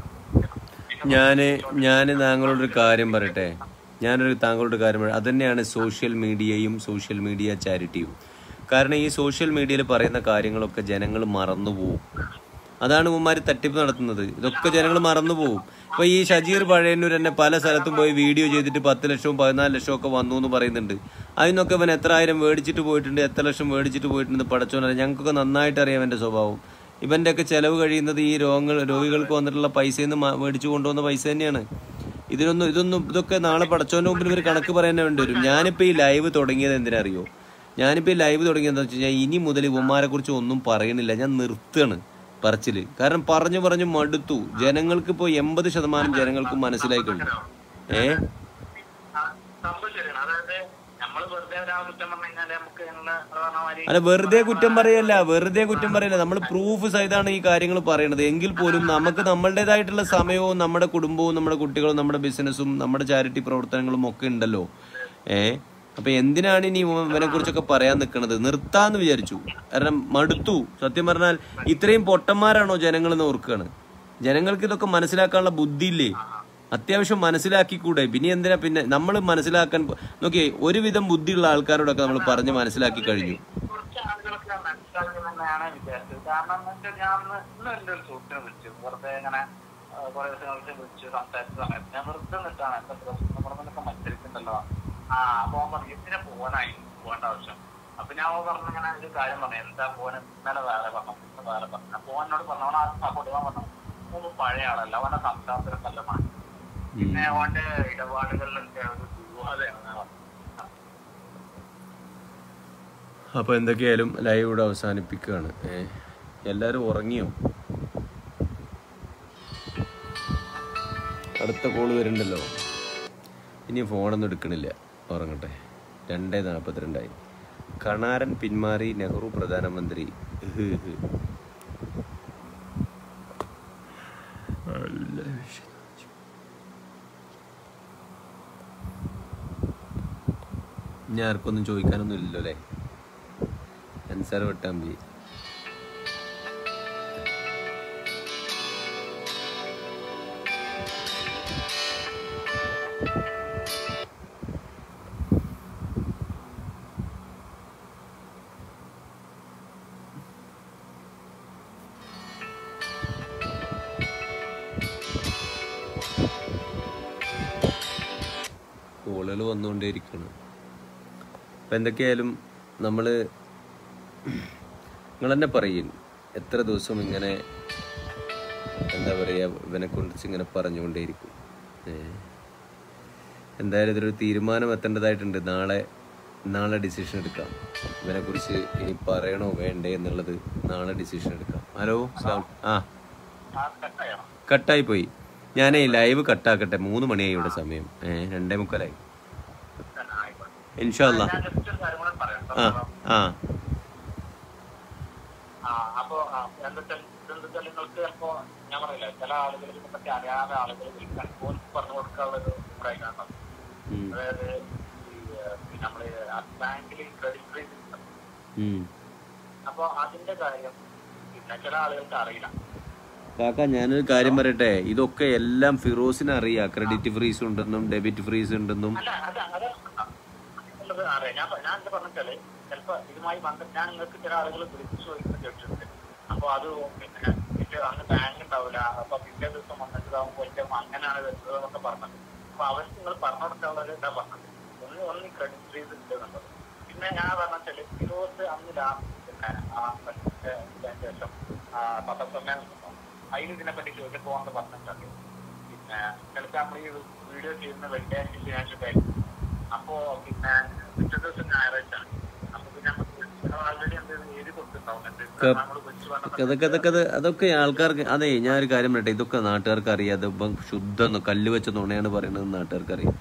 ഞാന് ഞാന് താങ്കളോടൊരു കാര്യം പറയട്ടെ ഞാനൊരു താങ്കളോട് കാര്യം പറയാം അതന്നെയാണ് സോഷ്യൽ മീഡിയയും സോഷ്യൽ മീഡിയ ചാരിറ്റിയും കാരണം ഈ സോഷ്യൽ മീഡിയയിൽ പറയുന്ന കാര്യങ്ങളൊക്കെ ജനങ്ങൾ മറന്നുപോകും അതാണ് ഉമ്മാർ തട്ടിപ്പ് നടത്തുന്നത് ഇതൊക്കെ ജനങ്ങൾ മറന്നുപോകും ഇപ്പൊ ഈ ഷജീർ പഴയന്നൂർ തന്നെ പല സ്ഥലത്തും പോയി വീഡിയോ ചെയ്തിട്ട് പത്ത് ലക്ഷവും പതിനാല് ലക്ഷവും ഒക്കെ വന്നു എന്ന് പറയുന്നുണ്ട് അതിനൊക്കെ ഇവൻ എത്ര ആയിരം മേടിച്ചിട്ട് പോയിട്ടുണ്ട് എത്ര ലക്ഷം മേടിച്ചിട്ട് പോയിട്ടുണ്ട് പടച്ചോനല്ല ഞങ്ങൾക്കൊക്കെ നന്നായിട്ട് അറിയാം എന്റെ സ്വഭാവം ഇവന്റെ ഒക്കെ ചെലവ് കഴിയുന്നത് ഈ രോഗങ്ങൾ രോഗികൾക്ക് വന്നിട്ടുള്ള പൈസയിൽ നിന്ന് മ- മേടിച്ചു കൊണ്ടുവന്ന പൈസ തന്നെയാണ് ഇതിനൊന്നും ഇതൊന്നും ഇതൊക്കെ നാളെ പടച്ചോന്റെ മുമ്പിൽ ഇവർ കണക്ക് പറയാൻ വേണ്ടി വരും ഞാനിപ്പോ ഈ ലൈവ് തുടങ്ങിയത് എന്തിനാ അറിയോ ഞാനിപ്പോ ഈ ലൈവ് തുടങ്ങിയത് എന്താ വെച്ച് കഴിഞ്ഞാൽ ഇനി മുതൽ ഇവന്മാരെ കുറിച്ച് ഒന്നും പറയണില്ല ഞാൻ നിർത്തുകയാണ് പറച്ചില് കാരണം പറഞ്ഞു പറഞ്ഞു മടുത്തു ജനങ്ങൾക്ക് ഇപ്പോ എൺപത് ശതമാനം ജനങ്ങൾക്ക് മനസ്സിലായി കഴിഞ്ഞു ഏ സംഭവം ശരിയാണ് അതായത് നമ്മള് വെറുതെ ഒരാൾ കുറ്റം പറഞ്ഞു കഴിഞ്ഞാല് നമുക്ക് ഞങ്ങള് പറഞ്ഞ മാതിരി അല്ല വെറുതെ കുറ്റം പറയല്ല വെറുതെ കുറ്റം പറയല്ല നമ്മൾ പ്രൂഫ് സഹിതാണ് ഈ കാര്യങ്ങൾ പറയണത് എങ്കിൽ പോലും നമുക്ക് നമ്മളുടേതായിട്ടുള്ള സമയവും നമ്മുടെ കുടുംബവും നമ്മുടെ കുട്ടികളും നമ്മുടെ ബിസിനസ്സും നമ്മുടെ ചാരിറ്റി പ്രവർത്തനങ്ങളും ഒക്കെ ഉണ്ടല്ലോ ഏ അപ്പൊ എന്തിനാണ് ഇനി ഇവനെ കുറിച്ചൊക്കെ പറയാൻ നിൽക്കുന്നത് നിർത്താന്ന് വിചാരിച്ചു കാരണം മടുത്തു സത്യം പറഞ്ഞാൽ ഇത്രയും പൊട്ടന്മാരാണോ ജനങ്ങൾ എന്ന് ഓർക്കുകയാണ് ജനങ്ങൾക്ക് ഇതൊക്കെ മനസ്സിലാക്കാനുള്ള ബുദ്ധിയില്ലേ അത്യാവശ്യം മനസ്സിലാക്കിക്കൂടെ പിന്നെ എന്തിനാ പിന്നെ നമ്മൾ മനസ്സിലാക്കാൻ നോക്കിയേ ഒരുവിധം ബുദ്ധിയുള്ള ആൾക്കാരോടൊക്കെ നമ്മൾ പറഞ്ഞ് മനസ്സിലാക്കി കഴിഞ്ഞു കുറച്ച് ആളുകളൊക്കെ മനസ്സിലാക്കുന്നത് തന്നെയാണ് വിചാരിച്ചത് കാരണം എന്ന് വെച്ചാൽ ഞാൻ അന്ന് ഇന്ന് എന്റെ ഒരു സുഹൃത്തിനെ വിളിച്ചു വെറുതെ ഇങ്ങനെ ആ, കുറെ ദിവസങ്ങൾക്ക് വിളിച്ചു സംസാരിച്ച സമയത്ത് ഞാൻ വെറുതെ നിട്ടാണ് എന്റെ പ്രശ്നങ്ങളൊക്കെ മത്സരിക്കുന്നുണ്ടല്ലോ ആ അപ്പൊ അവൻ പറഞ്ഞു എന്തിനാ പോകാനായി പോകേണ്ട ആവശ്യം അപ്പൊ ഞാൻ അവൻ പറഞ്ഞു ഇങ്ങനെ ഒരു കാര്യം പറഞ്ഞു എന്താ പോകാൻ ഇന്നലെ വേറെ പറഞ്ഞു ഇന്ന് വേറെ പറഞ്ഞു അപ്പൊ അവനോട് പറഞ്ഞു അവൻ ആ കൊടുക്കാൻ പറഞ്ഞു അവൻ പഴയ ആളല്ല അവന്റെ സംസാരത്തിൽ നല്ല മാറ്റി പിന്നെ അവന്റെ ഇടപാടുകളിലൊക്കെ ഒരു ദുരൂഹതയാണ് പറഞ്ഞത്. അപ്പോൾ എന്തൊക്കെയായാലും ലൈവ് ഇവിടെ അവസാനിപ്പിക്കുകയാണ് ഏ എല്ലാവരും ഉറങ്ങിയോ അടുത്ത കോള് വരുന്നുണ്ടല്ലോ ഇനി ഫോണൊന്നും എടുക്കണില്ല ഉറങ്ങട്ടെ രണ്ടേ നാൽപ്പത്തിരണ്ടായി കണാരൻ പിന്മാറി നെഹ്റു പ്രധാനമന്ത്രി ഹ് ഹ്. ഇനി ആർക്കൊന്നും ചോദിക്കാനൊന്നും ഇല്ലല്ലോ അല്ലേ അൻസാർ വട്ടാമ്പി കോളുകൾ വന്നുകൊണ്ടേയിരിക്കണം അപ്പം എന്തൊക്കെയായാലും നമ്മൾ നിങ്ങൾ തന്നെ പറയും എത്ര ദിവസം ഇങ്ങനെ എന്താ പറയുക ഇവനെ കുറിച്ച് ഇങ്ങനെ പറഞ്ഞുകൊണ്ടേയിരിക്കും ഏ. എന്തായാലും ഇതിലൊരു തീരുമാനം എത്തേണ്ടതായിട്ടുണ്ട് നാളെ നാളെ ഡിസിഷൻ എടുക്കാം ഇവനെ കുറിച്ച് ഇനി പറയണോ വേണ്ടേ എന്നുള്ളത് നാളെ ഡിസിഷൻ എടുക്കാം ഹലോ സലാം. ആ ആ കട്ടായോ കട്ടായി പോയി ഞാനേ ലൈവ് കട്ടാക്കട്ടെ മൂന്ന് മണിയായി ഇവിടെ സമയം ഏ രണ്ടേ മുക്കാലായി ആയിക്കോട്ടെ ഇൻഷാല്ല ഞാൻ ജസ്റ്റ് ഒരു കാര്യം കൂടെ പറയാം ആ ആ ആ അപ്പൊ ആ, എന്താ വെച്ചാൽ ഇതെന്താ വെച്ചാൽ നിങ്ങൾക്ക് ചിലപ്പോ ഞാൻ പറയില്ല ചില ആളുകൾ ഇതിനെ പറ്റി അറിയാതെ ആളുകൾ വിളിക്കാൻ പോലും പറഞ്ഞു കൊടുക്കാനുള്ള ഒരു ഇതായിട്ടാണ് ഉം, അതായത് ഈ ഏഹ്, ഈ നമ്മള് ബാങ്കിൽ ക്രെഡിറ്റ് റേറ്റ് ഉം. അപ്പൊ അതിന്റെ കാര്യം പിന്നെ ചില ആളുകൾക്ക് അറിയില്ല കാക്ക ഞാനൊരു കാര്യം പറയട്ടെ ഇതൊക്കെ എല്ലാം ഫിറോസിന് അറിയാം ക്രെഡിറ്റ് ഫ്രീസ് ഉണ്ടെന്നും ഡെബിറ്റ് ഫ്രീസ് ഉണ്ടെന്നും അല്ല അത് അത് ഉള്ളത് അറിയാം ഞാൻ പ- ഞാൻ എന്താ പറഞ്ഞാല് ചിലപ്പോ ഇതുമായി ബന്ധം ഞാൻ നിങ്ങൾക്ക് ചില ആളുകൾ വിളിച്ചു ചോദിക്കുന്ന കേട്ടിട്ടുണ്ട് അപ്പൊ അത് പിന്നെ പിറ്റേ അന്ന് ബാങ്ക് ഉണ്ടാവില്ല അപ്പൊ പിറ്റേ ദിവസം വന്നിട്ട് ഇതാകുമ്പോൾ ഒരിക്കലും അങ്ങനെയാണ് വരുന്നത് എന്നൊക്കെ പറഞ്ഞത് അപ്പൊ അവർക്ക് നിങ്ങൾ പറഞ്ഞു കൊടുക്കാനുള്ളത് എന്താ പറഞ്ഞത് ഒന്ന് ഒന്ന് ക്രെഡിറ്റ് ഫ്രീസ് ഉണ്ട് എന്നുള്ളത് പിന്നെ ഞാൻ പറഞ്ഞാല് ഫിറോസ് അന്ന് ലാസ്റ്റ് പിന്നെ ആ മറ്റേ ഇതിന്റെ ശേഷം പത്രസമ്മേളനം നടന്നു. അതിന് ഇതിനെപ്പറ്റി ചോദിച്ചപ്പോ എന്ന് പറഞ്ഞിട്ടുണ്ട് പിന്നെ ചിലപ്പോ നമ്മൾ ഈ വീഡിയോ ചെയ്യുന്ന വെള്ളിയാഴ്ച ശനിയാഴ്ച അപ്പോ പിന്നെ പിറ്റേ ദിവസം ഞായറാഴ്ച ആണ് അപ്പൊ പിന്നെ നമുക്ക് ആൾറെഡി എന്ത് എഴുതി കൊടുത്തിട്ടുണ്ടാവും എന്ത് നമ്മൾ വിളിച്ചു പറഞ്ഞത് അതൊക്കെ അതൊക്കെ അത് അതൊക്കെ ആൾക്കാർക്ക് അതെ ഞാൻ ഒരു കാര്യം പറയട്ടെ ഇതൊക്കെ നാട്ടുകാർക്ക് അറിയാം അത് ഇപ്പം ശുദ്ധം കല്ല് വെച്ച നുണയാണ് പറയുന്നത് നാട്ടുകാർക്ക് അറിയാം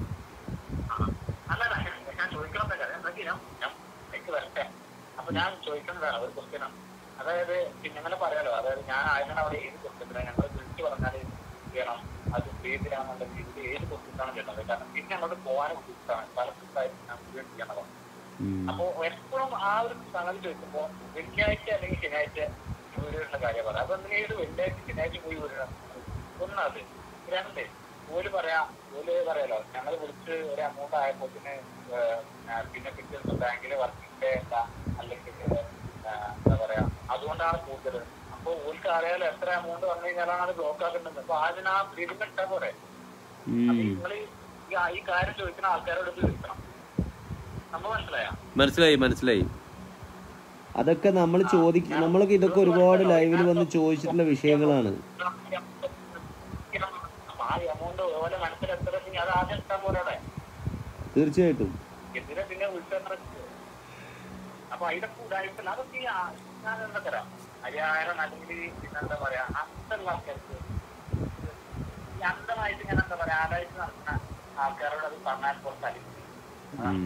അല്ല അല്ല, ഞാൻ ചോദിക്കണമെന്ന കാര്യം എന്താ ഞാൻ ഞാൻ എനിക്ക് വരട്ടെ അപ്പൊ ഞാൻ ചോദിക്കുന്നതാണ് ഒരു ക്വസ്റ്റ്യനാണ് അതായത് പിന്നെ അങ്ങനെ പറയാലോ അതായത് ഞാൻ ആയതാണ് അവിടെ ഏത് ക്വസ്റ്റ്യത്തിലാണ് ഞങ്ങൾ വിളിച്ചു പറഞ്ഞാൽ ചെയ്യണം അത് പേജിലാണെന്നുണ്ടെങ്കിൽ ഇത് ഏത് ക്വസ്റ്റ്യത്താണ് ചെയ്യേണ്ടത് കാരണം പിന്നെ അങ്ങോട്ട് പോകാനും ബുദ്ധിമുട്ടാണ് പല ദിവസമായിട്ട് ഞാൻ മുഴുവൻ ചെയ്യണതാണ് ഉം. അപ്പോ എപ്പോഴും ആ ഒരു സംഗതി ചോദിക്കുമ്പോ വെള്ളിയാഴ്ച അല്ലെങ്കിൽ ശനിയാഴ്ച വീടുകളുടെ കാര്യം പറയാം അപ്പൊ എന്തെങ്കിലും വെള്ളിയാഴ്ച ശനിയാഴ്ച പോയി വീടുക ഒന്നത് രണ്ട് ഓല് പറയാ ഓല് പറയാലോ ഞങ്ങൾ വിളിച്ച് ഒരു എമൗണ്ട് ആയപ്പോത്തിന് പിന്നെ പിറ്റേ ദിവസം ബാങ്കിലെ വർക്കിംഗ് ഡേ അല്ല അല്ലെങ്കിൽ ആ, എന്താ പറയാ അതുകൊണ്ടാണ് കൂടുതൽ അപ്പൊ ഓൽക്ക് അറിയാലോ എത്ര എമൗണ്ട് വന്നു കഴിഞ്ഞാലാണ് അത് ബ്ലോക്ക് ആക്കുന്നത് അപ്പൊ അതിന് ആ ഫ്രീഡം ഇട്ടാ പോരെ അപ്പൊ ഉം. നിങ്ങൾ ഈ കാര്യം ചോദിക്കുന്ന ആൾക്കാരോട് ഇത് ചോദിക്കണം നമ്മൾ മനസ്സിലായോ മനസ്സിലായി മനസ്സിലായി അതൊക്കെ നമ്മൾ ചോദിക്കും നമ്മളൊക്കെ ഇതൊക്കെ ഒരുപാട് ലൈവിൽ വന്ന് ചോദിച്ചിട്ടുള്ള വിഷയങ്ങളാണ് അപ്പൊ ആ എമൗണ്ട് ഓലെ മനസ്സിൽ എത്ര ഉണ്ടെങ്കിൽ അത് ആദ്യം ഇട്ടാൻ പോലെ തീർച്ചയായിട്ടും എന്തിനാ പിന്നെ വിളിച്ചെന്ന് അപ്പൊ അതിന്റെ ഉടായിട്ടില്ല അതൊക്കെ ഈ ആ- ഞാൻ എന്താ തരാം ഹരിയാനം അല്ലെങ്കിൽ പിന്നെ എന്താ പറയാ അന്തള്ള ആൾക്കാർക്ക് ഈ അന്തമായിട്ട് ഞാൻ എന്താ പറയാ ആരായിട്ട് നടക്കുന്ന ആൾക്കാരോട് അത് പറഞ്ഞാൽ കുറച്ച് അലിക്കും ഉം.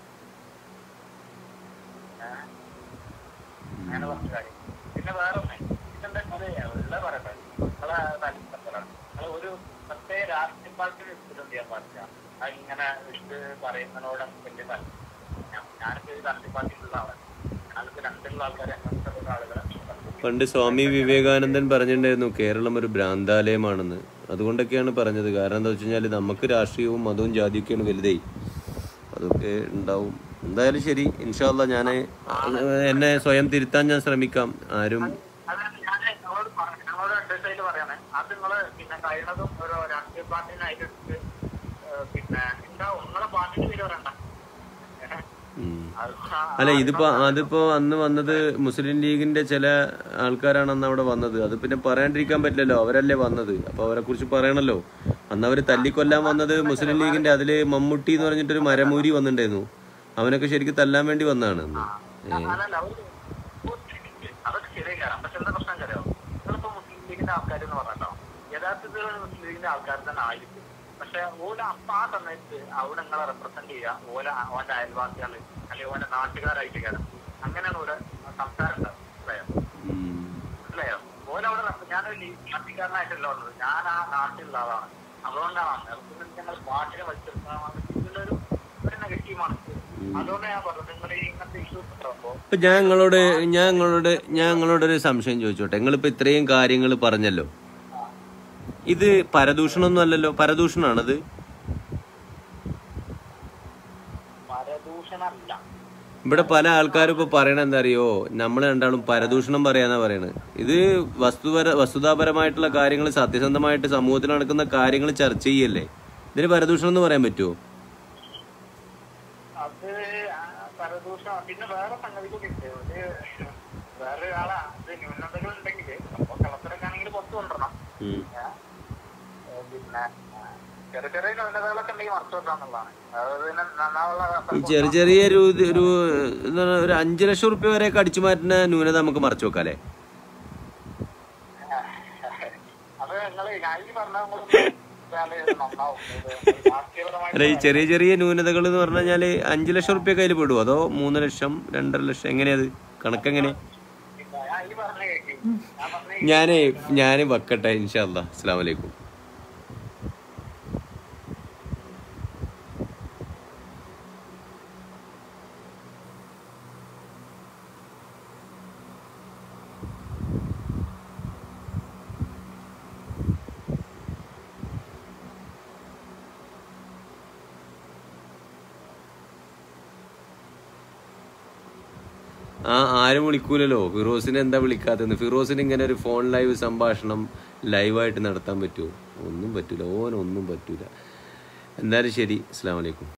അങ്ങനെ കുറച്ച് കാര്യം പിന്നെ വേറെ ഒന്ന് ഇതെന്താ അത് ഉള്ള പറയട്ടെ നിങ്ങളെ താല്പര്യത്തിലാണ് നിങ്ങൾ ഒരു പ്രത്യേക രാഷ്ട്രീയ പാർട്ടി ഇഷ്ടം ചെയ്യാൻ പാടില്ല അത് ഇങ്ങനെ ഇട്ട് പറയുന്നതിനോട് എനിക്ക് വലിയ താല്പര്യം ഞാൻ- ഞാനിപ്പോ ഒരു രാഷ്ട്രീയ പാർട്ടിയിലുള്ള ആളാണ് ഞാനിപ്പോ രണ്ടുള്ള ആൾക്കാരെ അങ്ങനത്തെ ആളുകളെ പണ്ട് സ്വാമി വിവേകാനന്ദൻ പറഞ്ഞിട്ടുണ്ടായിരുന്നു കേരളം ഒരു ഭ്രാന്താലയമാണെന്ന് അതുകൊണ്ടൊക്കെയാണ് പറഞ്ഞത് കാരണം എന്താ വെച്ച് കഴിഞ്ഞാൽ നമുക്ക് രാഷ്ട്രീയവും മതവും ജാതിയൊക്കെയാണ് വലുതേ അതൊക്കെ ഉണ്ടാവും എന്തായാലും ശരി ഇൻഷാല്ല ഞാൻ എന്നെ സ്വയം തിരുത്താൻ ഞാൻ ശ്രമിക്കാം ആരും അതാണ് ഞാൻ നിങ്ങളോട് പറഞ്ഞു നിങ്ങളോട് അഡ്വൈസ് ആയിട്ട് പറയണേ അത് നിങ്ങള് പിന്നെ കഴിയുന്നതും ഒരു രാഷ്ട്രീയ പാർട്ടിനായിട്ട് എടുത്ത് ഏഹ് പിന്നെ ഉണ്ടാവും നിങ്ങളെ പാർട്ടിന്റെ പേര് പറയണ്ട ഏഹ്? ഉം. അത് അല്ല ഇതിപ്പോ അതിപ്പോ അന്ന് വന്നത് മുസ്ലിം ലീഗിന്റെ ചില ആൾക്കാരാണ് അന്ന് അവിടെ വന്നത് അത് പിന്നെ പറയാണ്ടിരിക്കാൻ പറ്റില്ലല്ലോ അവരല്ലേ വന്നത് അപ്പൊ അവരെ കുറിച്ച് പറയണല്ലോ അന്ന് അവര് തല്ലിക്കൊല്ലാൻ വന്നത് മുസ്ലിം ലീഗിന്റെ അതില് മമ്മൂട്ടി എന്ന് പറഞ്ഞിട്ടൊരു മരമൂരി വന്നിട്ടുണ്ടായിരുന്നു അവനൊക്കെ ശരിക്കും തല്ലാൻ വേണ്ടി വന്നതാണ് അന്ന് ഏ. അല്ലല്ല ഒരു അതൊക്കെ ശരിയായി കയറാം പക്ഷെ എന്താ പ്രശ്നം കയറിയോ നിങ്ങളിപ്പോ മുസ്ലിം ലീഗിന്റെ ആൾക്കാർ എന്ന് പറഞ്ഞോ യഥാർത്ഥത്തിൽ മുസ്ലിം ലീഗിന്റെ ആൾക്കാർ തന്നെ ആയിരിക്കും പക്ഷെ ഓല അപ്പ ആ സമയത്ത് അവിടെ നിങ്ങളെ റെപ്രസെന്റ് ചെയ്യുക ഓല ഓന്റെ അയൽവാസികള് അല്ലെങ്കിൽ ഓന്റെ നാട്ടുകാരായിട്ട് കയറാം അങ്ങനെയാണ് ഇവിടെ സംസാരം ഉണ്ടാവും മനസ്സിലായോ ഉം. മനസ്സിലായോ ഓല അവിടെ റെപ്ര- ഞാനൊരു ലീ- പാർട്ടിക്കാരനായിട്ടല്ല ഉള്ളത് ഞാൻ ആ നാട്ടിലുള്ള ആളാണ് അതുകൊണ്ടാണ് റെപ്രസെന്റ് ഞങ്ങൾ പാർട്ടിനെ വലിച്ചെടുക്കാന്നുള്ളൊരു ഒരു നെഗറ്റീവാണ് അതുകൊണ്ട് ഞാൻ പറഞ്ഞത് നിങ്ങൾ ഇങ്ങനത്തെ ഇഷ്യൂസ് ഉണ്ടാകുമ്പോൾ ഇപ്പൊ ഞാൻ നിങ്ങളോട് ഞാൻ നിങ്ങളോട് ഞാൻ നിങ്ങളോട് ഒരു സംശയം ചോദിച്ചോട്ടെ നിങ്ങളിപ്പോ ഇത്രയും കാര്യങ്ങൾ പറഞ്ഞല്ലോ ഇത് പരദൂഷണമൊന്നും അല്ലല്ലോ പരദൂഷണാണത് പരദൂഷണമല്ല ഇവിടെ പല ആൾക്കാരും ഇപ്പൊ പറയണ എന്താ അറിയോ നമ്മൾ രണ്ടാളും പരദൂഷണം പറയാന്നാ പറയണത് ഇത് വസ്തുപര വസ്തുതാപരമായിട്ടുള്ള കാര്യങ്ങൾ സത്യസന്ധമായിട്ട് സമൂഹത്തിൽ നടക്കുന്ന കാര്യങ്ങൾ ചർച്ച ചെയ്യല്ലേ ഇതിന് പരദൂഷണം എന്ന് പറയാൻ പറ്റുമോ അത് ആ പരദൂഷണം പിന്നെ വേറെ സംഗതി കൂടി ഉണ്ട് ഒരു വേറെ ഒരാളെ അത് ന്യൂനതകൾ ഉണ്ടെങ്കിൽ അപ്പൊ കളത്തിലൊക്കെ ആണെങ്കിൽ പുറത്തു കൊണ്ടുവരണം ഉം. ഏ? ഏ, പിന്നെ ആ, ചെറിയ ചെറിയ ന്യൂനതകളൊക്കെ ഉണ്ടെങ്കിൽ മറച്ചു വെക്കാന്നുള്ളതാണ് അതായത് പിന്നെ നന്നാവുള്ള ഈ ചെറിയ ചെറിയ ഒരു ഇത് ഒരു എന്താ പറയാ, ഒരു അഞ്ചു ലക്ഷം റുപ്യ വരെയൊക്കെ അടിച്ചു മാറ്റുന്ന ന്യൂനത നമുക്ക് മറച്ചു വെക്കാം അല്ലേ അത് നിങ്ങൾ ഞാൻ ഈ പറഞ്ഞ നന്നാവും ഇത് രാഷ്ട്രീയപരമായിട്ട് അല്ല ഈ ചെറിയ ചെറിയ ന്യൂനതകൾ എന്ന് പറഞ്ഞു കഴിഞ്ഞാല് അഞ്ചു ലക്ഷം റുപ്യ കയ്യിൽ പെടുവോ അതോ മൂന്ന് ലക്ഷം രണ്ടര ലക്ഷം എങ്ങനെയത് കണക്കെങ്ങനെ പിന്നെ ഞാൻ ഈ പറഞ്ഞ കേൾക്കും ഞാൻ പറഞ്ഞ ഞാനേ ഞാന് വെക്കട്ടെ ഇൻഷാല്ല അസ്സാം വലൈക്കും ആ ആരും വിളിക്കൂലല്ലോ ഫിറോസിനെ എന്താ വിളിക്കാത്തത് ഫിറോസിന് ഇങ്ങനെ ഒരു ഫോൺ ലൈവ് സംഭാഷണം ലൈവായിട്ട് നടത്താൻ പറ്റുമോ ഒന്നും പറ്റൂല ഓനൊന്നും പറ്റൂല എന്തായാലും ശരി അസ്സാം വലൈക്കും